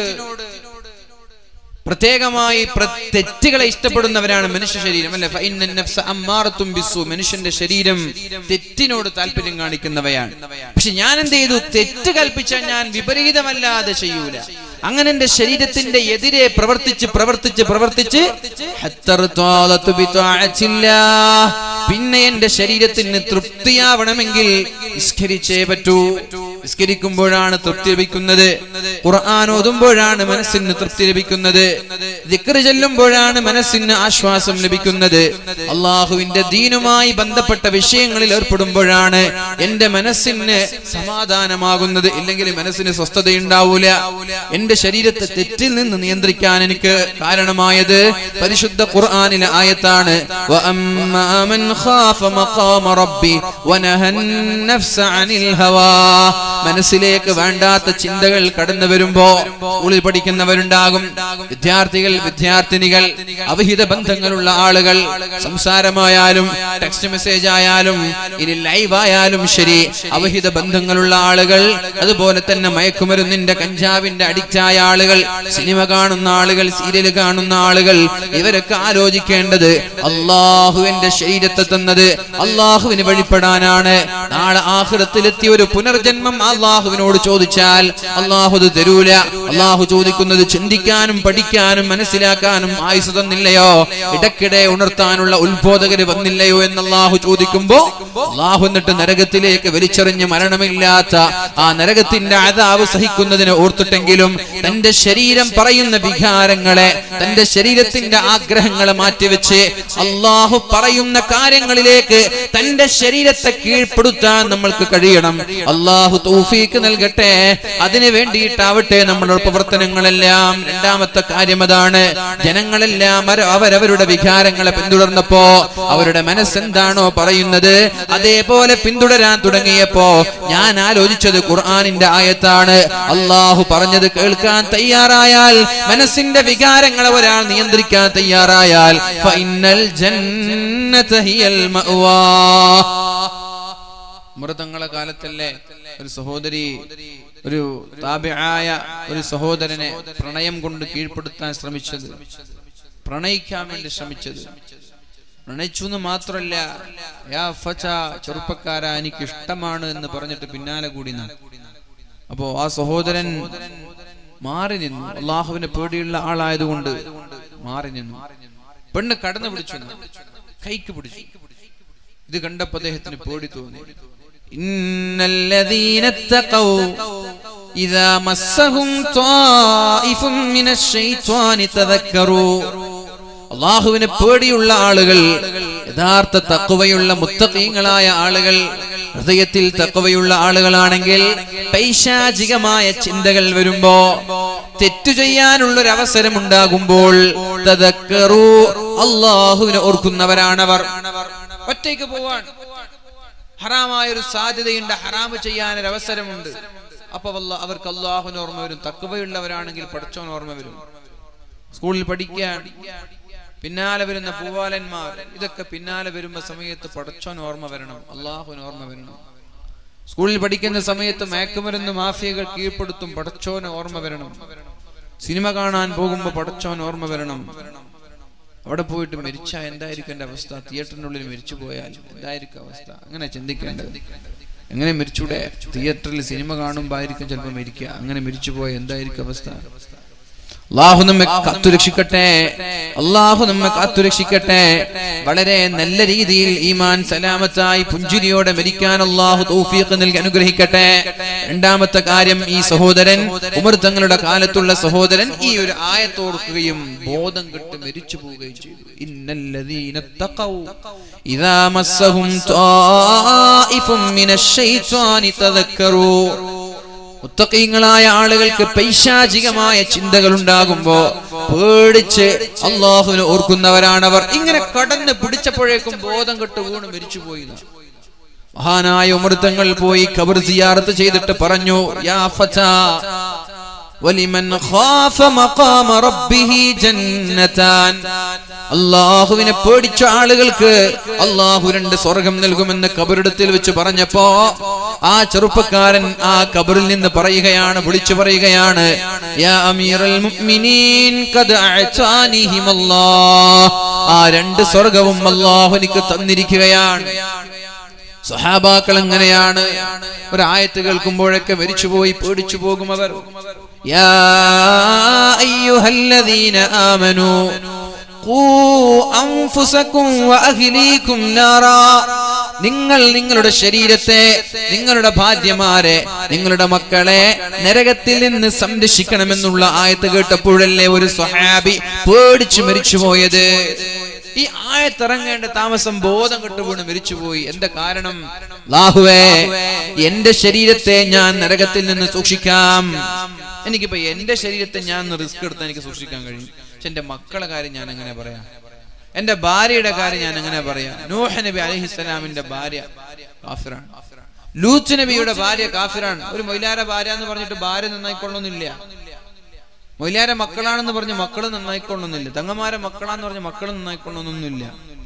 പ്രത്യേകമായി പ്ര- തെറ്റുകളെ ഇഷ്ടപ്പെടുന്നവരാണ് മനുഷ്യ ശരീരം അല്ലെ ഫഇന്ന നഫ്സ അമ്മാറത്തും ബിസ്സു മനുഷ്യന്റെ ശരീരം തെറ്റിനോട് താല്പര്യം കാണിക്കുന്നവയാണ് പക്ഷെ ഞാൻ എന്ത് ചെയ്തു തെറ്റ് കൽപ്പിച്ചാൽ ഞാൻ വിപരീതമല്ലാതെ ചെയ്യൂല അങ്ങനെ എന്റെ ശരീരത്തിന്റെ എതിരെ പ്രവർത്തിച്ച് പ്രവർത്തിച്ച് പ്രവർത്തിച്ച് ഹത്തർത്താലത്തു ബിത്വാഅത്തില്ലാഹ്. പിന്നെ എന്റെ ശരീരത്തിന് തൃപ്തിയാവണമെങ്കിൽ നിസ്കരിച്ചേ പറ്റൂ നിസ്കരിക്കുമ്പോഴാണ് തൃപ്തി ലഭിക്കുന്നത് ഖുർആൻ ഓതുമ്പോഴാണ് മനസ്സിന് തൃപ്തി ലഭിക്കുന്നത് ദിക്ർ ചെല്ലുമ്പോഴാണ് മനസ്സിന് ആശ്വാസം ലഭിക്കുന്നത് അള്ളാഹുവിന്റെ ദീനുമായി ബന്ധപ്പെട്ട വിഷയങ്ങളിൽ ഏർപ്പെടുമ്പോഴാണ് എന്റെ മനസ്സിന് സമാധാനമാകുന്നത് ഇല്ലെങ്കിൽ മനസ്സിന് സ്വസ്ഥതയുണ്ടാവൂല എന്റെ ശരീരത്തെ തെറ്റിൽ നിന്ന് നിയന്ത്രിക്കാൻ എനിക്ക് കാരണമായത് പരിശുദ്ധ ഖുർആനിലെ ആയത്താണ് وَأَمَّا مَنْ خَافَ مَقَامَ رَبِّهِ وَنَهَى النَّفْسَ عَنِ الْهَوَى മനസ്സിലേക്ക് വേണ്ടാത്ത ചിന്തകൾ കടന്നു വരുമ്പോ സ്കൂളിൽ പഠിക്കുന്നവരുണ്ടാകും വിദ്യാർത്ഥികൾ വിദ്യാർത്ഥിനികൾ അവിഹിത ബന്ധങ്ങളുള്ള ആളുകൾ സംസാരമായാലും ടെക്സ്റ്റ് മെസ്സേജ് ആയാലും ഇനി ലൈവ് ആയാലും ശരി അവിഹിത ബന്ധങ്ങളുള്ള ആളുകൾ അതുപോലെ തന്നെ മയക്കുമരുന്നിന്റെ കഞ്ചാവിന്റെ അഡിക്റ്റ് ആയ ആളുകൾ സിനിമ കാണുന്ന ആളുകൾ സീരിയൽ കാണുന്ന ആളുകൾ ഇവരൊക്കെ ആലോചിക്കേണ്ടത് അള്ളാഹുവിന്റെ ശരീരത്തെ തന്നത് അള്ളാഹുവിന് വഴിപ്പെടാനാണ് നാളെ ആഹൃതത്തിലെത്തിയ ഒരു പുനർജന്മം അള്ളാഹുവിനോട് ചോദിച്ചാൽ അള്ളാഹു അത് തരൂല അള്ളാഹു ചോദിക്കുന്നത് ചിന്തിക്കാനും പഠിക്കാനും മനസ്സിലാക്കാനും ആയുസ് തന്നില്ലയോ ഇടയ്ക്കിടെ ഉണർത്താനുള്ള ഉത്ബോധകര് വന്നില്ലയോ എന്ന് അള്ളാഹു ചോദിക്കുമ്പോ അള്ളാഹു എന്നിട്ട് നരകത്തിലേക്ക് വലിച്ചെറിഞ്ഞ് മരണമില്ലാത്ത ആ നരകത്തിന്റെ അതാവ് സഹിക്കുന്നതിന് ഓർത്തിട്ടെങ്കിലും തന്റെ ശരീരം പറയുന്ന വികാരങ്ങളെ തന്റെ ശരീരത്തിന്റെ ആഗ്രഹങ്ങളെ മാറ്റിവെച്ച് അള്ളാഹു പറയുന്ന കാര്യങ്ങളിലേക്ക് തന്റെ ശരീരത്തെ കീഴ്പ്പെടുത്താൻ നമ്മൾക്ക് കഴിയണം അള്ളാഹു തൗഫീഖ് തൗഫീക്ക് നൽകട്ടെ അതിനു വേണ്ടിയിട്ടാവട്ടെ നമ്മളുടെ പ്രവർത്തനങ്ങളെല്ലാം രണ്ടാമത്തെ കാര്യം അതാണ് ജനങ്ങളെല്ലാം അവര- അവരവരുടെ വികാരങ്ങളെ പിന്തുടർന്നപ്പോ അവരുടെ മനസ്സെന്താണോ പറയുന്നത് അതേപോലെ പിന്തുടരാൻ തുടങ്ങിയപ്പോ ഞാൻ ആലോചിച്ചത് ഖുർആനിന്റെ ആയത്താണ് അള്ളാഹു പറഞ്ഞത് കേൾക്കാൻ തയ്യാറായാൽ മനസ്സിന്റെ വികാരങ്ങളെ ഒരാൾ നിയന്ത്രിക്കാൻ തയ്യാറായാൽ ഫൈനൽ ജന്നത ഹിയൽ മഅ്വാ മൃതങ്ങളെ കാലത്തല്ലേ ഒരു സഹോദരി ഒരു താബിയായ ഒരു സഹോദരനെ പ്രണയം കൊണ്ട് കീഴ്പ്പെടുത്താൻ ശ്രമിച്ചത് പ്രണയിക്കാൻ വേണ്ടി ശ്രമിച്ചത് പ്രണയിച്ചു എന്ന് മാത്രല്ല യാ ഫച്ച ചെറുപ്പക്കാര എനിക്ക് ഇഷ്ടമാണ് എന്ന് പറഞ്ഞിട്ട് പിന്നാലെ കൂടി നാം അപ്പോ ആ സഹോദരൻ മാറി നിന്നു അള്ളാഹുവിനെ പേടിയുള്ള ആളായതുകൊണ്ട് മാറി നിന്നു പെണ്ണ് കടന്നു പിടിച്ചു കൈക്ക് പിടിച്ചു ഇത് കണ്ടപ്പോ അദ്ദേഹത്തിന് പേടി തോന്നി ഇന്നല്ലദീന തഖൗ ഇദാ മസ്സഹും ത്വായിഫും മിനശ്ശൈത്വാനി തദക്കറൂ അള്ളാഹുവിനെ പേടിയുള്ള ആളുകൾ യഥാർത്ഥ തക്കവയുള്ള മുത്തഖീങ്ങളായ ആളുകൾ ഹൃദയത്തിൽ തക്കവയുള്ള ആളുകളാണെങ്കിൽ പൈശാചികമായ ചിന്തകൾ വരുമ്പോ തെറ്റു ചെയ്യാനുള്ള ഒരു അവസരം ഉണ്ടാകുമ്പോൾ തദക്കറൂ അള്ളാഹുവിനെ ഓർക്കുന്നവരാണവർ ഒറ്റയ്ക്ക് പോവാൻ ഹറാമായ ഒരു സാധ്യതയുണ്ട് ഹറാമ് ചെയ്യാൻ ഒരു അവസരമുണ്ട് അപ്പൊ വല്ല അവർക്ക് അള്ളാഹുവിന് ഓർമ്മ വരും തക്കവയുള്ളവരാണെങ്കിൽ പഠിച്ചോൻ ഓർമ്മ വരും സ്കൂളിൽ പഠിക്കാൻ പിന്നാലെ വരുന്ന പൂവാലന്മാർ ഇതൊക്കെ പിന്നാലെ വരുമ്പോ സമയത്ത് പടച്ചോൻ ഓർമ്മ വരണം അള്ളാഹുവിന് ഓർമ്മ വരണം സ്കൂളിൽ പഠിക്കുന്ന സമയത്ത് മയക്കുമരുന്ന് മാഫിയകൾ കീഴ്പ്പെടുത്തും പടച്ചോന് ഓർമ്മ വരണം സിനിമ കാണാൻ പോകുമ്പോ പടച്ചോൻ ഓർമ്മ വരണം അവിടെ പോയിട്ട് മരിച്ച എന്തായിരിക്കും എന്റെ അവസ്ഥ തിയേറ്ററിനുള്ളിൽ മരിച്ചു പോയാൽ എന്തായിരിക്കും അവസ്ഥ അങ്ങനെ ചിന്തിക്കേണ്ടത് എങ്ങനെ മരിച്ചൂടെ തിയേറ്ററിൽ സിനിമ കാണുമ്പോ ആയിരിക്കും ചിലപ്പോൾ മരിക്കുക അങ്ങനെ മരിച്ചു പോയ എന്തായിരിക്കും അവസ്ഥ അള്ളാഹു നമ്മെ കാത്തുരക്ഷിക്കട്ടെ അള്ളാഹു നമ്മെ കാത്തുരക്ഷിക്കട്ടെ വളരെ നല്ല രീതിയിൽ ഈമാൻ സലാമത്തായി പുഞ്ചിരിയോടെ മരിക്കാൻ അള്ളാഹു തൗഫീഖ് നൽകി അനുഗ്രഹിക്കട്ടെ രണ്ടാമത്തെ കാര്യം ഈ സഹോദരൻ ഉമർ തങ്ങളുടെ കാലത്തുള്ള സഹോദരൻ ഈ ഒരു ആയത്തോർക്കുകയും ബോധം കെട്ട് മരിച്ചു പോവുകയും ചെയ്തു ഇന്നല്ലദീന തഖൗ ഇദാ മസ്സഹും ത്വായിഫും മിനശ്ശൈത്വാനി തദക്കറൂ മുത്തക്കീങ്ങളായ ആളുകൾക്ക് പൈശാചികമായ ചിന്തകൾ ഉണ്ടാകുമ്പോ പേടിച്ച് അള്ളാഹുവിനെ ഓർക്കുന്നവരാണവർ ഇങ്ങനെ കടന്ന് പിടിച്ചപ്പോഴേക്കും ബോധം കെട്ട് വീണ് മരിച്ചുപോയി എന്നാ. മഹാനായ ഉമൃത്തങ്ങൾ പോയി ഖബർ സിയാറത്ത് ചെയ്തിട്ട് പറഞ്ഞു യാ ഫതാ വലിമൻ ഖാഫ മഖാമ റബ്ബിഹി ജന്നതാൻ അള്ളാഹുവിനെ പേടിച്ച ആളുകൾക്ക് അള്ളാഹു രണ്ട് സ്വർഗം നൽകുമെന്ന് കബറിടത്തിൽ വെച്ച് പറഞ്ഞപ്പോ ആ ചെറുപ്പക്കാരൻ ആ കബറിൽ നിന്ന് പറയുകയാണ് വിളിച്ചു പറയുകയാണ് യാ അമീറൽ മുഅ്മിനീൻ ഖദ് അഅതാനിഹിം അല്ലാഹ് ആ രണ്ട് സ്വർഗവും അള്ളാഹു എനിക്ക് തന്നിരിക്കുകയാണ് സഹാബാക്കൾ എങ്ങനെയാണ് ഒരു ആയത്ത് കേൾക്കുമ്പോഴൊക്കെ മരിച്ചുപോയി പേടിച്ചു പോകും അവർ യാ അയ്യുഹല്ലദീന ആമനൂ ഖൂ അൻഫുസകും വഅഹ്ലീകും നാറാ നിങ്ങൾ നിങ്ങളുടെ ശരീരത്തെ നിങ്ങളുടെ ഭാര്യമാരെ നിങ്ങളുടെ മക്കളെ നരകത്തിൽ നിന്ന് സംരക്ഷിക്കണമെന്നുള്ള ആയത്ത് കേട്ടപ്പോഴല്ലേ ഒരു സ്വഹാബി പേടിച്ചു മരിച്ചുപോയത് ഈ ആയത്തിറങ്ങേണ്ട താമസം ബോധം കെട്ടുപോണ് മരിച്ചുപോയി എന്താ കാരണം ലാഹുവേ എന്റെ ശരീരത്തെ ഞാൻ നരകത്തിൽ നിന്ന് സൂക്ഷിക്കാം എനിക്കിപ്പോ എന്റെ ശരീരത്തെ ഞാൻ റിസ്ക് എടുത്ത് എനിക്ക് സൂക്ഷിക്കാൻ കഴിയും പക്ഷെ എന്റെ മക്കളെ കാര്യം ഞാൻ എങ്ങനെ പറയാം എന്റെ ഭാര്യയുടെ കാര്യം ഞാൻ എങ്ങനെ പറയാം നൂഹ നബി അലഹിസ്സലാമിന്റെ ഭാര്യ കാഫിറാണ് ലൂത്ത് നബിയുടെ ഭാര്യ കാഫിറാണ് ഒരു മൊയിലാര ഭാര്യ എന്ന് പറഞ്ഞിട്ട് ഭാര്യ നന്നായിക്കൊള്ളൊന്നുമില്ല മൊയിലാരെ മക്കളാണെന്ന് പറഞ്ഞ് മക്കള് നന്നായിക്കൊള്ളൊന്നുമില്ല തങ്ങന്മാരെ മക്കളാന്ന് പറഞ്ഞ് മക്കള് നന്നായിക്കൊള്ളൊന്നുമില്ല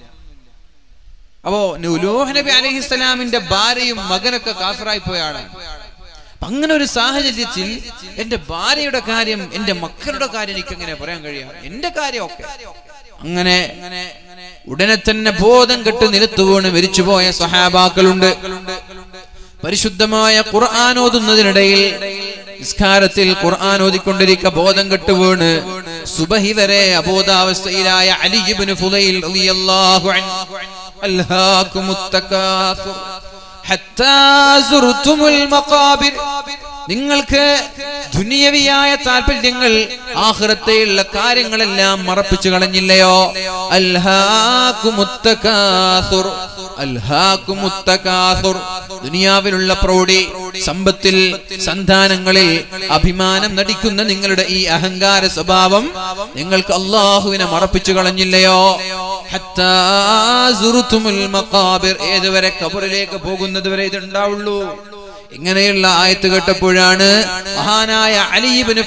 അപ്പോ നൂഹ് നബി അലഹിസ്സലാമിന്റെ ഭാര്യയും മകനൊക്കെ കാഫിറായി പോയാണ് അപ്പൊ അങ്ങനെ ഒരു സാഹചര്യത്തിൽ എന്റെ ഭാര്യയുടെ കാര്യം എന്റെ മക്കളുടെ കാര്യം എനിക്ക് എങ്ങനെ പറയാൻ കഴിയാം എന്റെ കാര്യമൊക്കെ അങ്ങനെ ഉടനെ തന്നെ ബോധം കെട്ട് നിലത്തു വീണ് മരിച്ചുപോയ സഹാബാക്കളുണ്ട് പരിശുദ്ധമായ ഖുർആൻ ഓതുന്നതിനിടയിൽ നിസ്കാരത്തിൽ ഖുർആൻ ഓതിക്കൊണ്ടിരിക്ക ബോധം കെട്ട് വീണ് സുബഹി വരെ അബോധാവസ്ഥയിലായ അലി ഇബ്നു ഫുലൈൽ റളിയല്ലാഹു അൻഹു അൽഹാകുമുത് തകാസുർ ഹത്താ സുർതുമുൽ മഖാബിർ നിങ്ങൾക്ക് ദുനിയവിയായ താല്പര്യങ്ങൾ ആഹ്റത്തെയുള്ള കാര്യങ്ങളെല്ലാം മറപ്പിച്ചു കളഞ്ഞില്ലയോ അൽഹാകുമുത്തകാസുർ അൽഹാകുമുത്തകാസുർ ദുനിയാവിലുള്ള പ്രൗഢി സമ്പത്തിൽ സന്താനങ്ങളിൽ അഭിമാനം നടിക്കുന്ന നിങ്ങളുടെ ഈ അഹങ്കാര സ്വഭാവം നിങ്ങൾക്ക് അള്ളാഹുവിനെ മറപ്പിച്ചു കളഞ്ഞില്ലയോ ഹത്താ സുറുത്തുമുൽ മഖാബിർ ഏതുവരെ കബറിലേക്ക് പോകുന്നത് വരെ ഇതുണ്ടാവുള്ളൂ ഇങ്ങനെയുള്ള ആയത്ത് കേട്ടപ്പോഴാണ് മഹാനായ അലീബിന്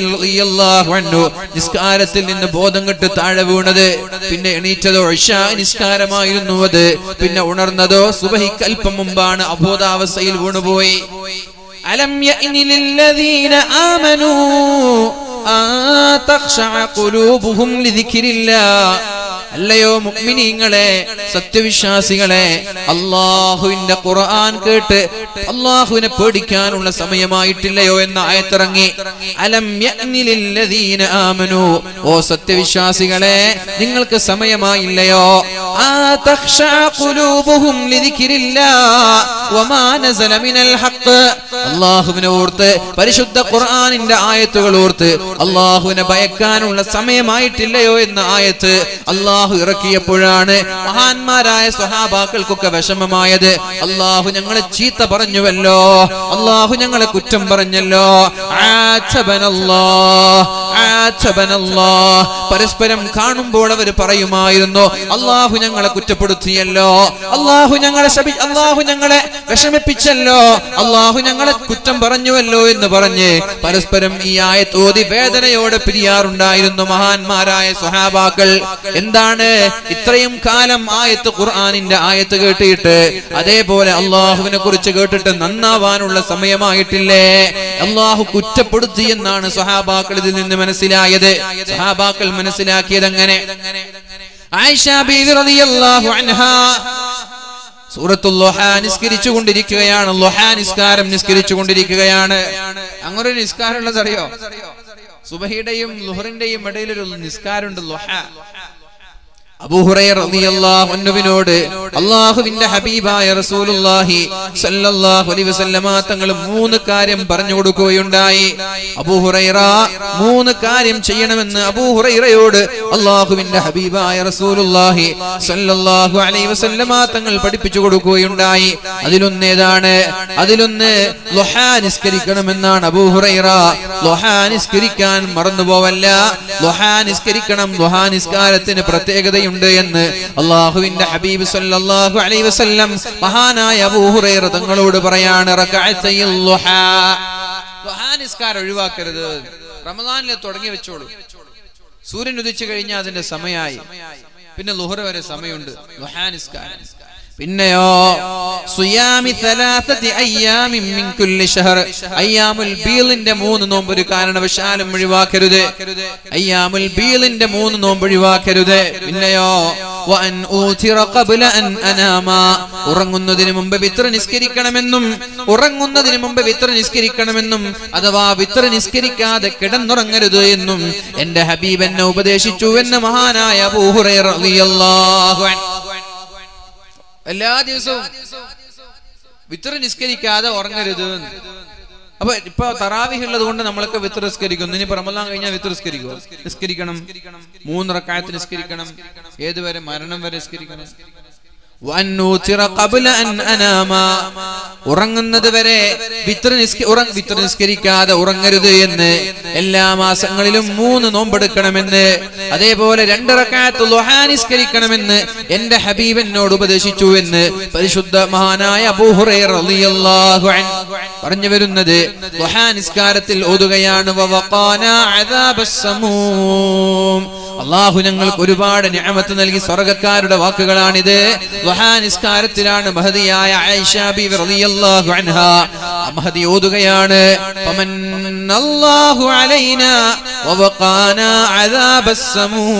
നിസ്കാരത്തിൽ നിന്ന് ബോധം കെട്ട് താഴെ വീണത് പിന്നെ എണീറ്റതോ ഇഷാ നിസ്കാരമായിരുന്നു അത് പിന്നെ ഉണർന്നതോ സുബഹിക്ക് അല്പം മുമ്പാണ് അബോധാവസ്ഥയിൽ വീണുപോയി അലം യഅ്നി ലില്ലദീന ആമനൂ ആ തഖ്ശഅ ഖുലൂബുഹും ലിദിക്രില്ലാഹ് അല്ലയോ മുഅ്മിനീങ്ങളെ സത്യവിശ്വാസികളെ അള്ളാഹുവിന്റെ ഖുർആൻ കേട്ട് അള്ളാഹുവിനെ പേടിക്കാനുള്ള സമയമായിട്ടില്ലയോ എന്ന ആയത്തിറങ്ങി അലം യഅ്നി ലില്ലദീന ആമനു ഓ സത്യവിശ്വാസികളെ നിങ്ങൾക്ക് സമയമായില്ലയോ ആ തഖ്ശഅ ഖുലൂബുഹും ലിദിക്രില്ലാഹ് വമാ നസല മിനൽ ഹഖ് അള്ളാഹുവിനെ ഓർത്ത് പരിശുദ്ധ ഖുർആനിന്റെ ആയത്തുകൾ ഓർത്ത് അള്ളാഹുവിനെ ഭയക്കാനുള്ള സമയമായിട്ടില്ലയോ എന്ന ആയത്ത് അള്ളാഹു ഇറക്കിയപ്പോഴാണ് മഹാന്മാരായ സ്വഹാബാക്കൾക്കൊക്കെ വിഷമമായത് അള്ളാഹു ഞങ്ങളെ ചീത്ത പറഞ്ഞുവല്ലോ അള്ളാഹു ഞങ്ങളെ കുറ്റം പറഞ്ഞല്ലോ ആച്ഛബനല്ലാഹ്, ആച്ഛബനല്ലാഹ്. പരസ്പരം കാണുമ്പോൾ അവർ പറയുമായിരുന്നു അള്ളാഹു ഞങ്ങളെ കുറ്റപ്പെടുത്തിയല്ലോ അള്ളാഹു ഞങ്ങളെ ശപി അള്ളാഹു ഞങ്ങളെ വിഷമിപ്പിച്ചല്ലോ അള്ളാഹു ഞങ്ങളെ കുറ്റം പറഞ്ഞുവല്ലോ എന്ന് പറഞ്ഞ് പരസ്പരം ഈ ആയത്തോതി വേദനയോടെ പിരിയാറുണ്ടായിരുന്നു മഹാന്മാരായ സ്വഹാബാക്കൾ എന്താണ് ഇത്രയും കാലം ആയത്ത് ഖുർആാനിന്റെ ആയത്ത് കേട്ടിട്ട് അതേപോലെ അള്ളാഹുവിനെ കുറിച്ച് കേട്ടിട്ട് നന്നാവാനുള്ള സമയമായിട്ടില്ലേ അള്ളാഹു കുറ്റപ്പെടുത്തി എന്നാണ് സ്വഹാബാക്കൾ ഇതിൽ നിന്ന് മനസ്സിലായത് സ്വഹാബാക്കൾ മനസ്സിലാക്കിയത് അങ്ങനെ ആയിഷ ബീവി റളിയല്ലാഹു അൻഹാ സൂറത്തുൽ ലൊഹ നിസ്കരിച്ചു കൊണ്ടിരിക്കുകയാണ് ലൊഹ നിസ്കാരം നിസ്കരിച്ചു കൊണ്ടിരിക്കുകയാണ് അങ്ങനെ ഒരു നിസ്കാരം ഉള്ളത് അറിയോ സുബഹിയുടെയും ലുഹറിന്റെയും ഇടയിലൊരു നിസ്കാരമുണ്ട് ലൊഹ അബൂഹുറൈറിനോട് അള്ളാഹുവിന്റെ ഹബീബായ റസൂലുള്ളാഹി സല്ലല്ലാഹു അലൈഹി വസല്ലമ തങ്ങൾ മൂന്ന് കാര്യം പറഞ്ഞു കൊടുക്കുകയുണ്ടായി അബൂഹുറൈറ മൂന്ന് കാര്യം ചെയ്യണമെന്ന് അബൂഹുറൈറയോട് അള്ളാഹുവിന്റെ ഹബീബായ റസൂലുള്ളാഹി സല്ലല്ലാഹു അലൈഹി വസല്ലമ തങ്ങൾ പഠിപ്പിച്ചു കൊടുക്കുകയുണ്ടായി അതിലൊന്നേതാണ് അതിലൊന്ന് ലൊഹാ നിസ്കരിക്കണമെന്നാണ് അബൂഹുറൈറ ലൊഹാ നിസ്കരിക്കാൻ മറന്നുപോവല്ല ലൊഹാ നിസ്കരിക്കണം ലൊഹാ നിസ്കാരത്തിന് പ്രത്യേകതയുണ്ട് എന്ന് അള്ളാഹുവിന്റെ ഹബീബ് സല്ലല്ലാഹു അലൈഹി വസല്ലം മഹാനായ അബൂ ഹുറൈറ തങ്ങളോട് പറയാണ് റകഅത്തയിൽ ളുഹാ. ളുഹാ നിസ്കാരം ഒഴിവാക്കരുത് റമദാനിലെ തുടങ്ങി വെച്ചോളൂ സൂര്യൻ ഉദിച്ചു കഴിഞ്ഞാൽ അതിന്റെ സമയമായി പിന്നെ ലുഹർ വരെ സമയമുണ്ട് ളുഹാ നിസ്കാരം പിന്നെയോ സുയാമി സലാസതി അയ്യാമിൻ മിൻ കുല്ലി ഷഹർ അയ്യാമുൽ ബീലിന്റെ മൂന്ന് നോമ്പ് ഒരു കാരണവശാലും ഒഴിവാക്കരുത് അയ്യാമുൽ ബീലിന്റെ മൂന്ന് നോമ്പ് ഒഴിവാക്കരുത് പിന്നെയോ വഅൻ ഊതിറ ഖബ്ല അൻ അനാമ ഉറങ്ങുന്നതിന് മുമ്പ് വിത്ര നിസ്കരിക്കണമെന്നും ഉറങ്ങുന്നതിന് മുമ്പ് വിത്ര നിസ്കരിക്കണമെന്നും അഥവാ വിത്ര നിസ്കരിക്കാതെ കിടന്നുറങ്ങരുത് എന്നും എന്റെ ഹബീബ് എന്നെ ഉപദേശിച്ചു എന്ന് മഹാനായ അബൂ ഹുറൈറ റളിയല്ലാഹു അൻഹു എല്ലാ ദിവസവും വിത്ര നിസ്കരിക്കാതെ ഉറങ്ങരുത് എന്ന്. അപ്പൊ ഇപ്പൊ തറാവിഹ് ഉള്ളത് കൊണ്ട് നമ്മളൊക്കെ വിത്ര നിസ്കരിക്കുന്നു ഇനി റമദാൻ കഴിഞ്ഞാൽ വിത്ര നിസ്കരിക്കുമോ നിസ്കരിക്കണം മൂന്ന് റക്കായത്ത് നിസ്കരിക്കണം ഏതുവരെ മരണം വരെ നിസ്കരിക്കണം വഅൻ നൂതിറ ഖബ്ല അൻ അനാമ. ഉറങ്ങുന്നത് വരെ വിത്ര നിസ്ക- ഉറ- വിത്ര നിസ്കരിക്കാതെ ഉറങ്ങരുത് എന്ന് എല്ലാ മാസങ്ങളിലും മൂന്ന് നോമ്പെടുക്കണമെന്ന് അതേപോലെ രണ്ട് റക്കായത്ത് ളുഹാ നിസ്കരിക്കണമെന്ന് എന്റെ ഹബീബ് എന്നോട് ഉപദേശിച്ചു എന്ന് പരിശുദ്ധ മഹാനായ അബൂ ഹുറൈറ റളിയല്ലാഹു അൻഹു പറഞ്ഞു വരുന്നത് ളുഹാ നിസ്കാരത്തിൽ ഓതുകയാണ് വവഖാന അദാബസ് സമൂം അള്ളാഹു ഞങ്ങൾക്ക് ഒരുപാട് നിഅമത്ത് നൽകി സ്വർഗക്കാരുടെ വാക്കുകളാണിത് ളുഹാ നിസ്കാരത്തിലാണ് മഹദിയായ ആയിഷ ബീവി റളിയല്ലാഹു അൻഹ ആ മഹദി ഓതുകയാണ് ഫമന്നല്ലാഹു അലൈനാ വവഖാനാ അദാബസ്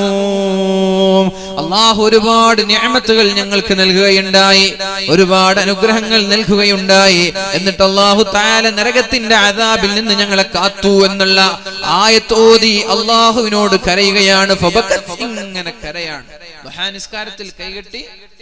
സമൂം അള്ളാഹു ഒരുപാട് നിഅമത്തുകൾ ഞങ്ങൾക്ക് നൽകുകയുണ്ടായി ഒരുപാട് അനുഗ്രഹങ്ങൾ നൽകുകയുണ്ടായി എന്നിട്ട് അള്ളാഹു താല നരകത്തിന്റെ അദാബിൽ നിന്ന് ഞങ്ങളെ കാത്തു എന്നുള്ള ആയത്തോതി അള്ളാഹുവിനോട് കരയുകയാണ് ഫബക്കത്ത് ഇങ്ങനെ കരയാണ് മഹാനിസ്കാരത്തിൽ കൈകെട്ടി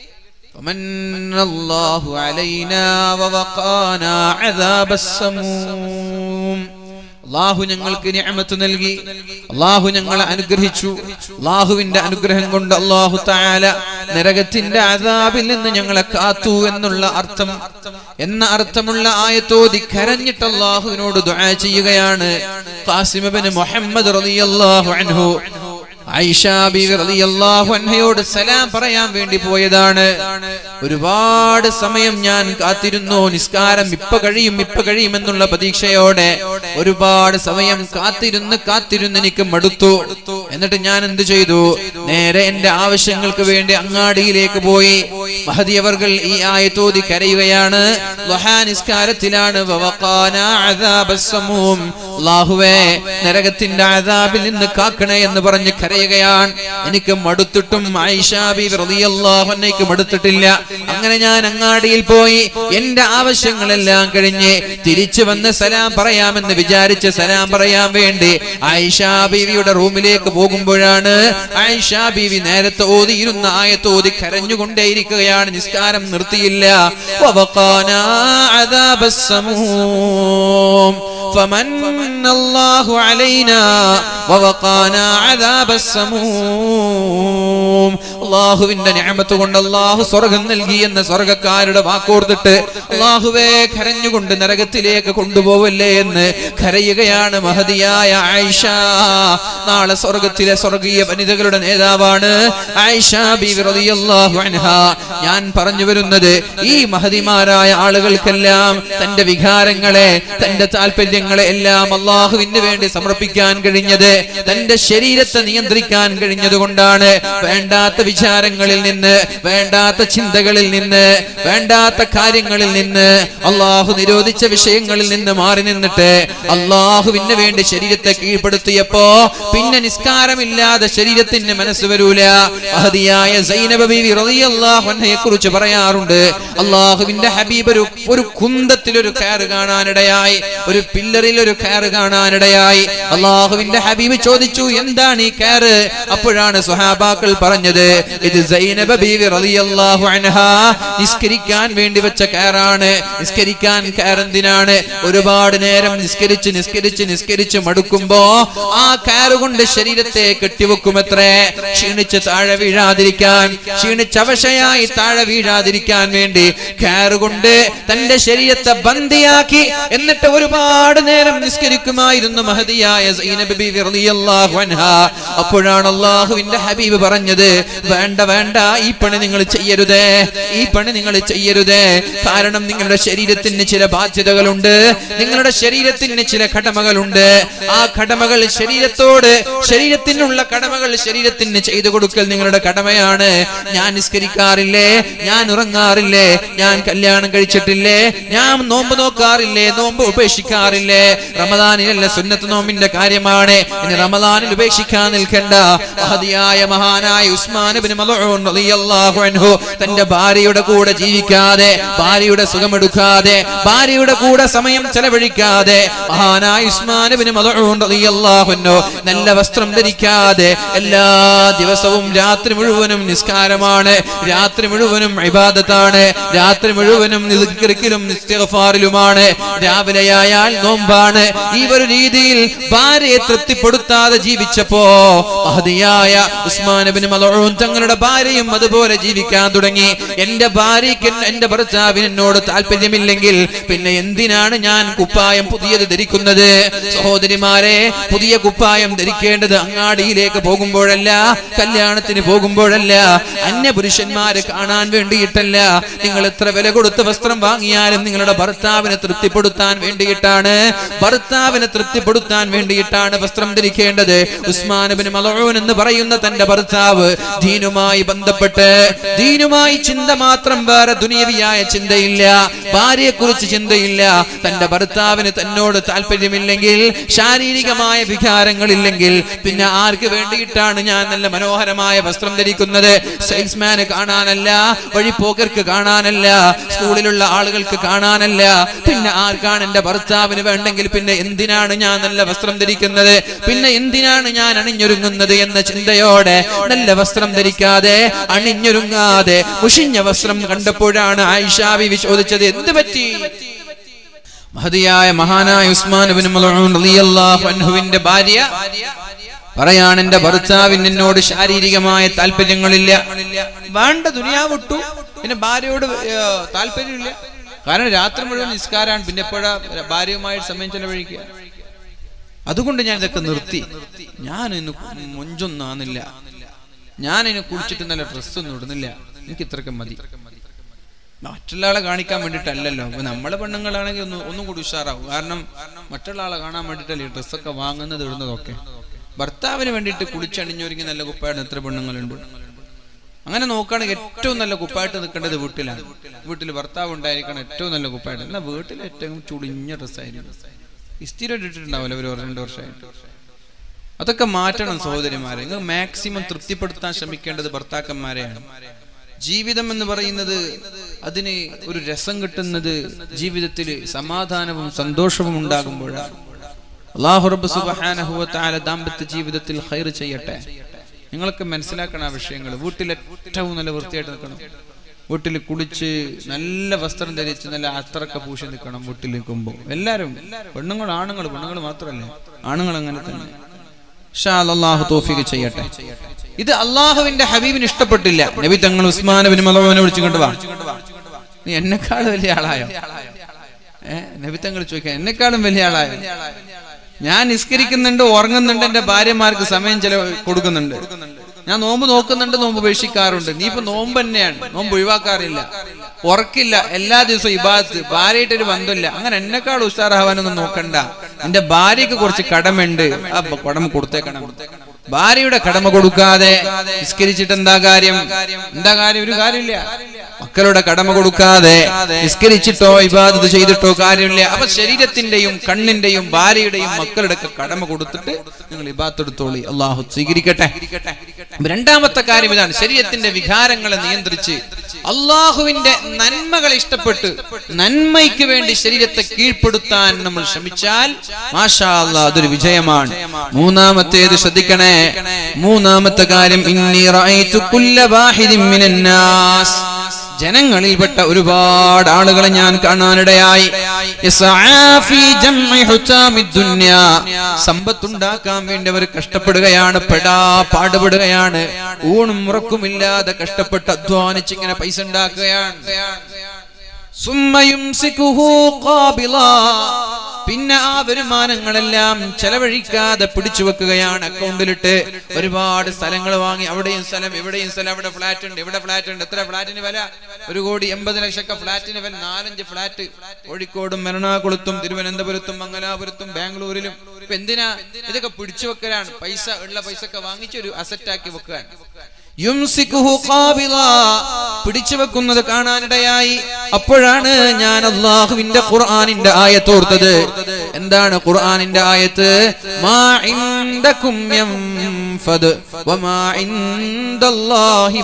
فمن الله علينا ووقانا عذاب السموم അള്ളാഹു ഞങ്ങൾക്ക് നിഅമത്ത് നൽകി അള്ളാഹു ഞങ്ങളെ അനുഗ്രഹിച്ചു അള്ളാഹുവിന്റെ അനുഗ്രഹം കൊണ്ട് അള്ളാഹു താല നരകത്തിന്റെ അതാബിൽ നിന്ന് ഞങ്ങളെ കാത്തു എന്നുള്ള അർത്ഥം എന്ന അർത്ഥമുള്ള ആയത്തോതി കരഞ്ഞിട്ട് അള്ളാഹുവിനോട് ദുആ ചെയ്യുകയാണ് ഖാസിമബിന് മുഹമ്മദ് റളിയല്ലാഹു അൻഹു ഐഷ ബീവി റളിയല്ലാഹു അൻഹയോട് സലാം പറയാൻ വേണ്ടി പോയതാണ് ഒരുപാട് സമയം ഞാൻ കാത്തിരുന്നു നിസ്കാരം ഇപ്പ കഴിയും ഇപ്പ കഴിയും എന്നുള്ള പ്രതീക്ഷയോടെ ഒരുപാട് സമയം കാത്തിരുന്ന് കാത്തിരുന്ന് എനിക്ക് മടുത്തു എന്നിട്ട് ഞാൻ എന്ത് ചെയ്തു നേരെ എന്റെ ആവശ്യങ്ങൾക്ക് വേണ്ടി അങ്ങാടിയിലേക്ക് പോയി മഹദിയവർകൾ ഈ ആയത്തോതി കരയുകയാണ് ളുഹാ നിസ്കാരത്തിലാണ് വവഖാന അദാബസ്സമൂം. അല്ലാഹുവേ നരകത്തിന്റെ അദാബിൽ നിന്ന് കാക്കണേ എന്ന് പറഞ്ഞ് കരയുകയാണ് എനിക്ക് മടുത്തിട്ടും ആയിഷ ബീവി റളിയല്ലാഹു അൻഹയ്ക്ക് മടുത്തിട്ടില്ല അങ്ങനെ ഞാൻ അങ്ങാടിയിൽ പോയി എന്റെ ആവശ്യങ്ങളെല്ലാം കഴിഞ്ഞ് തിരിച്ചു വന്ന് സലാം പറയാമെന്ന് വിചാരിച്ച് സലാം പറയാൻ വേണ്ടി ആയിഷ ബീവിയുടെ റൂമിലേക്ക് പോകുമ്പോഴാണ് ആയിഷ ബീവി നേരത്തെ ഓതിയിരുന്ന ആയത്ത് ഓതി കരഞ്ഞുകൊണ്ടേയിരിക്കുകയാണ് നിസ്കാരം നിർത്തിയില്ല വവഖാന അദാബസ്സമൂം فمن الله علينا ووقانا عذاب السموم അള്ളാഹുവിന്റെ ഞാമത്ത് കൊണ്ട് അള്ളാഹു സ്വർഗം നൽകി എന്ന സ്വർഗക്കാരുടെ വാക്കോർത്തിട്ട് അള്ളാഹുവേ കരഞ്ഞുകൊണ്ട് നരകത്തിലേക്ക് കൊണ്ടുപോവല്ലേ എന്ന് കരയുകയാണ് മഹതിയായ ആയിഷ നാളെ സ്വർഗത്തിലെ സ്വർഗീയ വനിതകളുടെ നേതാവാണ് ആയിഷ ബീവി റളിയല്ലാഹു അൻഹ ഞാൻ പറഞ്ഞു വരുന്നത് ഈ മഹതിമാരായ ആളുകൾക്കെല്ലാം തന്റെ വികാരങ്ങളെ തന്റെ താല്പര്യങ്ങളെ എല്ലാം അള്ളാഹുവിന് വേണ്ടി സമർപ്പിക്കാൻ കഴിഞ്ഞത് തന്റെ ശരീരത്തെ നിയന്ത്രിക്കാൻ കഴിഞ്ഞത് കൊണ്ടാണ് വേണ്ടാത്ത വിചാരങ്ങളിൽ നിന്ന് വേണ്ടാത്ത ചിന്തകളിൽ നിന്ന് വേണ്ടാത്ത കാര്യങ്ങളിൽ നിന്ന് അള്ളാഹു നിരോധിച്ച വിഷയങ്ങളിൽ നിന്ന് മാറി നിന്നിട്ട് അള്ളാഹുവിന് വേണ്ടി ശരീരത്തെ കീഴ്പ്പെടുത്തിയപ്പോ പിന്നെ നിസ്കാരമില്ലാതെ ശരീരത്തിന് മനസ്സ് വരൂല മഹതിയായ സൈനബ ബീവി റളിയല്ലാഹു അൻഹയെ കുറിച്ച് പറയാറുണ്ട് അള്ളാഹുവിന്റെ ഹബീബ് ഒരു ഒരു കുന്തത്തിൽ ഒരു കയറ് കാണാനിടയായി ഒരു പില്ലറിൽ ഒരു കയറ് കാണാനിടയായി അള്ളാഹുവിന്റെ ഹബീബ് ചോദിച്ചു എന്താണ് ഈ കയറ് അപ്പോഴാണ് സുഹാബാക്കൾ പറഞ്ഞത് ഇത് സൈനബ ബീവി റളിയല്ലാഹു അൻഹ നിസ്കരിക്കാൻ വേണ്ടി വെച്ച കയറാണ് നിസ്കരിക്കാൻ കയർ എന്തിനാണ് ഒരുപാട് നേരം നിസ്കരിച്ച് നിസ്കരിച്ച് നിസ്കരിച്ച് മടുക്കുമ്പോ ആ കയറ് കൊണ്ട് ശരീരത്തെ കെട്ടിവെക്കുമത്രേ ക്ഷീണിച്ച് താഴെ വീഴാതിരിക്കാൻ ക്ഷീണിച്ച് അവശയായി താഴെ വീഴാതിരിക്കാൻ വേണ്ടി കയറ് കൊണ്ട് തന്റെ ശരീരത്തെ ബന്ദിയാക്കി എന്നിട്ട് ഒരുപാട് നേരം നിസ്കരിക്കുമായിരുന്നു മഹതിയായ സൈനബ് ബീവി റളിയല്ലാഹു അൻഹ അപ്പോഴാണ് അള്ളാഹുവിന്റെ ഹബീബ് പറഞ്ഞത് വേണ്ട വേണ്ട ഈ പണി നിങ്ങൾ ചെയ്യരുതേ ഈ പണി നിങ്ങൾ ചെയ്യരുതേ കാരണം നിങ്ങളുടെ ശരീരത്തിന് ചില ബാധ്യതകളുണ്ട് നിങ്ങളുടെ ശരീരത്തിന് ചില കടമകളുണ്ട് ആ കടമകൾ ശരീരത്തോട് ശരീരത്തിനുള്ള കടമകൾ ശരീരത്തിന് ചെയ്തു കൊടുക്കൽ നിങ്ങളുടെ കടമയാണ് ഞാൻ നിസ്കരിക്കാറില്ലേ ഞാൻ ഉറങ്ങാറില്ലേ ഞാൻ കല്യാണം കഴിച്ചിട്ടില്ലേ ഞാൻ നോമ്പ് നോക്കാറില്ലേ നോമ്പ് ഉപേക്ഷിക്കാറില്ലേ റമദാനിലല്ല സുന്നത്ത് നോമ്പിന്റെ കാര്യമാണ് ഇനി റമദാനിൽ ഉപേക്ഷിക്കാൻ നിൽക്കണ്ട മഹതിയായ മഹാനായ ഉസ്മാൻ ഇബ്നു മദ്ഊൻ റളിയല്ലാഹു അൻഹു തന്റെ ഭാര്യയുടെ കൂടെ ജീവിക്കാതെ ഭാര്യയുടെ സുഖമെടുക്കാതെ ഭാര്യയുടെ കൂടെ സമയം ചെലവഴിക്കാതെ മഹാനായ ഉസ്മാൻ ഇബ്നു മദ്ഊൻ റളിയല്ലാഹു അൻഹു നല്ല വസ്ത്രം ധരിക്കാതെ എല്ലാ ദിവസവും രാത്രി മുഴുവനും നിസ്കാരമാണ് രാത്രി മുഴുവനും ഇബാദത്താണ് രാത്രി മുഴുവനും നിസ്കരിക്കലും ഇസ്തിഗ്ഫാറിലുമാണ് രാവിലെയായാൽ നോമ്പാണ് ഈ ഒരു രീതിയിൽ ഭാര്യയെ തൃപ്തിപ്പെടുത്താതെ ജീവിച്ചപ്പോ മഹതിയായ ഉസ്മാൻ ഇബ്നു മദ്ഊൻ തങ്ങളുടെ ഭാര്യയും അതുപോലെ ജീവിക്കാൻ തുടങ്ങി എന്റെ ഭാര്യയ്ക്ക് എൻ- എന്റെ ഭർത്താവിന് എന്നോട് താല്പര്യമില്ലെങ്കിൽ പിന്നെ എന്തിനാണ് ഞാൻ കുപ്പായം പുതിയത് ധരിക്കുന്നത് സഹോദരിമാരെ പുതിയ കുപ്പായം ധരിക്കേണ്ടത് അങ്ങാടിയിലേക്ക് പോകുമ്പോഴല്ല കല്യാണത്തിന് പോകുമ്പോഴല്ല അന്യ പുരുഷന്മാരെ കാണാൻ വേണ്ടിയിട്ടല്ല നിങ്ങൾ എത്ര വില കൊടുത്ത് വസ്ത്രം വാങ്ങിയാലും നിങ്ങളുടെ ഭർത്താവിനെ തൃപ്തിപ്പെടുത്താൻ വേണ്ടിയിട്ടാണ് ഭർത്താവിനെ തൃപ്തിപ്പെടുത്താൻ വേണ്ടിയിട്ടാണ് വസ്ത്രം ധരിക്കേണ്ടത് ഉസ്മാനബിന് മലൂൻ എന്ന് പറയുന്ന തന്റെ ഭർത്താവ് ദീനുമായി ബന്ധപ്പെട്ട് ദീനുമായി ചിന്ത മാത്രം വേറെ ദുനിയവിയായ ചിന്തയില്ല ഭാര്യയെ കുറിച്ച് ചിന്തയില്ല തന്റെ ഭർത്താവിന് തന്നോട് താല്പര്യമില്ലെങ്കിൽ ശാരീരികമായ വികാരങ്ങളില്ലെങ്കിൽ പിന്നെ ആർക്ക് വേണ്ടിയിട്ടാണ് ഞാൻ നല്ല മനോഹരമായ വസ്ത്രം ധരിക്കുന്നത് സെയിൽസ്മാന് കാണാനല്ല വഴിപ്പോക്കർക്ക് കാണാനല്ല സ്കൂളിലുള്ള ആളുകൾക്ക് കാണാനല്ല പിന്നെ ആർക്കാണ് എന്റെ ഭർത്താവിന് വേണ്ടെങ്കിൽ പിന്നെ എന്തിനാണ് ഞാൻ നല്ല വസ്ത്രം ധരിക്കുന്നത് പിന്നെ എന്തിനാണ് ഞാൻ അണിഞ്ഞൊരുങ്ങുന്നത് എന്ന ചിന്തയോടെ നല്ല വസ്ത്രം ധരിക്കാതെ അണിഞ്ഞൊരുങ്ങാതെ മുഷിഞ്ഞ വസ്ത്രം കണ്ടപ്പോഴാണ് ആയിഷ ബിവി ചോദിച്ചത് എന്ത് പറ്റി മഹതിയായ മഹാനായ ഉസ്മാൻ ഇബ്നു മൽഊൻ റളിയല്ലാഹു അൻഹുവിന്റെ ഭാര്യ പറയാണ് എന്റെ ഭർത്താവിന് എന്നോട് ശാരീരികമായ താല്പര്യങ്ങളില്ല വേണ്ട ദുനിയാവ് വിട്ടു പിന്നെ ഭാര്യയോട് ഏ, താല്പര്യമില്ല കാരണം രാത്രി മുഴുവൻ നിസ്കാരാണ് പിന്നെ എപ്പോഴാ ഭാര്യയുമായി സമയം ചെലവഴിക്കുക അതുകൊണ്ട് ഞാൻ ഇതൊക്കെ നിർത്തി ഞാൻ ഇന്ന് മൊഞ്ചൊന്നാന്നില്ല ഞാൻ ഇനി കുളിച്ചിട്ട് നല്ല ഡ്രസ്സൊന്നും ഇടുന്നില്ല എനിക്ക് ഇത്രയൊക്കെ മതി മറ്റുള്ള ആളെ കാണിക്കാൻ വേണ്ടിയിട്ടല്ലല്ലോ അപ്പൊ നമ്മളെ പെണ്ണുങ്ങളാണെങ്കിൽ ഒന്ന് ഒന്നും കൂടി ഉഷാറാവും കാരണം മറ്റുള്ള ആളെ കാണാൻ വേണ്ടിയിട്ടല്ലേ ഈ ഡ്രസ്സൊക്കെ വാങ്ങുന്നത് ഇടുന്നതൊക്കെ ഭർത്താവിന് വേണ്ടിയിട്ട് കുളിച്ചണിഞ്ഞൊരുങ്ങി നല്ല കുപ്പായിട്ട് എത്ര പെണ്ണുങ്ങളുണ്ട് അങ്ങനെ നോക്കുകയാണെങ്കിൽ ഏറ്റവും നല്ല കുപ്പായിട്ട് നിൽക്കേണ്ടത് വീട്ടിലാണ് വീട്ടിൽ ഭർത്താവ് ഉണ്ടായിരിക്കണം ഏറ്റവും നല്ല കുപ്പായിട്ട് എന്നാൽ വീട്ടിൽ ഏറ്റവും ചുളിഞ്ഞ ഡ്രസ്സായിരിക്കും ഇസ്തിരി ഇട്ടിട്ടുണ്ടാവില്ല ഒരു രണ്ട് വർഷമായിട്ട് അതൊക്കെ മാറ്റണം സഹോദരിമാരെ നിങ്ങൾ മാക്സിമം തൃപ്തിപ്പെടുത്താൻ ശ്രമിക്കേണ്ടത് ഭർത്താക്കന്മാരെയാണ് ജീവിതം എന്ന് പറയുന്നത് അതിന് ഒരു രസം കിട്ടുന്നത് ജീവിതത്തിൽ സമാധാനവും സന്തോഷവും ഉണ്ടാകുമ്പോഴാണ് അള്ളാഹു റബ്ബ് സുബ്ഹാനഹു വ തആല ദാമ്പത്യ ജീവിതത്തിൽ ഖൈർ ചെയ്യട്ടെ നിങ്ങൾക്ക് മനസ്സിലാക്കണം ആ വിഷയങ്ങൾ വീട്ടിൽ ഏറ്റവും നല്ല വൃത്തിയായിട്ട് നിൽക്കണം വീട്ടിൽ കുളിച്ച് നല്ല വസ്ത്രം ധരിച്ച് നല്ല അത്രക്ക പൂശി നിൽക്കണം വീട്ടിൽ നിൽക്കുമ്പോൾ എല്ലാവരും പെണ്ണുങ്ങൾ ആണുങ്ങൾ പെണ്ണുങ്ങൾ മാത്രമല്ല ആണുങ്ങൾ അങ്ങനെ തന്നെ ഇൻഷാ അല്ലാഹ് അള്ളാഹു തോഫിക്ക് ചെയ്യട്ടെ ഇത് അള്ളാഹുവിന്റെ ഹബീബിന് ഇഷ്ടപ്പെട്ടില്ല നബി തങ്ങൾ ഉസ്മാനബിന് മലവനെ വിളിച്ചുകൊണ്ട് വാ നീ എന്നെക്കാളും വലിയ ആളായോ ഏ നബി തങ്ങൾ ചോദിക്കാൻ എന്നെക്കാളും വലിയ ആളായോ ഞാൻ നിസ്കരിക്കുന്നുണ്ട് ഉറങ്ങുന്നുണ്ട് എന്റെ ഭാര്യമാർക്ക് സമയം ചില കൊടുക്കുന്നുണ്ട് ഞാൻ നോമ്പ് നോക്കുന്നുണ്ട് നോമ്പ് ഉപേക്ഷിക്കാറുണ്ട് നീ ഇപ്പൊ നോമ്പ് തന്നെയാണ് നോമ്പ് ഒഴിവാക്കാറില്ല ഉറക്കില്ല എല്ലാ ദിവസവും ഇബാദത്ത് ഭാര്യയായിട്ടൊരു ബന്ധമില്ല അങ്ങനെ എന്നെക്കാൾ ഉഷാറാവാനൊന്നും നോക്കണ്ട എന്റെ ഭാര്യക്ക് കുറച്ച് കടമുണ്ട് ആ ബ- കടമ കൊടുത്തേക്കണം ഭാര്യയുടെ കടമ കൊടുക്കാതെ നിസ്കരിച്ചിട്ട് എന്താ കാര്യം എന്താ കാര്യം ഒരു കാര്യമില്ല മക്കളുടെ കടമ കൊടുക്കാതെ നിസ്കരിച്ചിട്ടോ ഇബാദത്ത് ചെയ്തിട്ടോ കാര്യമില്ല അപ്പൊ ശരീരത്തിന്റെയും കണ്ണിന്റെയും ഭാര്യയുടെയും മക്കളുടെ ഒക്കെ കടമ കൊടുത്തിട്ട് നിങ്ങൾ ഇബാദത്ത് എടുത്തോളി അള്ളാഹു സ്വീകരിക്കട്ടെ അപ്പൊ രണ്ടാമത്തെ കാര്യം ഇതാണ് ശരീരത്തിന്റെ വികാരങ്ങളെ നിയന്ത്രിച്ച് അള്ളാഹുവിന്റെ നന്മകൾ ഇഷ്ടപ്പെട്ട് നന്മയ്ക്ക് വേണ്ടി ശരീരത്തെ കീഴ്പ്പെടുത്താൻ നമ്മൾ ശ്രമിച്ചാൽ മാഷാ അല്ലാ അതൊരു വിജയമാണ് മൂന്നാമത്തേത് ശ്രദ്ധിക്കണേ മൂന്നാമത്തെ കാര്യം ഇന്നി റഅയ്തു കുല്ല വാഹിദിൻ മിനൻ നാസ് ജനങ്ങളിൽപ്പെട്ട ഒരുപാട് ആളുകളെ ഞാൻ കാണാനിടയായി യസ്ആ ഫീ ജംഇ ഹുതാമിദ് ദുനിയാ. സമ്പത്തുണ്ടാക്കാൻ വേണ്ടി അവർ കഷ്ടപ്പെടുകയാണ് പെടാ പാടുപെടുകയാണ് ഊണും ഉറക്കുമില്ലാതെ കഷ്ടപ്പെട്ട് അധ്വാനിച്ച് ഇങ്ങനെ പൈസ ഉണ്ടാക്കുകയാണ് സുമ്മ യുംസികുഹു ഖാബിളാ. പിന്നെ ആ വരുമാനങ്ങളെല്ലാം ചെലവഴിക്കാതെ പിടിച്ചു വെക്കുകയാണ് അക്കൗണ്ടിലിട്ട് ഒരുപാട് സ്ഥലങ്ങൾ വാങ്ങി അവിടെയും സ്ഥലം ഇവിടെയും സ്ഥലം അവിടെ ഫ്ലാറ്റ് ഉണ്ട് ഇവിടെ ഫ്ലാറ്റ് ഉണ്ട് എത്ര ഫ്ലാറ്റിന് വില ഒരു കോടി എൺപത് ലക്ഷമൊക്കെ ഫ്ലാറ്റിന് വില നാലഞ്ച് ഫ്ലാറ്റ് കോഴിക്കോടും എറണാകുളത്തും തിരുവനന്തപുരത്തും മംഗലാപുരത്തും ബാംഗ്ലൂരിലും ഇപ്പൊ എന്തിനാ ഇതൊക്കെ പിടിച്ചു വെക്കലാണ് പൈസ ഉള്ള പൈസ ഒക്കെ വാങ്ങിച്ച് ഒരു അസറ്റ് ആക്കി വെക്കാൻ യുംസിക്കുഹു ഖാബിളാ. പിടിച്ചു വെക്കുന്നത് കാണാനിടയായി അപ്പോഴാണ് ഞാൻ അള്ളാഹുവിന്റെ ഖുർആനിന്റെ ആയത്തോർത്തത് എന്താണ് ഖുർആനിന്റെ ആയത്ത് മാ ഇൻദകും യൻഫദ് വമാ ഇൻദല്ലാഹി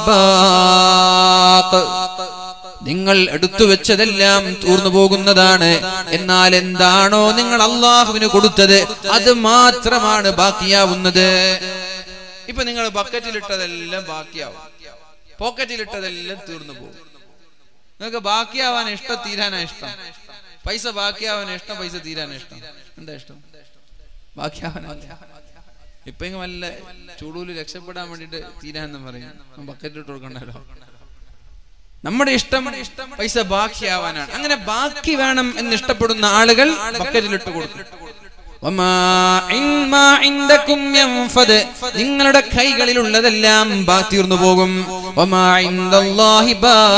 ബാഖ് നിങ്ങൾ എടുത്തു വെച്ചതെല്ലാം തൂർന്നു പോകുന്നതാണ് എന്നാൽ എന്താണോ നിങ്ങൾ അള്ളാഹുവിന് കൊടുത്തത് അത് മാത്രമാണ് ബാക്കിയാവുന്നത് ഇപ്പൊ നിങ്ങൾ ബക്കറ്റിലിട്ടതെല്ലാം ബാക്കിയാവും പോക്കറ്റിലിട്ടതെല്ലാം തീർന്നു പോകും നിങ്ങൾക്ക് ബാക്കിയാവാൻ ഇഷ്ടം തീരാനാ ഇഷ്ടം പൈസ ബാക്കിയാവാൻ ഇഷ്ടം പൈസ തീരാനാ ഇഷ്ടം എന്താ ഇഷ്ടം ബാക്കിയാവാനല്ല ഇപ്പൊ ഇങ്ങ് വല്ല ചൂടൂല് രക്ഷപ്പെടാൻ വേണ്ടിട്ട് തീരാന്ന് പറയും ബക്കറ്റിലിട്ട് കൊടുക്കണ്ടല്ലോ നമ്മുടെ ഇഷ്ടം പൈസ ബാക്കിയാവാനാണ് അങ്ങനെ ബാക്കി വേണം എന്ന് ഇഷ്ടപ്പെടുന്ന ആളുകൾ ബക്കറ്റിലിട്ട് കൊടുക്കും വമാ ഇൻ- മാ ഇൻദകും യൻഫദ്. നിങ്ങളുടെ കൈകളിലുള്ളതെല്ലാം ബാ- തീർന്നു പോകും വമാ ഇൻദല്ലാഹി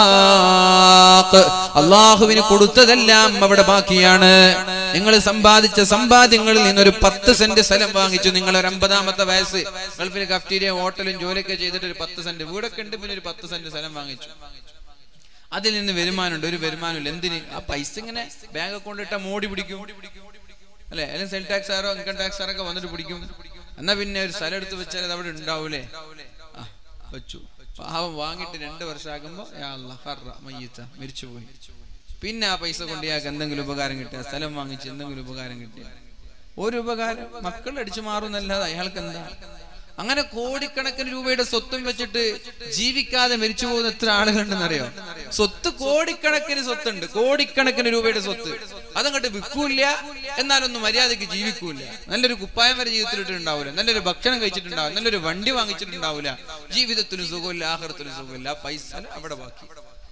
ബാഖ്. അള്ളാഹുവിന് കൊടുത്തതെല്ലാം അവിടെ ബാക്കിയാണ് നിങ്ങൾ സമ്പാദിച്ച സമ്പാദ്യങ്ങളിൽ നിന്നൊരു പത്ത് സെന്റ് സ്ഥലം വാങ്ങിച്ചു നിങ്ങൾ ഒരു അമ്പതാമത്തെ വയസ്സ് ഗൾഫിൽ കഫ്റ്റീരിയ ഹോട്ടലും ജോലിയൊക്കെ ചെയ്തിട്ട് ഒരു പത്ത് സെന്റ് വീടൊക്കെ ഉണ്ട് പിന്നെ ഒരു പത്ത് സെന്റ് സ്ഥലം വാങ്ങിച്ചു അതിൽ നിന്ന് വരുമാനമുണ്ട് ഒരു വരുമാനമില്ല എന്തിന് ആ പൈസ ഇങ്ങനെ ബാങ്ക് അക്കൗണ്ട് ഇട്ടാ മോടി പിടിക്കും അല്ലെ അല്ലെങ്കിൽ സെൽ ടാക്സ് ആരോ ഇൻകം ടാക്സ് ആരൊക്കെ വന്നിട്ട് പിടിക്കും എന്നാ പിന്നെ ഒരു സ്ഥലം എടുത്ത് വെച്ചാൽ അത് അവിടെ ഉണ്ടാവൂലേ ആ വെച്ചു പാവം വാങ്ങിയിട്ട് രണ്ട് വർഷമാകുമ്പോ യാ അല്ലാ, ഹർറ, മയ്യിത്ത, മരിച്ചുപോയി പിന്നെ ആ പൈസ കൊണ്ട് ഇയാൾക്ക് എന്തെങ്കിലും ഉപകാരം കിട്ടിയ സ്ഥലം വാങ്ങിച്ച് എന്തെങ്കിലും ഉപകാരം കിട്ടിയ ഒരു ഉപകാരം മക്കൾ അടിച്ചു മാറുന്നല്ലാതെ അയാൾക്ക് എന്താ അങ്ങനെ കോടിക്കണക്കിന് രൂപയുടെ സ്വത്തും വെച്ചിട്ട് ജീവിക്കാതെ മരിച്ചു പോകുന്ന എത്ര ആളുകളുണ്ടെന്നറിയോ സ്വത്ത് കോടിക്കണക്കിന് സ്വത്തുണ്ട് കോടിക്കണക്കിന് രൂപയുടെ സ്വത്ത് അതങ്ങോട്ട് വിൽക്കൂല എന്നാലൊന്നും മര്യാദക്ക് ജീവിക്കൂല നല്ലൊരു കുപ്പായം വരെ ജീവിതത്തിലിട്ടുണ്ടാവില്ല നല്ലൊരു ഭക്ഷണം കഴിച്ചിട്ടുണ്ടാവില്ല നല്ലൊരു വണ്ടി വാങ്ങിച്ചിട്ടുണ്ടാവില്ല ജീവിതത്തിനും സുഖമില്ല ആഹാരത്തിനും സുഖമില്ല ആ പൈസ അവിടെ ബാക്കി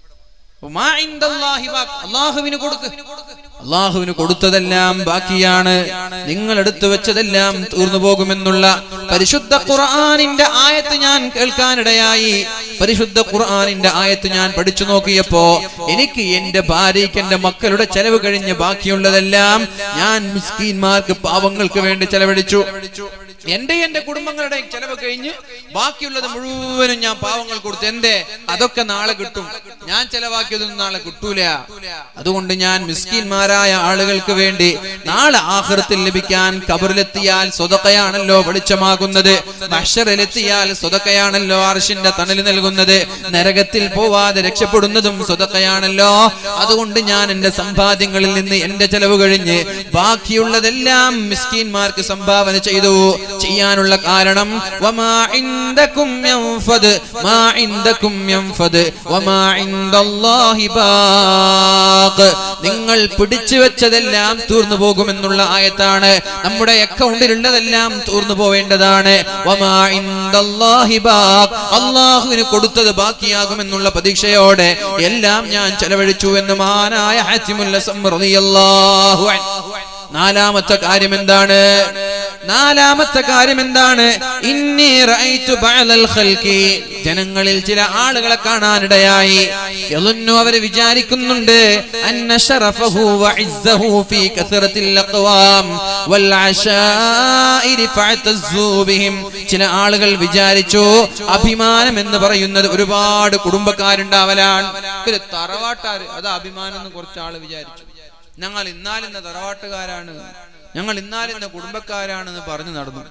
ഉമാ ഇൻദല്ലാഹി ബാഖ്. അള്ളാഹുവിന് കൊടുക്ക് അള്ളാഹുവിന് കൊടുത്തതെല്ലാം ബാക്കിയാണ് നിങ്ങൾ എടുത്തു വെച്ചതെല്ലാം തീർന്നു പോകുമെന്നുള്ള പരിശുദ്ധ ഖുർആനിന്റെ ആയത്ത് ഞാൻ കേൾക്കാനിടയായി പരിശുദ്ധ ഖുർആനിന്റെ ആയത്ത് ഞാൻ പഠിച്ചു നോക്കിയപ്പോ എനിക്ക് എന്റെ ഭാര്യയ്ക്ക് എന്റെ മക്കളുടെ ചെലവ് കഴിഞ്ഞ് ബാക്കിയുള്ളതെല്ലാം ഞാൻ മിസ്കീന്മാർക്ക് പാവങ്ങൾക്ക് വേണ്ടി ചെലവഴിച്ചു എന്റെ എന്റെ കുടുംബങ്ങളുടെ ചെലവ് കഴിഞ്ഞ് ബാക്കിയുള്ളത് മുഴുവനും ഞാൻ പാവങ്ങൾ കൊടുത്തു എന്തേ അതൊക്കെ നാളെ കിട്ടും ഞാൻ ചെലവാക്കിയതൊന്നും നാളെ കിട്ടൂല അതുകൊണ്ട് ഞാൻ മിസ്കിന്മാരായ ആളുകൾക്ക് വേണ്ടി നാളെ ആഹൃത്തിൽ ലഭിക്കാൻ കബറിലെത്തിയാൽ സ്വതക്കയാണല്ലോ വെളിച്ചമാകുന്നത് മഷറിലെത്തിയാൽ സ്വതക്കയാണല്ലോ അർഷിന്റെ തണൽ നൽകുന്നത് നരകത്തിൽ പോവാതെ രക്ഷപ്പെടുന്നതും സ്വതക്കയാണല്ലോ അതുകൊണ്ട് ഞാൻ എന്റെ സമ്പാദ്യങ്ങളിൽ നിന്ന് എന്റെ ചെലവ് കഴിഞ്ഞ് ബാക്കിയുള്ളതെല്ലാം മിസ്കീന്മാർക്ക് സംഭാവന ചെയ്തു ചെയ്യാനുള്ള കാരണം വമാ ഇൻദകും യൻഫദ് മാ ഇൻദകും യൻഫദ് വമാ ഇൻദല്ലാഹി ബാഖ് നിങ്ങൾ പിടിച്ചു വെച്ചതെല്ലാം തീർന്നു പോകുമെന്നുള്ള ആയത്താണ് നമ്മുടെ അക്കൗണ്ടിലുള്ളതെല്ലാം തീർന്നു പോവേണ്ടതാണ് വമാ ഇൻദല്ലാഹി ബാഖ് അള്ളാഹുവിന് കൊടുത്തത് ബാക്കിയാകുമെന്നുള്ള പ്രതീക്ഷയോടെ എല്ലാം ഞാൻ ചെലവഴിച്ചു എന്ന് മഹാനായ ഹാത്തിമുൽ അസം റളിയല്ലാഹു അൻഹു നാലാമത്തെ കാര്യം എന്താണ് നാലാമത്തെ കാര്യം എന്താണ് ഇന്നി റഅയ്തു ബഅലൽ ഖൽഖി ജനങ്ങളിൽ ചില ആളുകളെ കാണാനിടയായി യളുന്നു അവർ വിചാരിക്കുന്നുണ്ട് അന്ന ശറഫഹു വഇസ്സഹു ഫീ കസറത്തിൽ അഖ്വാം വൽ അശാഇരി ഫഅതസ്സു ബിഹിം ചില ആളുകൾ വിചാരിച്ചു അഭിമാനം എന്ന് പറയുന്നത് ഒരുപാട് കുടുംബക്കാരുണ്ടാവലാണ് ഒരു തറവാട്ടാര് അത് അഭിമാനം എന്ന് കുറച്ച് ആള് വിചാരിച്ചു ഞങ്ങൾ ഇന്നാലിന്ന തറവാട്ടുകാരാണ് ഞങ്ങൾ ഇന്നാലിന്ന കുടുംബക്കാരാണെന്ന് പറഞ്ഞു നടന്നു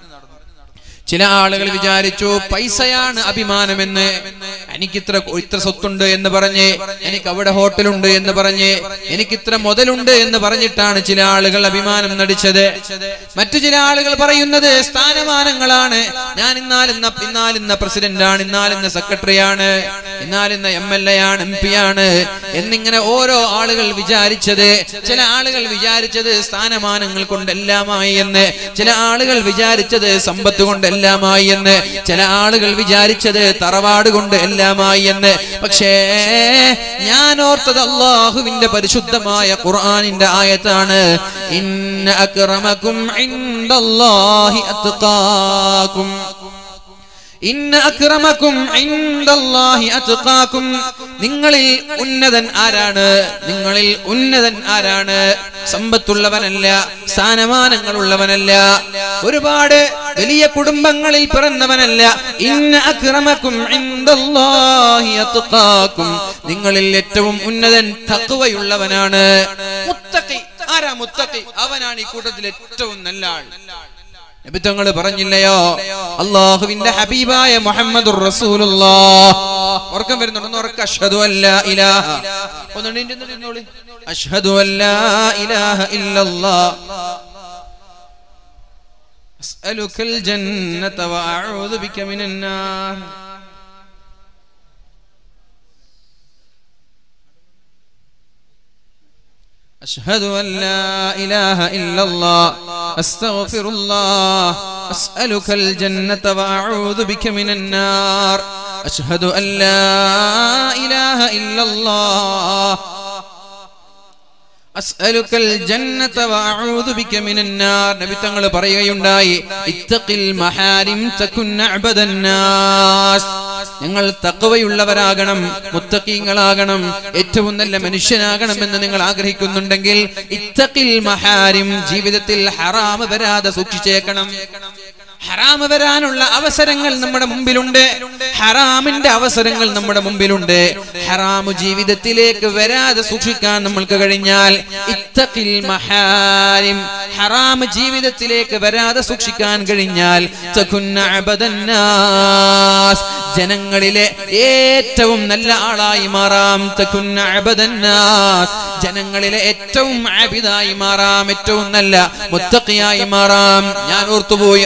ചില ആളുകൾ വിചാരിച്ചു പൈസയാണ് അഭിമാനമെന്ന് എനിക്കിത്ര ഇത്ര സ്വത്തുണ്ട് എന്ന് പറഞ്ഞ് എനിക്ക് അവിടെ ഹോട്ടലുണ്ട് എന്ന് പറഞ്ഞ് എനിക്കിത്ര മുതലുണ്ട് എന്ന് പറഞ്ഞിട്ടാണ് ചില ആളുകൾ അഭിമാനം നടിച്ചത് മറ്റു ചില ആളുകൾ പറയുന്നത് സ്ഥാനമാനങ്ങളാണ് ഞാൻ ഇന്നാലിന്ന ഇന്നാലിന്ന പ്രസിഡന്റാണ് ഇന്നാലിന്ന സെക്രട്ടറിയാണ് ഇന്നാലിന്ന എം എൽ എ ആണ് എം പി ആണ് എന്നിങ്ങനെ ഓരോ ആളുകൾ വിചാരിച്ചത് ചില ആളുകൾ വിചാരിച്ചത് സ്ഥാനമാനങ്ങൾ കൊണ്ടെല്ലാമായി എന്ന് ചില ആളുകൾ വിചാരിച്ചത് സമ്പത്ത് കൊണ്ട് എല്ലാമായി എന്ന് ചില ആളുകൾ വിചാരിച്ചത് തറവാട് കൊണ്ട് എല്ലാമായി എന്ന് പക്ഷേ ഞാൻ ഓർത്തത് അള്ളാഹുവിന്റെ പരിശുദ്ധമായ ഖുർആനിന്റെ ആയത്താണ് ഇന്ന അക്രമക്കും ഇൻദല്ലാഹി അത്ഖാക്കും ഇന്ന അക്രമക്കും ഇൻദല്ലാഹി അത്ഖാക്കും നിങ്ങളിൽ ഉന്നതൻ ആരാണ് നിങ്ങളിൽ ഉന്നതൻ ആരാണ് സമ്പത്തുള്ളവനല്ല സ്ഥാനമാനങ്ങളുള്ളവനല്ല ഒരുപാട് വലിയ കുടുംബങ്ങളിൽ പിറന്നവനല്ല ഇന്ന അക്രമക്കും ഇൻദല്ലാഹി അത്ഖാക്കും നിങ്ങളിൽ ഏറ്റവും ഉന്നതൻ തഖ്വയുള്ളവനാണ് മുത്തഖി ആരാ മുത്തഖി അവനാണ് ഈ കൂട്ടത്തിൽ ഏറ്റവും നല്ല ആൾ നബിത്തങ്ങൾ പറഞ്ഞില്ലയോ അള്ളാഹുവിന്റെ ഹബീബായ മുഹമ്മദ് ഉറക്കം വരുന്നുണ്ടെന്ന് ഉറക്ക അഷ്ഹദു അല്ലാ ഇലാഹ ഒന്നുണ്ടോളി അഷ്ഹദു അല്ലാ ഇലാഹ ഇല്ലല്ലാഹ് أسألك الجنة وأعوذ بك من النار أشهد أن لا إله إلا الله أستغفر الله أسألك الجنة وأعوذ بك من النار أشهد أن لا إله إلا الله അസ്അലുക്കൽ ജന്നത വഅഊദു ബിക മിനൻ നാർ നബി തങ്ങൾ പറയുകയുണ്ടായി ഇത്തഖിൽ മഹാരിം തകുൻ അഅബദൻ നാസ് നിങ്ങൾ തഖ്വയുള്ളവരാകണം മുത്തഖീങ്ങളാകണം ഏറ്റവും നല്ല മനുഷ്യനാകണം എന്ന് നിങ്ങൾ ആഗ്രഹിക്കുന്നുണ്ടെങ്കിൽ ഇത്തഖിൽ മഹാരിം ജീവിതത്തിൽ ഹറാം വരാതെ സൂക്ഷിച്ചേക്കണം ഹറാമ് വരാനുള്ള അവസരങ്ങൾ നമ്മുടെ മുമ്പിലുണ്ട് ഹറാമിന്റെ അവസരങ്ങൾ നമ്മുടെ മുമ്പിലുണ്ട് ഹറാമു ജീവിതത്തിലേക്ക് വരാതെ സൂക്ഷിക്കാൻ നമ്മൾക്ക് കഴിഞ്ഞാൽ ഇത്തഖിൽ മഹാരിം ഹറാമ് ജീവിതത്തിലേക്ക് വരാതെ സൂക്ഷിക്കാൻ കഴിഞ്ഞാൽ തകുന്ന അബദന്നാസ് ജനങ്ങളിലെ ഏറ്റവും നല്ല ആളായി മാറാം തകുന്ന അബദന്നാസ് ജനങ്ങളിലെ ഏറ്റവും ആബിദായി മാറാം ഏറ്റവും നല്ല മുത്തഖിയായി മാറാം ഞാൻ ഓർത്തുപോയി അള്ളാഹു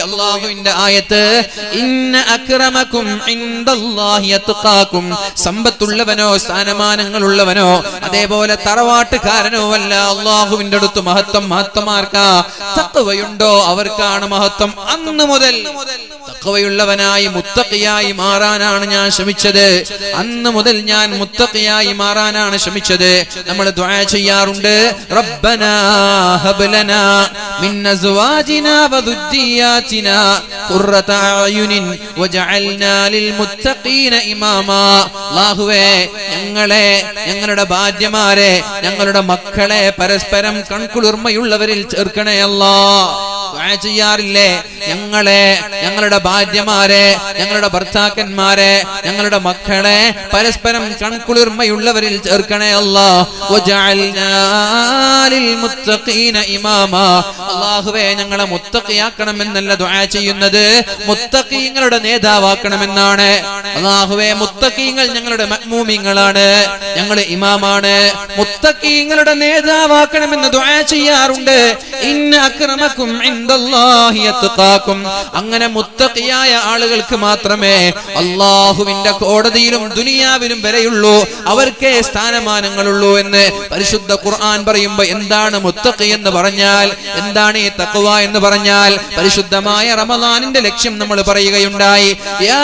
അള്ളാഹുവിന്റെ ആയത്ത് ഇന്ന അക്രമക്കും ഇൻദല്ലാഹി അത്ഖാക്കും സമ്പത്തുള്ളവനോ സ്ഥാനമാനങ്ങളുള്ളവനോ അതേപോലെ തറവാട്ടുകാരനോ അല്ല അള്ളാഹുവിന്റെ അടുത്ത് മഹത്വം മഹത്വമാർക്കാ തക്കവയുണ്ടോ അവർക്കാണ് മഹത്വം അന്ന് മുതൽ തക്കവയുള്ളവനായി മുത്തക്കിയായി മാറാനാണ് ഞാൻ ശ്രമിച്ചത് അന്ന് മുതൽ ഞാൻ മുത്തക്കിയായി മാറാനാണ് ശ്രമിച്ചത് നമ്മൾ ദ്വാ ചെയ്യാറുണ്ട് റബ്ബനാ ഹബ് ലനാ മിൻ അസ്വാജിനാ വദുജ്ജിയാതിനാ ഖുർറത അയുനിൻ വജഅൽനാ ലിൽ മുത്തഖീന ഇമാമാ അല്ലാഹുവേ ഞങ്ങളെ ഞങ്ങളുടെ ഭാര്യമാരെ ഞങ്ങളുടെ മക്കളെ പരസ്പരം കൺകുളിർമയുള്ളവരിൽ ചേർക്കണേ അല്ലാ ദുആ ചെയ്യാറില്ലേ ഞങ്ങളെ ഞങ്ങളുടെ ഭാര്യമാരെ ഞങ്ങളുടെ ഭർത്താക്കന്മാരെ ഞങ്ങളുടെ മക്കളെ പരസ്പരം കൺകുളിർമയുള്ളവരിൽ ചേർക്കണേ അല്ലാ വജഅൽനാ ലിൽ മുത്തഖീന ഇമാമാ അല്ലാഹുവേ ഞങ്ങളെ മുത്തഖിയാക്കണമെന്നല്ല ദുആ ചെയ്യുന്നത് മുത്തഖീങ്ങളുടെ നേതാവാക്കണമെന്നാണ് അല്ലാഹുവേ മുത്തഖീങ്ങൾ ഞങ്ങളുടെ മഅ്മൂമിങ്ങളാണ് ഞങ്ങൾ ഇമാമാണ് മുത്തഖീങ്ങളുടെ നേതാവാക്കണമെന്ന് ദുആ ചെയ്യാറുണ്ട് ഇന്ന അക്രമക്കും ഇൻദല്ലാഹി അത്ഖാക്കും അങ്ങനെ മുത്തഖിയായ ആളുകൾക്ക് മാത്രമേ അള്ളാഹുവിന്റെ കോടതിയിലും ദുനിയാവിലും വിലയുള്ളൂ അവർക്കേ സ്ഥാനമാനങ്ങളുള്ളൂ എന്ന് പരിശുദ്ധ ഖുർആൻ പറയുമ്പോ എന്താണ് മുത്തഖി എന്ന് പറഞ്ഞാൽ എന്താണ് ഈ തഖ്വ എന്ന് പറഞ്ഞാൽ പരിശുദ്ധമായ റമദാനിന്റെ ലക്ഷ്യം നമ്മൾ പറയുകയുണ്ടായി യാ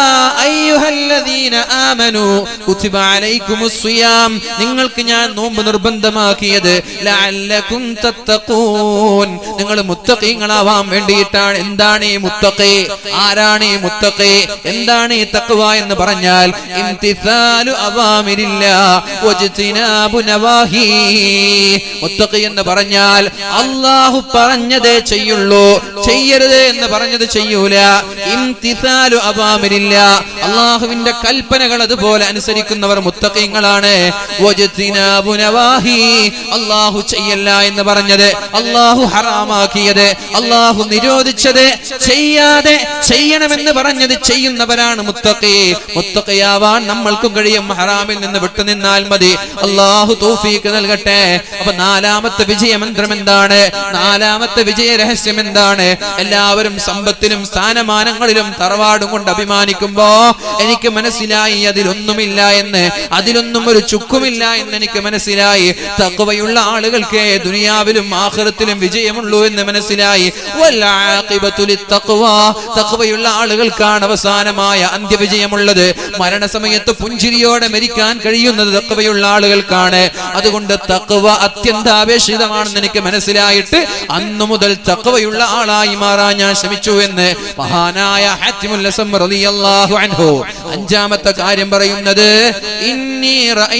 അയ്യുഹല്ലദീന ആമനു കുതിബ അലൈക്കുമുസ് സിയാം നിങ്ങൾക്ക് ഞാൻ നോമ്പ് നിർബന്ധമാക്കിയത് ലഅല്ലക്കും തത്തഖൂൻ നിങ്ങൾ മുത്തഖീങ്ങളാവാൻ വേണ്ടിയിട്ടാണ് എന്താണ് ഈ മുത്തഖി ആരാണ് ഈ മുത്തഖി എന്താണ് ഈ തഖ്വ എന്ന് പറഞ്ഞാൽ ഇംതിസാലു അവാമിരില്ല വജ്തിനാബു നവാഹി മുത്തഖി എന്ന് പറഞ്ഞാൽ അള്ളാഹു പറഞ്ഞതേ ചെയ്യുള്ളൂ ചെയ്യരുത് എന്ന് പറഞ്ഞത് ചെയ്യൂല ഇംതിസാലു അവാമിരില്ല അള്ളാഹുവിന്റെ കൽപ്പനകൾ അതുപോലെ അനുസരിക്കുന്നവർ മുത്തഖീങ്ങളാണ് വജ്തിനാബു നവാഹി അള്ളാഹു ചെയ്യല്ല എന്ന് പറഞ്ഞത് അള്ളാഹു ഹറാമാക്കിയത് അള്ളാഹു നിരോധിച്ചത് ചെയ്യാതെ ചെയ്യണമെന്ന് പറഞ്ഞത് ചെയ്യുന്നവരാണ് മുത്തഖി മുത്തഖിയാവാൻ നമ്മൾക്കും കഴിയും ഹറാമിൽ നിന്ന് വിട്ടുനിന്നാൽ മതി അള്ളാഹു തൗഫീക്ക് നൽകട്ടെ അപ്പൊ നാലാമത്തെ വിജയമന്ത്രം എന്താണ് നാലാമത്തെ വിജയ രഹസ്യം എന്താണ് എല്ലാവരും സമ്പത്തിലും സ്ഥാനമാനങ്ങളിലും തറവാടും കൊണ്ട് അഭിമാനിക്കുമ്പോ എനിക്ക് മനസ്സിലായി അതിലൊന്നുമില്ല എന്ന് അതിലൊന്നും ഒരു ചുക്കുമില്ല എന്ന് എനിക്ക് മനസ്സിലായി തക്കവയുള്ള ആളുകൾക്ക് ദുനിയാവിലും ആഖിറത്തിലും വിജയമുള്ളൂ എന്ന് മനസ്സിലായി വൽആഖിബത്തു ലിത്തഖ്വ. തഖ്വയുള്ള ആളുകൾക്കാണ് അവസാനമായ അന്ത്യവിജയമുള്ളത് മരണസമയത്ത് പുഞ്ചിരിയോടെ മരിക്കാൻ കഴിയുന്നത് തഖ്വയുള്ള ആളുകൾക്കാണ് അതുകൊണ്ട് തഖ്വ അത്യന്താപേക്ഷിതമാണെന്ന് എനിക്ക് മനസ്സിലായിട്ട് അന്നു മുതൽ തഖ്വയുള്ള ആളായി മാറാൻ ഞാൻ ശ്രമിച്ചു എന്ന് മഹാനായ ഹാത്തിമുൽ അസം റളിയല്ലാഹു അൻഹു അഞ്ചാമത്തെ കാര്യം പറയുന്നത് ഇന്നി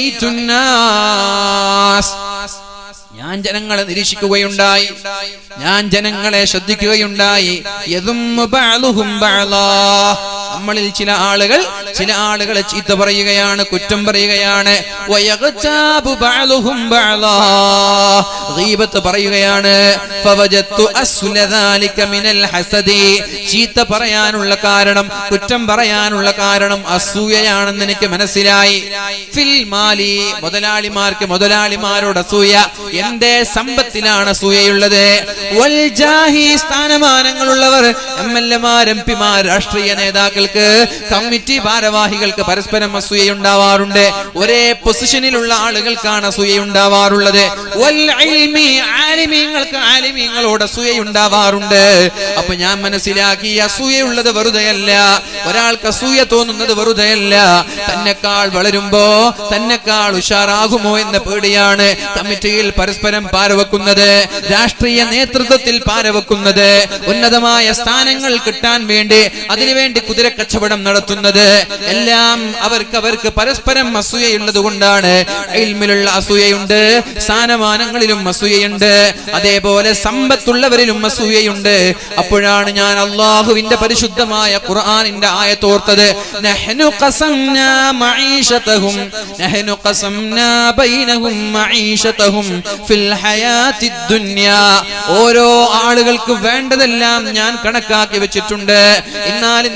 റഅയ്തുന്നാസ് ഞാൻ ജനങ്ങളെ നിരീക്ഷിക്കുകയുണ്ടായി ഞാൻ ജനങ്ങളെ ശ്രദ്ധിക്കുകയുണ്ടായി യദുമ്മു ബഅലുഹും ബഅലാ. നമ്മളിൽ ചില ആളുകൾ ചില ആളുകളെ ചീത്ത പറയുകയാണ് കുറ്റം പറയുകയാണ് വയഗ്താബു ബഅലുഹും ബഅലാ. ഗീബത്ത് പറയുകയാണ് ഫവജത്തു അസ്ല ദാലിക മിനൽ ഹസദി. ചീത്ത പറയാനുള്ള കാരണം കുറ്റം പറയാനുള്ള കാരണം അസൂയയാണെന്ന് എനിക്ക് മനസ്സിലായി ഫിൽ മാലി മുതലാളിമാർക്ക് മുതലാളിമാരോട് അസൂയ എന്റെ സമ്പത്തിലാണ് അസൂയയുള്ളത് വൽ ജാഹി സ്ഥാനമാനങ്ങളുള്ളവർ എം എൽ എമാർ എം പിമാർ രാഷ്ട്രീയ നേതാക്കൾക്ക് കമ്മിറ്റി ഭാരവാഹികൾക്ക് പരസ്പരം അസൂയയുണ്ടാവാറുണ്ട് ഒരേ പൊസിഷനിലുള്ള ആളുകൾക്കാണ് അസൂയയുണ്ടാവാറുള്ളത് വൽ ഇൽമി ആലിമീങ്ങൾക്ക് ആലിമീങ്ങളോട് അസൂയയുണ്ടാവാറുണ്ട് അപ്പൊ ഞാൻ മനസ്സിലാക്കി ഈ അസൂയയുള്ളത് വെറുതെയല്ല ഒരാൾക്ക് അസൂയ തോന്നുന്നത് വെറുതെയല്ല തന്നെക്കാൾ വളരുമ്പോ തന്നെക്കാൾ ഉഷാറാകുമോ എന്ന പേടിയാണ് കമ്മിറ്റിയിൽ പരസ്പരം പാരവെക്കുന്നത് രാഷ്ട്രീയ നേതൃത്വത്തിൽ പാരവെക്കുന്നത് ഉന്നതമായ സ്ഥാനങ്ങൾ കിട്ടാൻ വേണ്ടി അതിനുവേണ്ടി കുതിര കച്ചവടം നടത്തുന്നത് എല്ലാം അവർക്ക് അവർക്ക് പരസ്പരം അസൂയയുള്ളത് കൊണ്ടാണ് ഇൽമിലുള്ള അസൂയയുണ്ട് സ്ഥാനമാനങ്ങളിലും അസൂയയുണ്ട് അതേപോലെ സമ്പത്തുള്ളവരിലും അസൂയയുണ്ട് അപ്പോഴാണ് ഞാൻ അള്ളാഹുവിന്റെ പരിശുദ്ധമായ ഖുർആനിന്റെ ആയത്തോർത്തത് നഹ്നു ഖസംനാ മഈശതഹും നഹ്നു ഖസംനാ ബൈനഹും മഈശതഹും ഫിൽ ഹയാത്തി ദുനിയാ ഓരോ ആളുകൾക്ക് വേണ്ടതെല്ലാം ഞാൻ കണക്കാക്കി വെച്ചിട്ടുണ്ട് എന്നാൽ ഇന്ന് മുതലാളി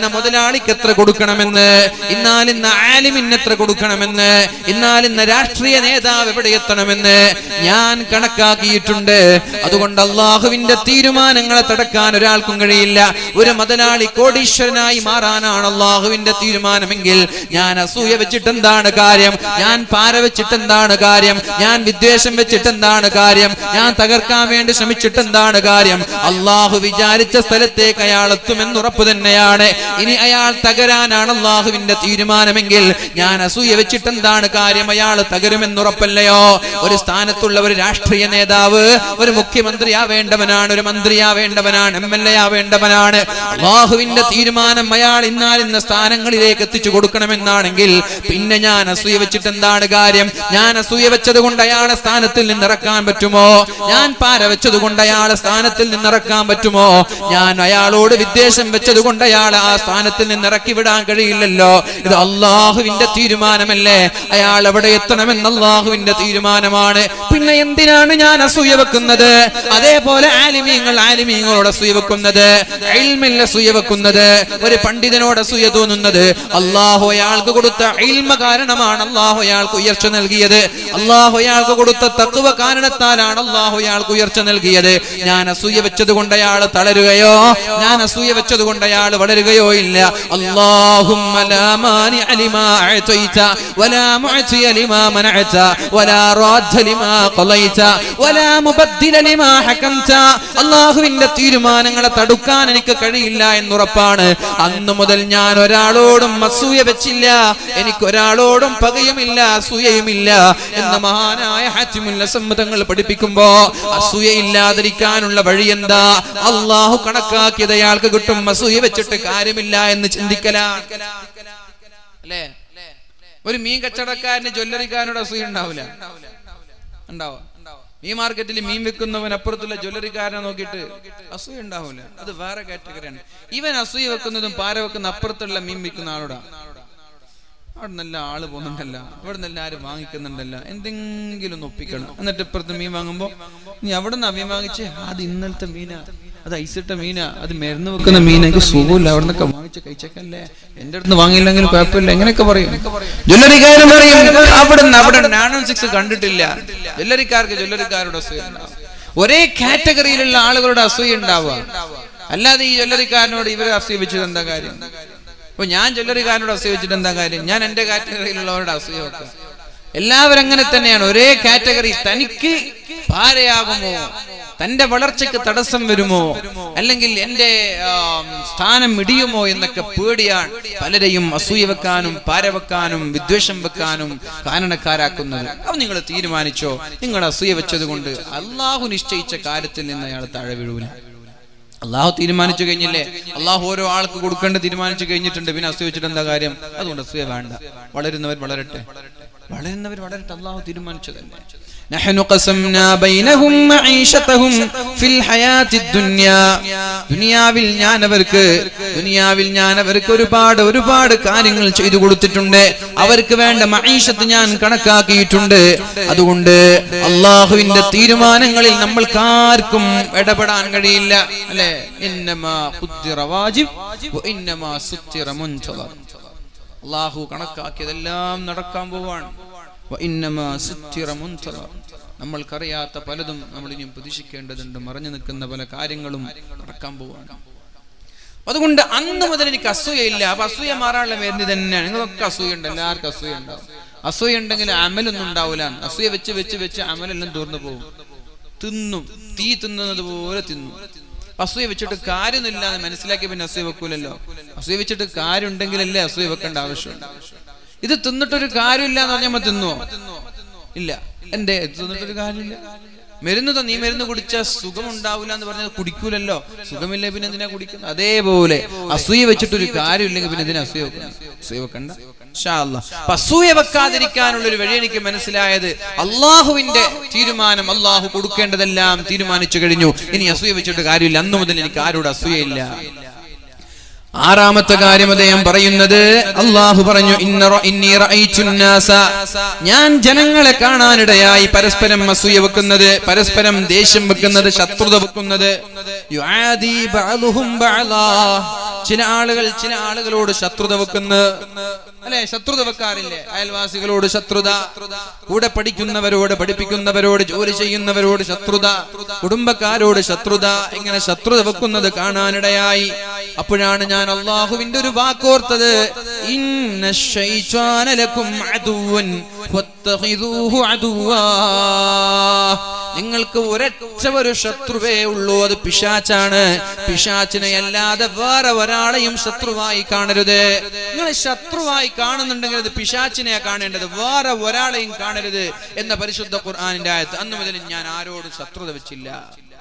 മുതലാളിക്ക് എത്ര കൊടുക്കണമെന്ന് ഇന്നാലിന്ന ആലിമിന് എത്ര കൊടുക്കണമെന്ന് ഇന്നാലിന്ന രാഷ്ട്രീയ നേതാവ് എവിടെ എത്തണമെന്ന് ഞാൻ കണക്കാക്കിയിട്ടുണ്ട് അതുകൊണ്ട് അള്ളാഹുവിന്റെ തീരുമാനങ്ങളെ തടക്കാൻ ഒരാൾക്കും കഴിയില്ല ഒരു മുതലാളി കോടീശ്വരനായി മാറാനാണ് അള്ളാഹുവിന്റെ തീരുമാനമെങ്കിൽ ഞാൻ അസൂയ വെച്ചിട്ട് എന്താണ് കാര്യം ഞാൻ പാര വെച്ചിട്ട് എന്താണ് കാര്യം ഞാൻ വിദ്വേഷം വെച്ചിട്ട് എന്താണ് കാര്യം ഞാൻ തകർക്കാൻ വേണ്ടി ശ്രമിച്ചിട്ട് എന്താണ് കാര്യം അള്ളാഹു വിചാരിച്ച സ്ഥലത്തേക്ക് അയാൾ എത്തുമെന്ന് ഉറപ്പ് തന്നെയാണ് ഇനി അയാൾ തകരാനാണ് അള്ളാഹുവിന്റെ തീരുമാനമെങ്കിൽ ഞാൻ അസൂയ വെച്ചിട്ട് എന്താണ് കാര്യം അയാൾ തകരുമെന്നുറപ്പല്ലയോ ഒരു സ്ഥാനത്തുള്ള ഒരു രാഷ്ട്രീയ നേതാവ് ഒരു മുഖ്യമന്ത്രി ആവേണ്ടവനാണ് ഒരു മന്ത്രി ആവേണ്ടവനാണ് എം എൽ എ ആവേണ്ടവനാണ് അള്ളാഹുവിന്റെ തീരുമാനം അയാൾ ഇന്നാൽ ഇന്ന സ്ഥാനങ്ങളിലേക്ക് എത്തിച്ചു കൊടുക്കണമെന്നാണെങ്കിൽ പിന്നെ ഞാൻ അസൂയ വെച്ചിട്ട് എന്താണ് കാര്യം ഞാൻ അസൂയ വെച്ചത് കൊണ്ട് അയാളെ സ്ഥാനത്തിൽ നിന്ന് ഇറക്കാൻ പറ്റുമോ ഞാൻ പാര വെച്ചത് കൊണ്ട് അയാളെ സ്ഥാനത്തിൽ നിന്ന് ഇറക്കാൻ പറ്റുമോ ഞാൻ അയാളോട് വിദ്വേഷം വെച്ചത് കൊണ്ട് അയാളെ ആ സ്ഥാനത്തിൽ നിന്ന് ഇറക്കി വിടാൻ കഴിയില്ലല്ലോ ഇത് അള്ളാഹുവിന്റെ തീരുമാനമല്ലേ അയാൾ എവിടെ എത്തണമെന്ന് അള്ളാഹുവിന്റെ തീരുമാനമാണ് പിന്നെ എന്തിനാണ് ഞാൻ അസൂയ വെക്കുന്നത് അതേപോലെ ആലിമീങ്ങൾ ആലിമീങ്ങളോട് അസൂയ വെക്കുന്നത് ഇൽമിൽ അസൂയ വെക്കുന്നത് ഒരു പണ്ഡിതനോട് അസൂയ തോന്നുന്നത് അള്ളാഹു അയാൾക്ക് കൊടുത്ത ഇൽമ കാരണമാണ് അള്ളാഹു അയാൾക്ക് ഉയർച്ച നൽകിയത് അള്ളാഹു അയാൾക്ക് കൊടുത്ത തത്വ കാരണത്താലാണ് അള്ളാഹു അയാൾക്ക് ഉയർച്ച നൽകിയത് ഞാൻ അസൂയ വെച്ചത് കൊണ്ട് അയാൾ തളരുകയോ ഞാൻ അസൂയ വെച്ചത് കൊണ്ട് അയാൾ വളരുകയോ ഇല്ല اللهم لا مانع لما أعطيت ولا معطي لما منعت ولا راد لما قضيت ولا مبدل لما حكمت അള്ളാഹുവിന്റെ തീരുമാനങ്ങളെ തടുക്കാൻ എനിക്ക് കഴിയില്ല എന്നുറപ്പാണ് അന്നു മുതൽ ഞാൻ ഒരാളോടും അസൂയ വെച്ചില്ല എനിക്ക് ഒരാളോടും പകയുമില്ല അസൂയയുമില്ല എന്ന മഹാനായ ഹാറ്റിമുല്ല സമ്മതങ്ങൾ പഠിപ്പിക്കുമ്പോ അസൂയ ഇല്ലാതിരിക്കാനുള്ള വഴി എന്താ അള്ളാഹു കണക്കാക്കിയത് അയാൾക്ക് കിട്ടും അസൂയ വെച്ചിട്ട് കാര്യമില്ല എന്ന് ചിന്തിക്കലാണ് അല്ലേ ഒരു മീൻ കച്ചവടക്കാരന് ജ്വല്ലറിക്കാരനോട് അസൂയ ഉണ്ടാവില്ല ഉണ്ടാവോ മീൻ മാർക്കറ്റിൽ മീൻ വിൽക്കുന്നവൻ അപ്പുറത്തുള്ള ജ്വല്ലറിക്കാരനെ നോക്കിയിട്ട് അസൂയ ഉണ്ടാവില്ല അത് വേറെ കാറ്റഗറിയാണ് ഇവൻ അസൂയ വെക്കുന്നതും പാര വെക്കുന്ന അപ്പുറത്തുള്ള മീൻ വിൽക്കുന്ന ആളോടാ അവിടെ നല്ല ആള് പോകുന്നുണ്ടല്ല ഇവിടെ നല്ല ആരും വാങ്ങിക്കുന്നുണ്ടല്ല എന്തെങ്കിലും ഒന്ന് ഒപ്പിക്കണം എന്നിട്ട് ഇപ്പുറത്ത് മീൻ വാങ്ങുമ്പോ നീ അവിടെ നിന്ന് മീൻ വാങ്ങിച്ചേ അത് ഇന്നലത്തെ മീനാ അത് ഐസിട്ട മീനാ അത് മരുന്ന് വെക്കുന്ന മീൻ എനിക്ക് സുഖമില്ല അവിടെ നിന്നൊക്കെ വാങ്ങിച്ച് കഴിച്ചേക്കല്ലേ എന്റെ അടുത്ത് വാങ്ങിയില്ലെങ്കിൽ കുഴപ്പമില്ല എങ്ങനെയൊക്കെ പറയും ജ്വല്ലറിക്കാരൻ പറയും അവിടെ നിന്ന് അവിടെ നാനോ സിക്സ് കണ്ടിട്ടില്ല ജ്വല്ലറിക്കാർക്ക് ജ്വല്ലറിക്കാരുടെ അസൂയ ഉണ്ടാവും. ഒരേ കാറ്റഗറിയിലുള്ള ആളുകളുടെ അസൂയ ഉണ്ടാവുക അല്ലാതെ ഈ ജ്വല്ലറിക്കാരനോട് ഇവരെ അസൂയ വെച്ചത് എന്താ കാര്യം അപ്പൊ ഞാൻ ജ്വല്ലറിക്കാരനോട് അസൂയ വെച്ചിട്ട് എന്താ കാര്യം ഞാൻ എന്റെ കാറ്റഗറിയിലുള്ളവരുടെ അസൂയ വെക്കാം എല്ലാവരും അങ്ങനെ തന്നെയാണ് ഒരേ കാറ്റഗറി തനിക്ക് ഭാരയാകുമോ തന്റെ വളർച്ചയ്ക്ക് തടസ്സം വരുമോ അല്ലെങ്കിൽ എന്റെ ആം, സ്ഥാനം ഇടിയുമോ എന്നൊക്കെ പേടിയാണ് പലരെയും അസൂയ വെക്കാനും പാര വെക്കാനും വിദ്വേഷം വെക്കാനും കാരണക്കാരാക്കുന്നത് അത് നിങ്ങൾ തീരുമാനിച്ചോ നിങ്ങൾ അസൂയ വെച്ചത് കൊണ്ട് അള്ളാഹു നിശ്ചയിച്ച കാര്യത്തിൽ നിന്ന് അയാൾ താഴെ വീഴൂല അള്ളാഹു തീരുമാനിച്ചു കഴിഞ്ഞില്ലേ അള്ളാഹു ഓരോ ആൾക്ക് കൊടുക്കേണ്ട തീരുമാനിച്ചു കഴിഞ്ഞിട്ടുണ്ട് പിന്നെ അസൂയ വെച്ചിട്ട് എന്താ കാര്യം അതുകൊണ്ട് അസൂയ വേണ്ട വളരുന്നവർ വളരട്ടെ വളരുന്നവർ വളരട്ടെ അള്ളാഹു തീരുമാനിച്ചതല്ലേ نحن قسمنا بينهم معيشتهم في الحياة الدنيا ദുനിയാവിൽ ഞാൻ അവർക്ക് ദുനിയാവിൽ ഞാൻ അവർക്ക് ഒരുപാട് ഒരുപാട് കാര്യങ്ങൾ ചെയ്തു കൊടുത്തിട്ടുണ്ട് അവർക്ക് വേണ്ട മൈഷത്ത് ഞാൻ കണക്കാക്കിയിട്ടുണ്ട് അതുകൊണ്ട് അള്ളാഹുവിന്റെ തീരുമാനങ്ങളിൽ നമ്മൾക്കാർക്കും ഇടപെടാൻ കഴിയില്ല അല്ലെ ഇന്നമാ ഖുദ്ദിറ വാജിബ് വ ഇന്നമാ സുത്തിറ മുൻതദർ അള്ളാഹു കണക്കാക്കിയതെല്ലാം നടക്കാൻ പോവാണ് വ ഇന്നമാ സുത്തിറ മുൻതദർ നമ്മൾക്കറിയാത്ത പലതും നമ്മൾ ഇനിയും പ്രതീക്ഷിക്കേണ്ടതുണ്ട് മറഞ്ഞു നിൽക്കുന്ന പല കാര്യങ്ങളും നടക്കാൻ പോവാണ് അതുകൊണ്ട് അന്ന് മുതൽ എനിക്ക് അസൂയയില്ല അപ്പൊ അസൂയ മാറാനുള്ള മരുന്ന് തന്നെയാണ് നിങ്ങളൊക്കെ അസൂയ ഉണ്ട് എല്ലാവർക്കും അസൂയ ഉണ്ടാവും അസൂയ ഉണ്ടെങ്കിൽ അമലൊന്നും ഉണ്ടാവില്ല അസൂയ വെച്ച് വെച്ച് വെച്ച് അമലെല്ലാം തീർന്നു പോകും തിന്നും തീ തിന്നുന്നത് പോലെ തിന്നു അസൂയ വെച്ചിട്ട് കാര്യമൊന്നുമില്ല എന്ന് മനസ്സിലാക്കി പിന്നെ അസൂയ വെക്കൂലല്ലോ അസൂയ വെച്ചിട്ട് കാര്യം ഉണ്ടെങ്കിലല്ലേ അസൂയ വെക്കേണ്ട ആവശ്യമുണ്ട് ഇത് തിന്നിട്ടൊരു കാര്യമില്ല എന്ന് പറഞ്ഞാൽ തിന്നുവോ ഇല്ല എന്തേ ഇത് തിന്നിട്ടൊരു കാര്യമില്ല മരുന്ന് തന്നീ മരുന്ന് കുടിച്ചാൽ സുഖം ഉണ്ടാവില്ല എന്ന് പറഞ്ഞാൽ കുടിക്കൂലല്ലോ സുഖമില്ല പിന്നെ എന്തിനാ കുടിക്കുന്നത് അതേപോലെ അസൂയ വെച്ചിട്ടൊരു കാര്യമില്ലെങ്കിൽ പിന്നെ എന്തിനാ അസൂയ വെക്കുന്നത് അസൂയ വെക്കണ്ട ഇൻഷാ അല്ലാ. അപ്പൊ അസൂയ വെക്കാതിരിക്കാനുള്ള ഒരു വഴി എനിക്ക് മനസ്സിലായത് അള്ളാഹുവിന്റെ തീരുമാനം അള്ളാഹു കൊടുക്കേണ്ടതെല്ലാം തീരുമാനിച്ചു കഴിഞ്ഞു ഇനി അസൂയ വെച്ചിട്ട് കാര്യമില്ല അന്നു മുതൽ എനിക്ക് ആരോട് അസൂയയില്ല ആറാമത്തെ കാര്യം അദ്ദേഹം പറയുന്നത് അള്ളാഹു പറഞ്ഞു ഇന്ന റ- ഇന്നി റഅയ്തു الناس ഞാൻ ജനങ്ങളെ കാണാനിടയായി പരസ്പരം അസൂയ വെക്കുന്നത് പരസ്പരം ദേഷ്യം വെക്കുന്നത് ശത്രുത വെക്കുന്നത് യുആദി ബഅദുഹും ബഅദാ ചില ആളുകൾ ചില ആളുകളോട് ശത്രുത വെക്കുന്നു അല്ലെ ശത്രുത വെക്കാറില്ലേ അയൽവാസികളോട് ശത്രുത കൂടെ പഠിക്കുന്നവരോട് പഠിപ്പിക്കുന്നവരോട് ജോലി ചെയ്യുന്നവരോട് ശത്രുത കുടുംബക്കാരോട് ശത്രുത ഇങ്ങനെ ശത്രുത വെക്കുന്നത് കാണാനിടയായി അപ്പോഴാണ് ഞാൻ അള്ളാഹുവിന്റെ ഒരു വാക്കോർത്തത് ഇന്ന ശൈത്വാന ലക്കും അദുവൻ ഫത്തഖിദൂഹു അദുവാ നിങ്ങൾക്ക് ഒരൊറ്റ ഒരു ശത്രുവേ ഉള്ളൂ അത് പിശാച്ചാണ് പിശാച്ചിനെ അല്ലാതെ വേറെ ഒരാളെയും ശത്രുവായി കാണരുത് നിങ്ങൾ ശത്രുവായി കാണുന്നുണ്ടെങ്കിൽ അത് പിശാച്ചിനെ കാണേണ്ടത് വേറെ ഒരാളെയും കാണരുത് എന്ന പരിശുദ്ധ ഖുർആാനിന്റെ ആയത്ത് അന്ന് മുതൽ ഞാൻ ആരോടും ശത്രുത വെച്ചില്ല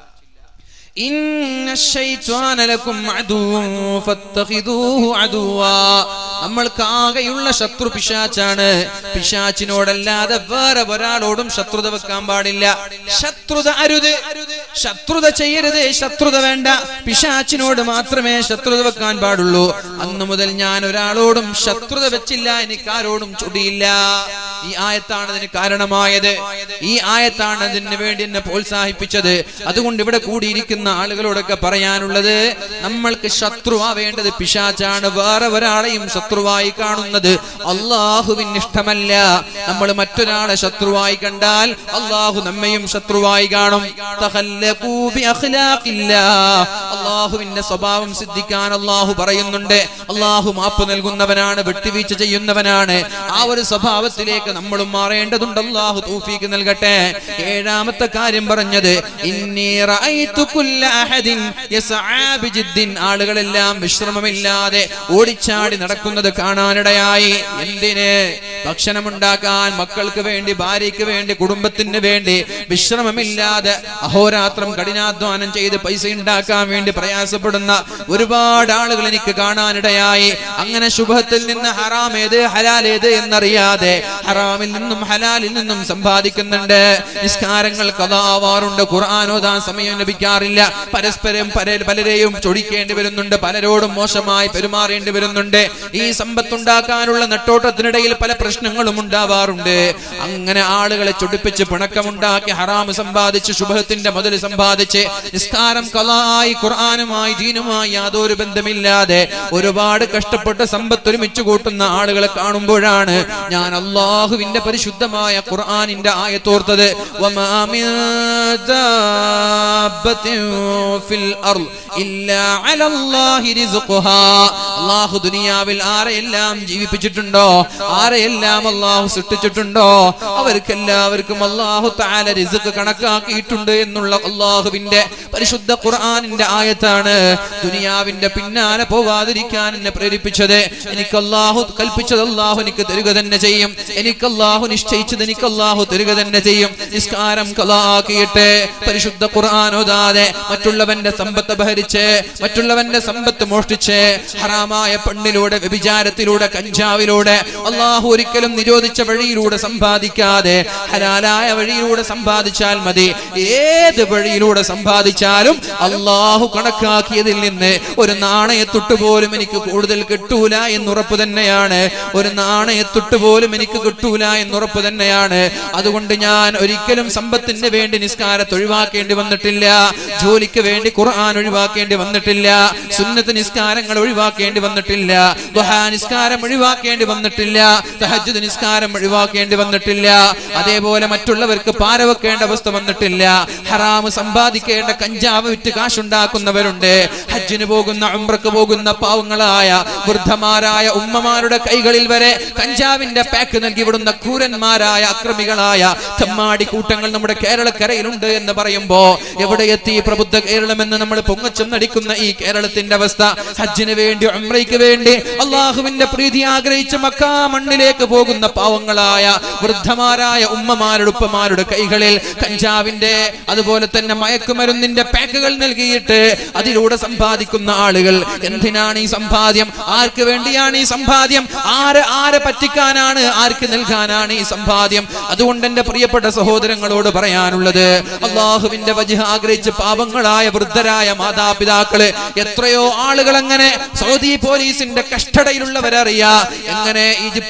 ഇന്ന ശൈത്വാന ലക്കും അദുവ്വൻ ഫത്തഖിദൂഹു അദുവാ നമ്മൾക്ക് ആകെയുള്ള ശത്രു പിശാച്ചാണ് പിശാച്ചിനോടല്ലാതെ വേറെ ഒരാളോടും ശത്രുത വെക്കാൻ പാടില്ല ശത്രുത അരുത് ശത്രുത ചെയ്യരുത് ശത്രുത വേണ്ട പിശാച്ചിനോട് മാത്രമേ ശത്രുത വെക്കാൻ പാടുള്ളൂ അന്നു മുതൽ ഞാൻ ഒരാളോടും ശത്രുത വെച്ചില്ല എനിക്ക് ആരോടും ചൊടിയില്ല ഈ ആയത്താണ് അതിന് കാരണമായത് ഈ ആയത്താണ് അതിന് വേണ്ടി എന്നെ പ്രോത്സാഹിപ്പിച്ചത് അതുകൊണ്ട് ഇവിടെ കൂടിയിരിക്കുന്ന ആളുകളോടൊക്കെ പറയാനുള്ളത് നമ്മൾക്ക് ശത്രുവാവേണ്ടത് പിശാച്ചാണ് വേറെ ഒരാളെയും ശത്രുവായി കാണുന്നത് അള്ളാഹുവിന് ഇഷ്ടമല്ല നമ്മൾ മറ്റൊരാളെ ശത്രുവായി കണ്ടാൽ അള്ളാഹു നമ്മയും ശത്രുവായി കാണും തഖല്ലഖൂ ബി അഖ്ലാഖില്ലാ. അള്ളാഹുവിന്റെ സ്വഭാവം സിദ്ധിക്കാൻ അള്ളാഹു പറയുന്നുണ്ട് അള്ളാഹു മാപ്പ് നൽകുന്നവനാണ് വിട്ടുവീഴ്ച ചെയ്യുന്നവനാണ് ആ ഒരു സ്വഭാവത്തിലേക്ക് നമ്മളും മാറേണ്ടതുണ്ട് അള്ളാഹു തൗഫീക്ക് നൽകട്ടെ ഏഴാമത്തെ കാര്യം പറഞ്ഞത് ഇന്നി റഅയ്തു കുല്ല അഹദിൻ യസ്ആ ബിജിദ്ദിൻ ആളുകളെല്ലാം വിശ്രമമില്ലാതെ ഓടിച്ചാടി നടക്കുന്നത് കാണാനിടയായി എന്തിന് ഭക്ഷണമുണ്ടാക്കാൻ മക്കൾക്ക് വേണ്ടി ഭാര്യയ്ക്ക് വേണ്ടി കുടുംബത്തിന് വേണ്ടി വിശ്രമമില്ലാതെ അഹോരാത്രം കഠിനാധ്വാനം ചെയ്ത് പൈസ ഉണ്ടാക്കാൻ വേണ്ടി പ്രയാസപ്പെടുന്ന ഒരുപാട് ആളുകൾ എനിക്ക് കാണാനിടയായി അങ്ങനെ ശുഭത്തിൽ നിന്ന് ഹറാം ഏത് ഹലാൽ ഏത് എന്നറിയാതെ ഹറാമിൽ നിന്നും ഹലാലിൽ നിന്നും സമ്പാദിക്കുന്നുണ്ട് നിസ്കാരങ്ങൾ കഥാവാറുണ്ട് ഖുർആൻ ഓതാൻ സമയം ലഭിക്കാറില്ല പരസ്പരം പല- പലരെയും ചൊടിക്കേണ്ടി വരുന്നുണ്ട് പലരോടും മോശമായി പെരുമാറേണ്ടി വരുന്നുണ്ട് ഈ സമ്പത്തുണ്ടാക്കാനുള്ള നെട്ടോട്ടത്തിനിടയിൽ പല പ്രശ്നങ്ങളും ഉണ്ടാവാറുണ്ട് അങ്ങനെ ആളുകളെ ചൊടിപ്പിച്ച് പിണക്കമുണ്ടാക്കി ഹറാം സമ്പാദിച്ച് ശുഭത്തിന്റെ മുതൽ സമ്പാദിച്ച് നിസ്കാരം കലായി ഖുർആാനുമായി ദീനുമായി യാതൊരു ബന്ധമില്ലാതെ ഒരുപാട് കഷ്ടപ്പെട്ട് സമ്പത്ത് ഒരുമിച്ച് കൂട്ടുന്ന ആളുകളെ കാണുമ്പോഴാണ് ഞാൻ അള്ളാഹുവിന്റെ പരിശുദ്ധമായ ഖുർആാനിന്റെ ആയത്തോർത്തത് വമാ മിൻ ദാബത്തിൻ ഫിൽ അർള് ഇല്ലാ അലല്ലാഹി റിസ്ഖുഹാ അള്ളാഹു ദുനിയാവിൽ ആരെയെല്ലാം ജീവിപ്പിച്ചിട്ടുണ്ടോ ആരെയെല്ലാം അള്ളാഹു സൃഷ്ടിച്ചിട്ടുണ്ടോ അവർക്കെല്ലാവർക്കും അള്ളാഹു താല റിസ്ക് കണക്കാക്കിയിട്ടുണ്ട് എന്നുള്ള അള്ളാഹുവിന്റെ പരിശുദ്ധ ഖുർആാനിന്റെ ആയത്താണ് ദുനിയാവിന്റെ പിന്നാലെ പോവാതിരിക്കാൻ എന്നെ പ്രേരിപ്പിച്ചത് എനിക്ക് അള്ളാഹു കൽപ്പിച്ചത് അള്ളാഹു എനിക്ക് തരിക തന്നെ ചെയ്യും എനിക്ക് അള്ളാഹു നിശ്ചയിച്ചത് എനിക്ക് അള്ളാഹു തരിക തന്നെ ചെയ്യും നിസ്കാരം കലാക്കിയിട്ട് പരിശുദ്ധ ഖുർആൻ ഓതാതെ മറ്റുള്ളവന്റെ സമ്പത്ത് അപഹരിച്ച് മറ്റുള്ളവന്റെ സമ്പത്ത് മോഷ്ടിച്ച് ഹറാമായ പെണ്ണിലൂടെ വ്യഭിചാരത്തിലൂടെ കഞ്ചാവിലൂടെ അള്ളാഹു ഒരിക്കലും നിരോധിച്ച വഴിയിലൂടെ സമ്പാദിക്കാതെ ഹലാലായ വഴിയിലൂടെ സമ്പാദിച്ചാൽ മതി ഏത് വഴിയിലൂടെ സമ്പാദിച്ചാലും അള്ളാഹു കണക്കാക്കിയതിൽ നിന്ന് ഒരു നാണയത്തൊട്ട് പോലും എനിക്ക് കൂടുതൽ കിട്ടൂല എന്നുറപ്പ് തന്നെയാണ് ഒരു നാണയത്തൊട്ട് പോലും എനിക്ക് കിട്ടൂല എന്നുറപ്പ് തന്നെയാണ് അതുകൊണ്ട് ഞാൻ ഒരിക്കലും സമ്പത്തിന് വേണ്ടി നിസ്കാരത്തെ ഒഴിവാക്കേണ്ടി വന്നിട്ടില്ല ജോലിക്ക് വേണ്ടി ഖുർആൻ ഒഴിവാക്കേണ്ടി വന്നിട്ടില്ല സുന്നത്ത് നിസ്കാരങ്ങൾ ഒഴിവാക്കേണ്ടി വന്നിട്ടില്ല ദുഹാ നിസ്കാരം ഒഴിവാക്കേണ്ടി വന്നിട്ടില്ല തഹജ്ജുദ് നിസ്കാരം ഒഴിവാക്കേണ്ടി വന്നിട്ടില്ല അതേപോലെ മറ്റുള്ളവർക്ക് പാരവെക്കേണ്ട അവസ്ഥ വന്നിട്ടില്ല ഹറാമ് സമ്പാദിക്കേണ്ട കഞ്ചാവ് വിറ്റ് കാശുണ്ടാക്കുന്നവരുണ്ട് ഹജ്ജിന് പോകുന്ന ഉംറക്ക് പോകുന്ന പാവങ്ങളായ വൃദ്ധമാരായ ഉമ്മമാരുടെ കൈകളിൽ വരെ കഞ്ചാവിന്റെ പാക്ക് നൽകി വിടുന്ന ക്രൂരന്മാരായ അക്രമികളായ തെമ്മാടി കൂട്ടങ്ങൾ നമ്മുടെ കേരളക്കരയിലുണ്ട് എന്ന് പറയുമ്പോ എവിടെ എത്തി പ്രബുദ്ധ കേരളം എന്ന് നമ്മൾ പൊങ്ങച്ചെന്നടിക്കുന്ന ഈ കേരളത്തിന്റെ അവസ്ഥ ഹജ്ജിന് വേണ്ടി ഉംറയ്ക്ക് വേണ്ടി അള്ളാഹുവിന്റെ പ്രീതി ആഗ്രഹിച്ച് മക്കാ മണ്ണിലേക്ക് പോകുന്ന പാവങ്ങളായ വൃദ്ധമാരായ ഉമ്മമാരുടെ ഉപ്പമാരുടെ കൈകളിൽ കഞ്ചാവിന്റെ അതുപോലെ തന്നെ മയക്കുമരുന്നിന്റെ പാക്കുകൾ നൽകിയിട്ട് അതിലൂടെ സമ്പാദിക്കുന്ന ആളുകൾ എന്തിനാണ് ഈ സമ്പാദ്യം ആർക്ക് വേണ്ടിയാണ് ഈ സമ്പാദ്യം ആര് ആരെ പറ്റിക്കാനാണ് ആർക്ക് നൽകാനാണ് ഈ സമ്പാദ്യം അതുകൊണ്ട് എന്റെ പ്രിയപ്പെട്ട സഹോദരങ്ങളോട് പറയാനുള്ളത് അള്ളാഹുവിന്റെ വജുഹ ആഗ്രഹിച്ച് പാവങ്ങളായ വൃദ്ധരായ മാതാപിതാക്കള് എത്രയോ ആളുകൾ അങ്ങനെ സൗദി പോലീസിന്റെ കഷ്ടതയിലുള്ളവരറിയാ എങ്ങനെ ഈജിപ്തിൽ നിന്ന്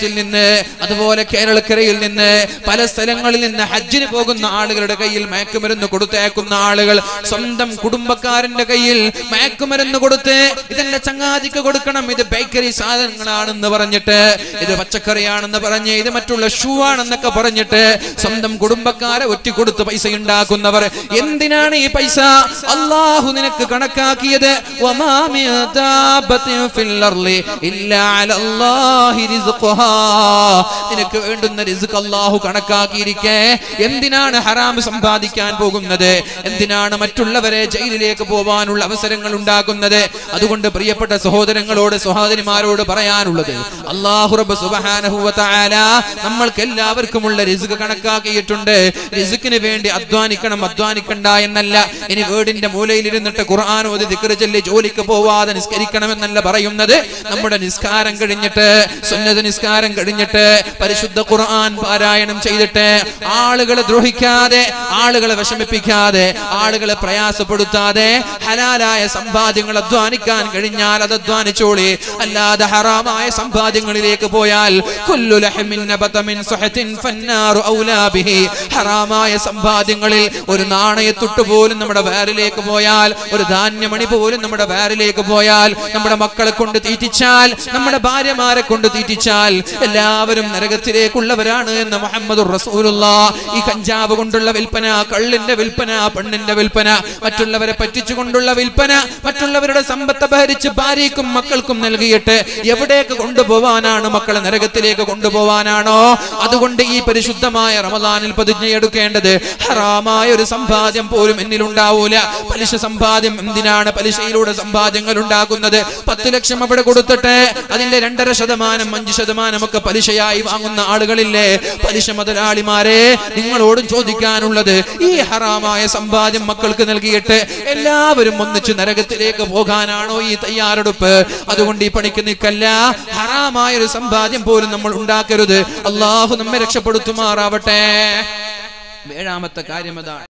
അതുപോലെ കേരളക്കരയിൽ നിന്ന് പല സ്ഥലങ്ങളിൽ നിന്ന് ഹജ്ജിന് പോകുന്ന ആളുകളുടെ കയ്യിൽ മയക്കുമരുന്ന് കൊടുത്തേക്കുന്ന ആളുകൾ സ്വന്തം കുടുംബക്കാരന്റെ കയ്യിൽ മയക്കുമരുന്ന് കൊടുത്ത് ഇതെന്റെ ചങ്ങാതിക്ക് കൊടുക്കണം ഇത് ബേക്കറി സാധനങ്ങളാണെന്ന് പറഞ്ഞിട്ട് ഇത് പച്ചക്കറിയാണെന്ന് പറഞ്ഞ് ഇത് മറ്റുള്ള ഷൂ ആണെന്നൊക്കെ പറഞ്ഞിട്ട് സ്വന്തം കുടുംബക്കാരെ ഒറ്റി കൊടുത്ത് പൈസ ഉണ്ടാക്കുന്നവർ എന്തിനാണ് ഈ പൈസ അള്ളാഹു നിനക്ക് കണക്കാക്കിയത് വമാ മിൻ ദാബത്തിൻ ഫിൽ അർളി ഇല്ലാ അലല്ലാഹി റിസ്ഖുഹാ നിനക്ക് വേണ്ടുന്ന റിസ്ക് അള്ളാഹു കണക്കാക്കിയിരിക്കെ എന്തിനാണ് ഹറാം സമ്പാദിക്കാൻ പോകുന്നത് എന്തിനാണ് മറ്റുള്ളവരെ ജയിലിലേക്ക് പോവാനുള്ള അവസരങ്ങൾ ഉണ്ടാക്കുന്നത് അതുകൊണ്ട് പ്രിയപ്പെട്ട സഹോദരങ്ങളോട് സഹോദരിമാരോട് പറയാനുള്ളത് അള്ളാഹു റബ്ബ് സുബ്ഹാനഹു വ തആല നമ്മൾക്ക് എല്ലാവർക്കുമുള്ള റിസ്ക് കണക്കാക്കിയിട്ടുണ്ട് റിസ്കിന് വേണ്ടി അധ്വാനിക്കണം അധ്വാനിക്കണ്ട എന്നല്ല ഇനി വീടിന്റെ മൂലയിൽ ഇരുന്നിട്ട് ഖുർആൻ ഓതി ദിക്ർ ചൊല്ലി ജോലിക്ക് പോവാതെ നിസ്കരിക്കണമെന്നല്ല പറയുന്നത് നമ്മുടെ നിസ്കാരം കഴിഞ്ഞിട്ട് സുന്നത നിസ്കാരം കഴിഞ്ഞിട്ട് പരിശുദ്ധ ഖുർആൻ പാരായണം ചെയ്തിട്ട് ആളുകളെ ദ്രോഹിക്കാതെ ആളുകളെ വിഷമിപ്പിക്കാതെ ആളുകളെ പ്രയാസപ്പെടുത്താതെ ഹലാലായ സമ്പാദ്യങ്ങൾ അധ്വാനിക്കാൻ കഴിഞ്ഞാൽ അത് അധ്വാനിച്ചോളി അല്ലാതെ ഹറാമായ സമ്പാദ്യങ്ങളിലേക്ക് പോയാൽ കുല്ലു ലഹ്മിൻ നബത മിൻ സുഹത്തിൻ ഫന്നാറു ഔലാ ബിഹി ഹറാമായ സമ്പാദ്യങ്ങളിൽ ഒരു നാണയത്തുട്ട് പോലും നമ്മുടെ വേറിലേക്ക് പോയാൽ ഒരു ധാന്യമണി പോലും നമ്മുടെ വേറിലേക്ക് പോയാൽ നമ്മുടെ മക്കളെ കൊണ്ട് തീറ്റിച്ചാൽ നമ്മുടെ ഭാര്യമാരെ കൊണ്ട് തീറ്റിച്ചാൽ എല്ലാവരും നരകത്തിലേക്കുള്ളവരാണ് എന്ന് മുഹമ്മദ് റസൂലുള്ള ഈ കഞ്ചാവ് കൊണ്ടുള്ള വിൽപ്പന കള്ളിന്റെ വിൽപ്പന പെണ്ണിന്റെ വിൽപ്പന മറ്റുള്ളവരെ പറ്റിച്ചുകൊണ്ടുള്ള വിൽപ്പന മറ്റുള്ളവരുടെ സമ്പത്ത് അപഹരിച്ച് ഭാര്യയ്ക്കും മക്കൾക്കും നൽകിയിട്ട് എവിടേക്ക് കൊണ്ടുപോവാനാണ് മക്കളെ നരകത്തിലേക്ക് കൊണ്ടുപോവാനാണോ അതുകൊണ്ട് ഈ പരിശുദ്ധമായ റമദാനിൽ പ്രതിജ്ഞയെടുക്കേണ്ടത് ഹറാമായ ഒരു സമ്പാദ്യം പോലും എന്നിൽ ഉണ്ടാവൂല പലിശ സമ്പാദ്യം എന്തിനാണ് പലിശയിലൂടെ സമ്പാദ്യങ്ങൾ ഉണ്ടാക്കുന്നത് പത്ത് ലക്ഷം അവിടെ കൊടുത്തിട്ട് അതിന്റെ രണ്ടര ശതമാനം അഞ്ച് ശതമാനം ഒക്കെ പലിശയായി വാങ്ങുന്ന ആളുകളില്ലേ പലിശ മുതലാളിമാരെ നിങ്ങളോടും ചോദിക്കാനുള്ളത് ഈ ഹറാമായ സമ്പാദ്യം മക്കൾക്ക് നൽകിയിട്ട് എല്ലാവരും ഒന്നിച്ച് നരകത്തിലേക്ക് പോകാനാണോ ഈ തയ്യാറെടുപ്പ് അതുകൊണ്ട് ഈ പണിക്ക് നിൽക്കല്ല ഹറാമായ ഒരു സമ്പാദ്യം പോലും നമ്മൾ ഉണ്ടാക്കരുത് അള്ളാഹു നമ്മെ രക്ഷപ്പെടുത്തുമാറാവട്ടെ ഏഴാമത്തെ കാര്യം അതാണ്